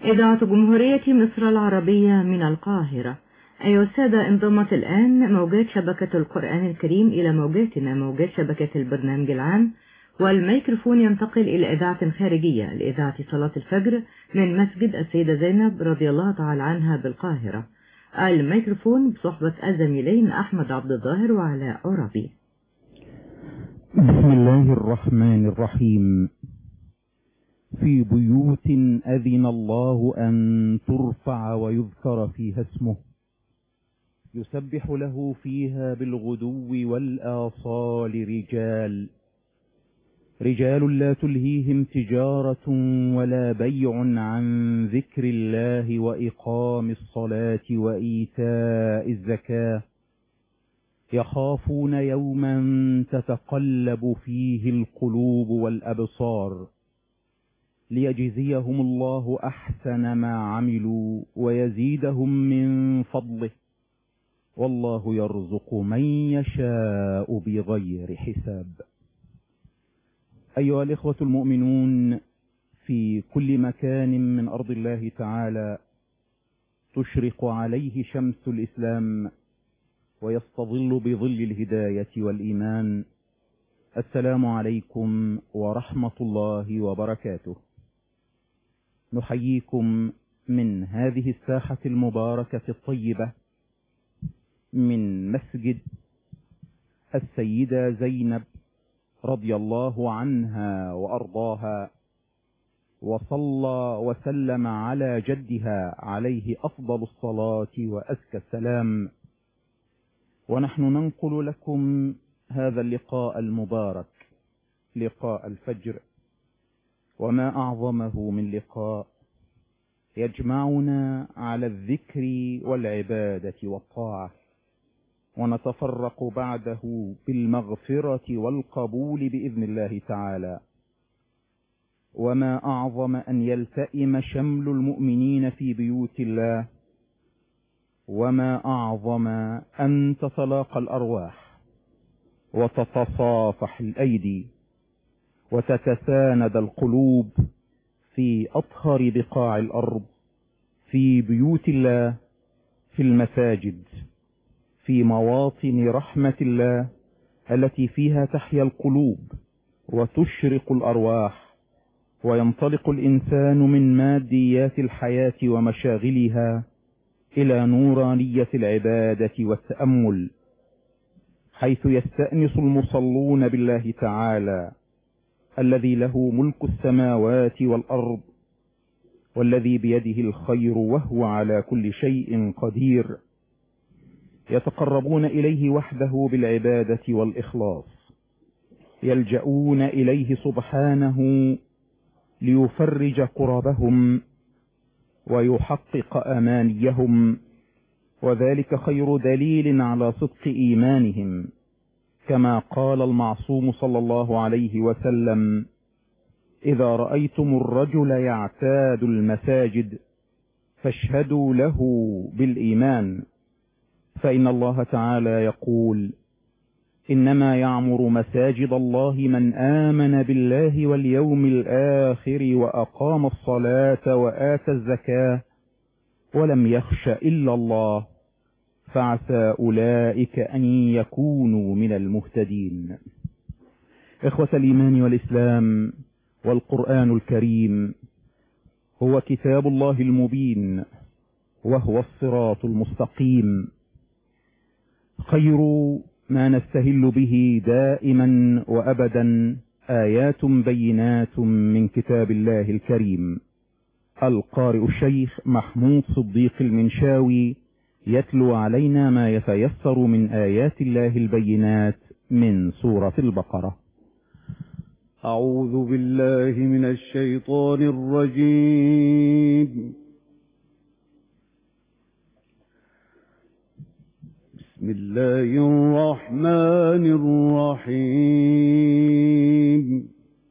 إذاعة جمهورية مصر العربية من القاهرة أيها السادة انضمت الآن موجات شبكة القرآن الكريم إلى موجاتنا موجات شبكة البرنامج العام والميكروفون ينتقل إلى إذاعة خارجية لإذاعة صلاة الفجر من مسجد السيدة زينب رضي الله تعالى عنها بالقاهرة الميكروفون بصحبة الزميلين أحمد عبد الظاهر وعلاء عربي بسم الله الرحمن الرحيم في بيوت أذن الله أن ترفع ويذكر فيها اسمه يسبح له فيها بالغدو والآصال رجال رجال لا تلهيهم تجارة ولا بيع عن ذكر الله وإقام الصلاة وإيتاء الزكاة يخافون يوما تتقلب فيه القلوب والأبصار ليجزيهم الله أحسن ما عملوا ويزيدهم من فضله والله يرزق من يشاء بغير حساب أيها الإخوة المؤمنون في كل مكان من أرض الله تعالى تشرق عليه شمس الإسلام ويستظل بظل الهداية والإيمان السلام عليكم ورحمة الله وبركاته نحييكم من هذه الساحة المباركة الطيبة من مسجد السيدة زينب رضي الله عنها وأرضاها وصلى وسلم على جدها عليه أفضل الصلاة وأزكى السلام ونحن ننقل لكم هذا اللقاء المبارك لقاء الفجر وما أعظمه من لقاء يجمعنا على الذكر والعبادة والطاعة ونتفرق بعده بالمغفرة والقبول بإذن الله تعالى وما أعظم أن يلتئم شمل المؤمنين في بيوت الله وما أعظم أن تتلاقى الأرواح وتتصافح الأيدي وتتساند القلوب في أطهر بقاع الأرض في بيوت الله في المساجد في مواطن رحمة الله التي فيها تحيا القلوب وتشرق الأرواح وينطلق الإنسان من ماديات الحياة ومشاغلها إلى نورانية العبادة والتأمل حيث يستأنس المصلون بالله تعالى الذي له ملك السماوات والأرض والذي بيده الخير وهو على كل شيء قدير يتقربون إليه وحده بالعبادة والإخلاص يلجؤون إليه سبحانه ليفرج قربهم ويحقق أمانيهم وذلك خير دليل على صدق إيمانهم كما قال المعصوم صلى الله عليه وسلم إذا رأيتم الرجل يعتاد المساجد فاشهدوا له بالإيمان فإن الله تعالى يقول إنما يعمر مساجد الله من آمن بالله واليوم الآخر وأقام الصلاة وآتى الزكاة ولم يخش إلا الله فعسى أولئك أن يكونوا من المهتدين إخوة الإيمان والإسلام والقرآن الكريم هو كتاب الله المبين وهو الصراط المستقيم خير ما نستهل به دائما وأبدا آيات بينات من كتاب الله الكريم القارئ الشيخ محمود صديق المنشاوي يتلو علينا ما يتيسر من آيات الله البينات من سورة البقرة أعوذ بالله من الشيطان الرجيم بسم الله الرحمن الرحيم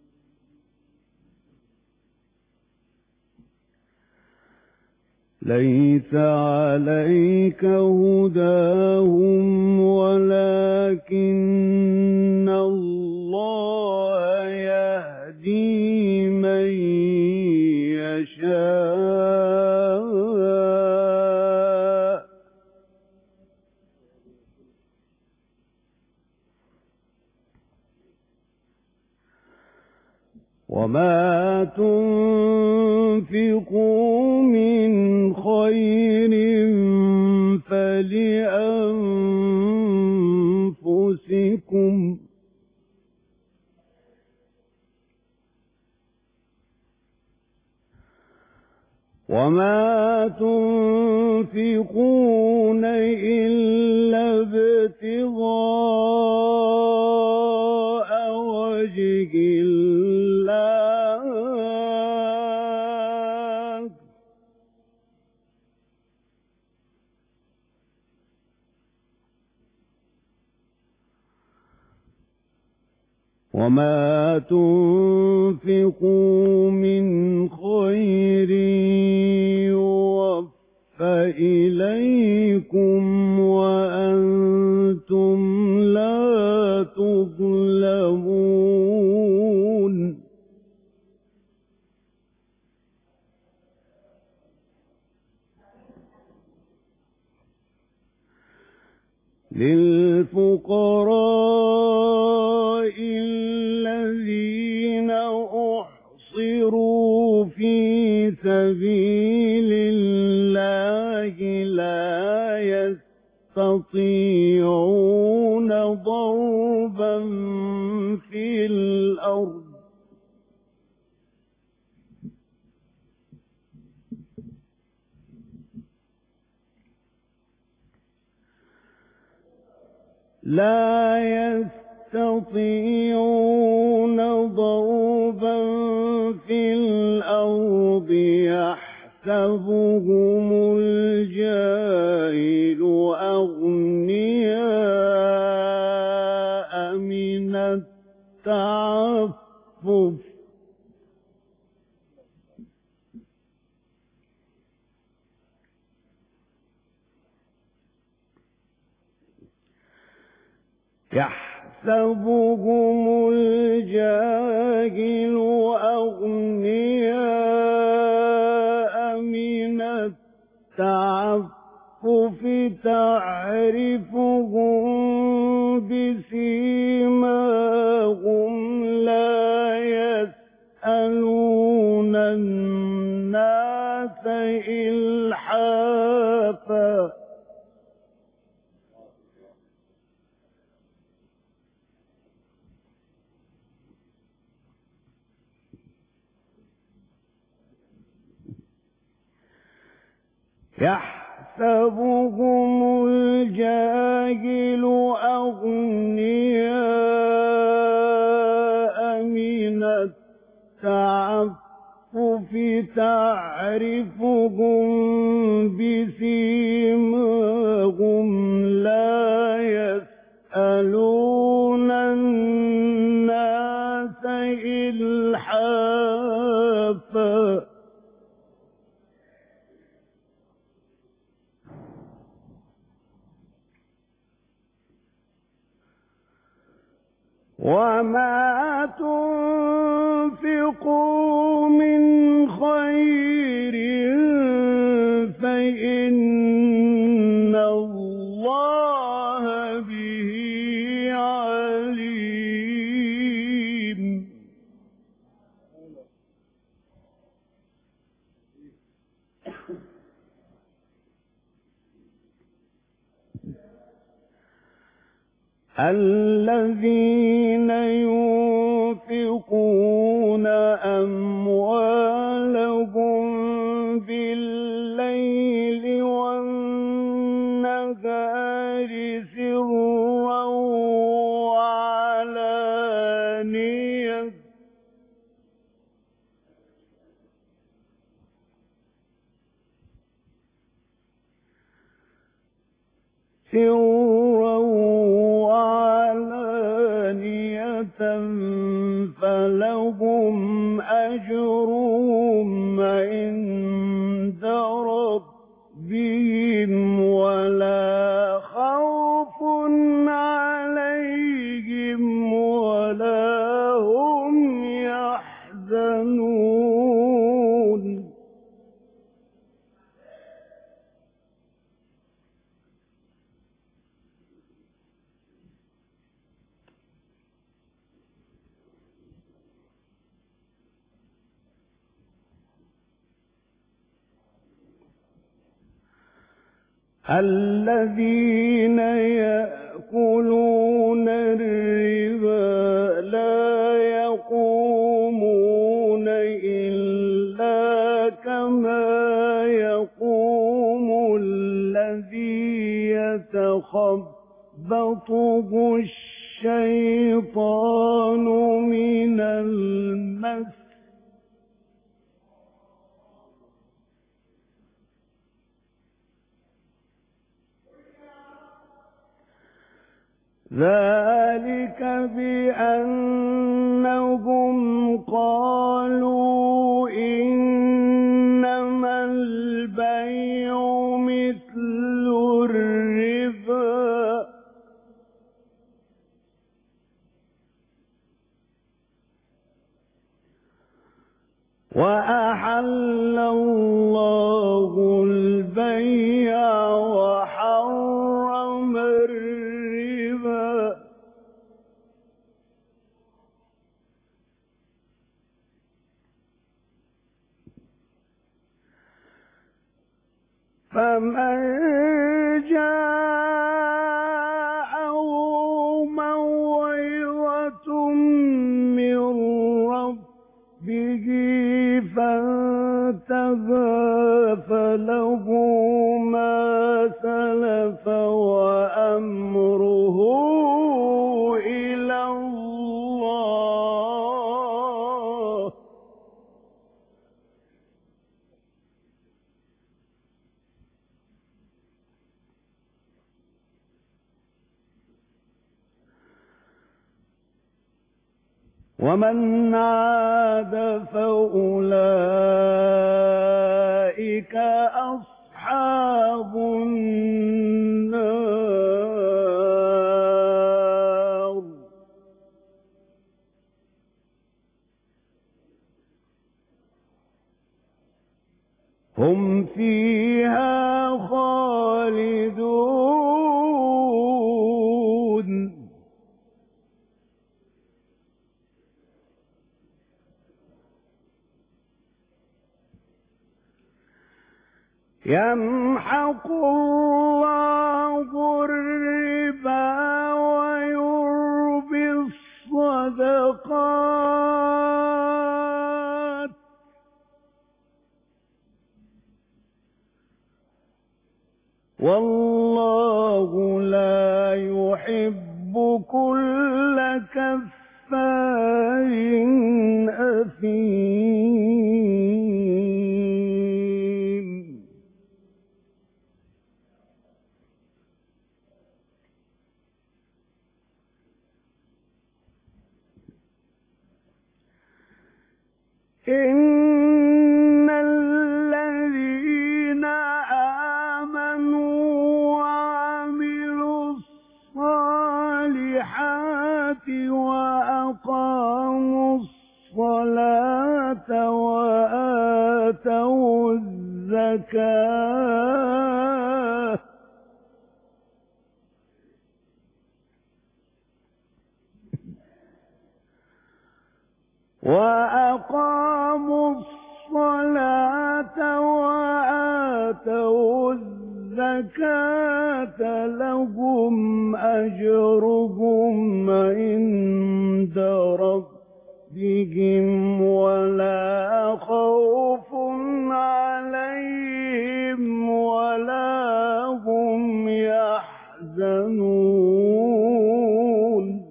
ليس عليك هداهم ولكن الله يهدي من يشاء وما تنفقوا من خير فلأنفسكم وما تنفقون إلا ابتغاء وجه الله وما تنفقوا من خير يوفى إليكم وأنتم لا تظلمون للفقراء الذين أحصروا في سبيل الله لا يستطيعون ضربا في الأرض لا يستطيعون ضربا في الأرض يحسبهم الجاهل أغنياء من التعفف يحسبهم الجاهل أغنياء من التعفف تعرفهم بسيماهم لا يسألون الناس إلحافا يحسبهم الجاهل أغنياء من التعفف تعرفهم بسيماهم لا يسألون الناس إلحافا وما تنفقوا من خير فإن الله به عليم الذين ينفقون أموالهم بالليل والنهار سرا وعلانية سرا وعلانية فلهم أجرهم عند ربهم ولا خوف عليهم ولا هم يحزنون الذين يأكلون الربا لا يقومون إلا كما يقوم الذي يتخبطه الشيطان من المس ذلك بأنهم قالوا إنما البيع مثل الربا وأحل الله البيع وحرم الربا فمن جاءه موعظة من ربه فانتهى فله ما سلف وأمره إلى الله ومن عاد فأولئك أصحاب النار هم فيها خالدون يمحق الله الربا ويربي الصدقات والله لا يحب كل كفار أثيم إن الذين آمنوا وعملوا الصالحات وأقاموا الصلاة وآتوا الزكاة وأقاموا الصلاة وآتوا الزكاة لهم أجرهم عند ربهم ولا خوف عليهم ولا هم يحزنون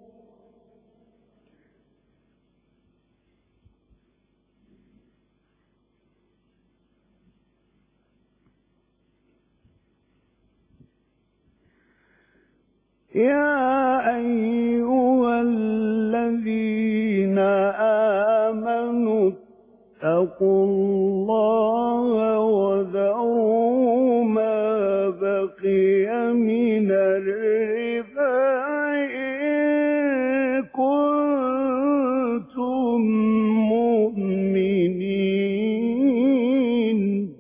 يا أيها الذين آمنوا اتقوا الله وذروا ما بقي من الربا إن كنتم مؤمنين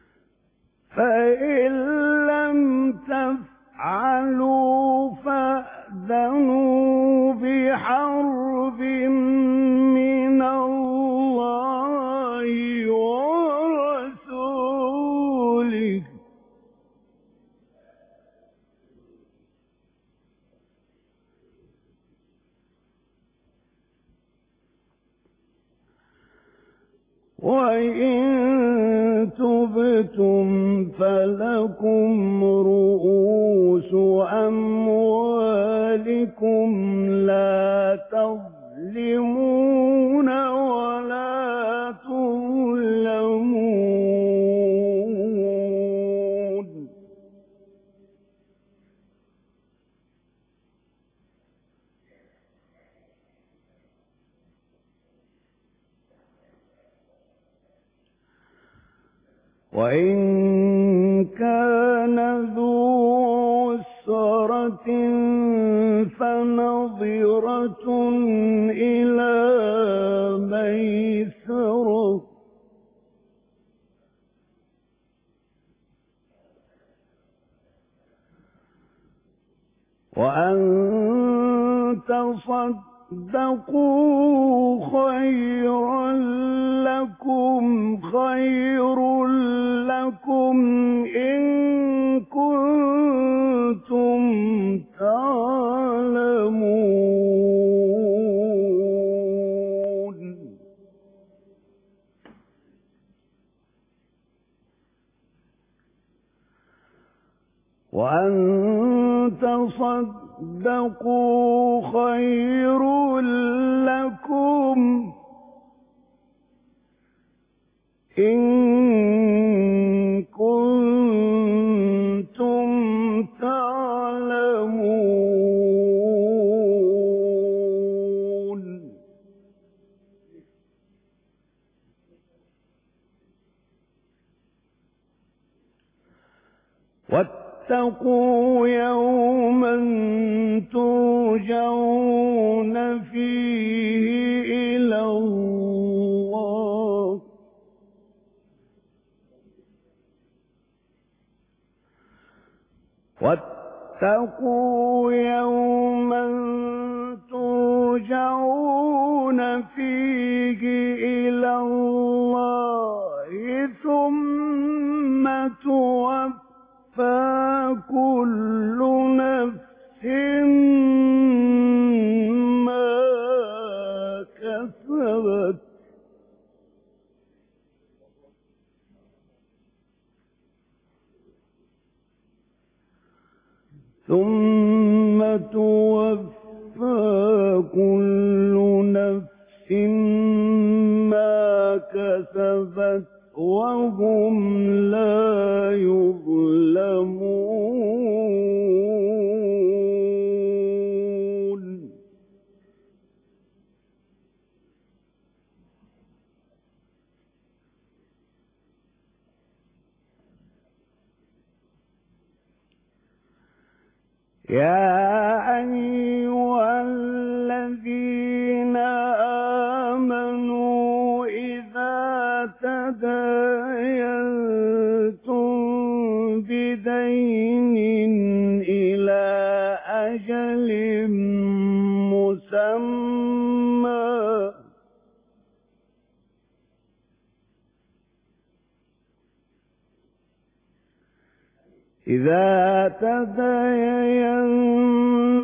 فإن لم تفعلوا فأ وإن تبتم فلكم رؤوس أموالكم لا تظلمون ولا تظلمون وإن كان ذو عسرة فنظرة إلى ميسرة وأن تصدقوا خيرا لكم خير لكم إن كنتم تعلمون وأن تصدقوا خير لكم إن كنتم تعلمون واتقوا يوما ترجعون فيه إلى الله واتقوا يوما ترجعون فيه إلى الله ثم توفى كل نفس ما كسبت ثم توفى كل نفس ما كسبت وهم لا يظلمون يا أيها الذين آمنوا إذا تداينتم بدين إلى أجل مسمى إذا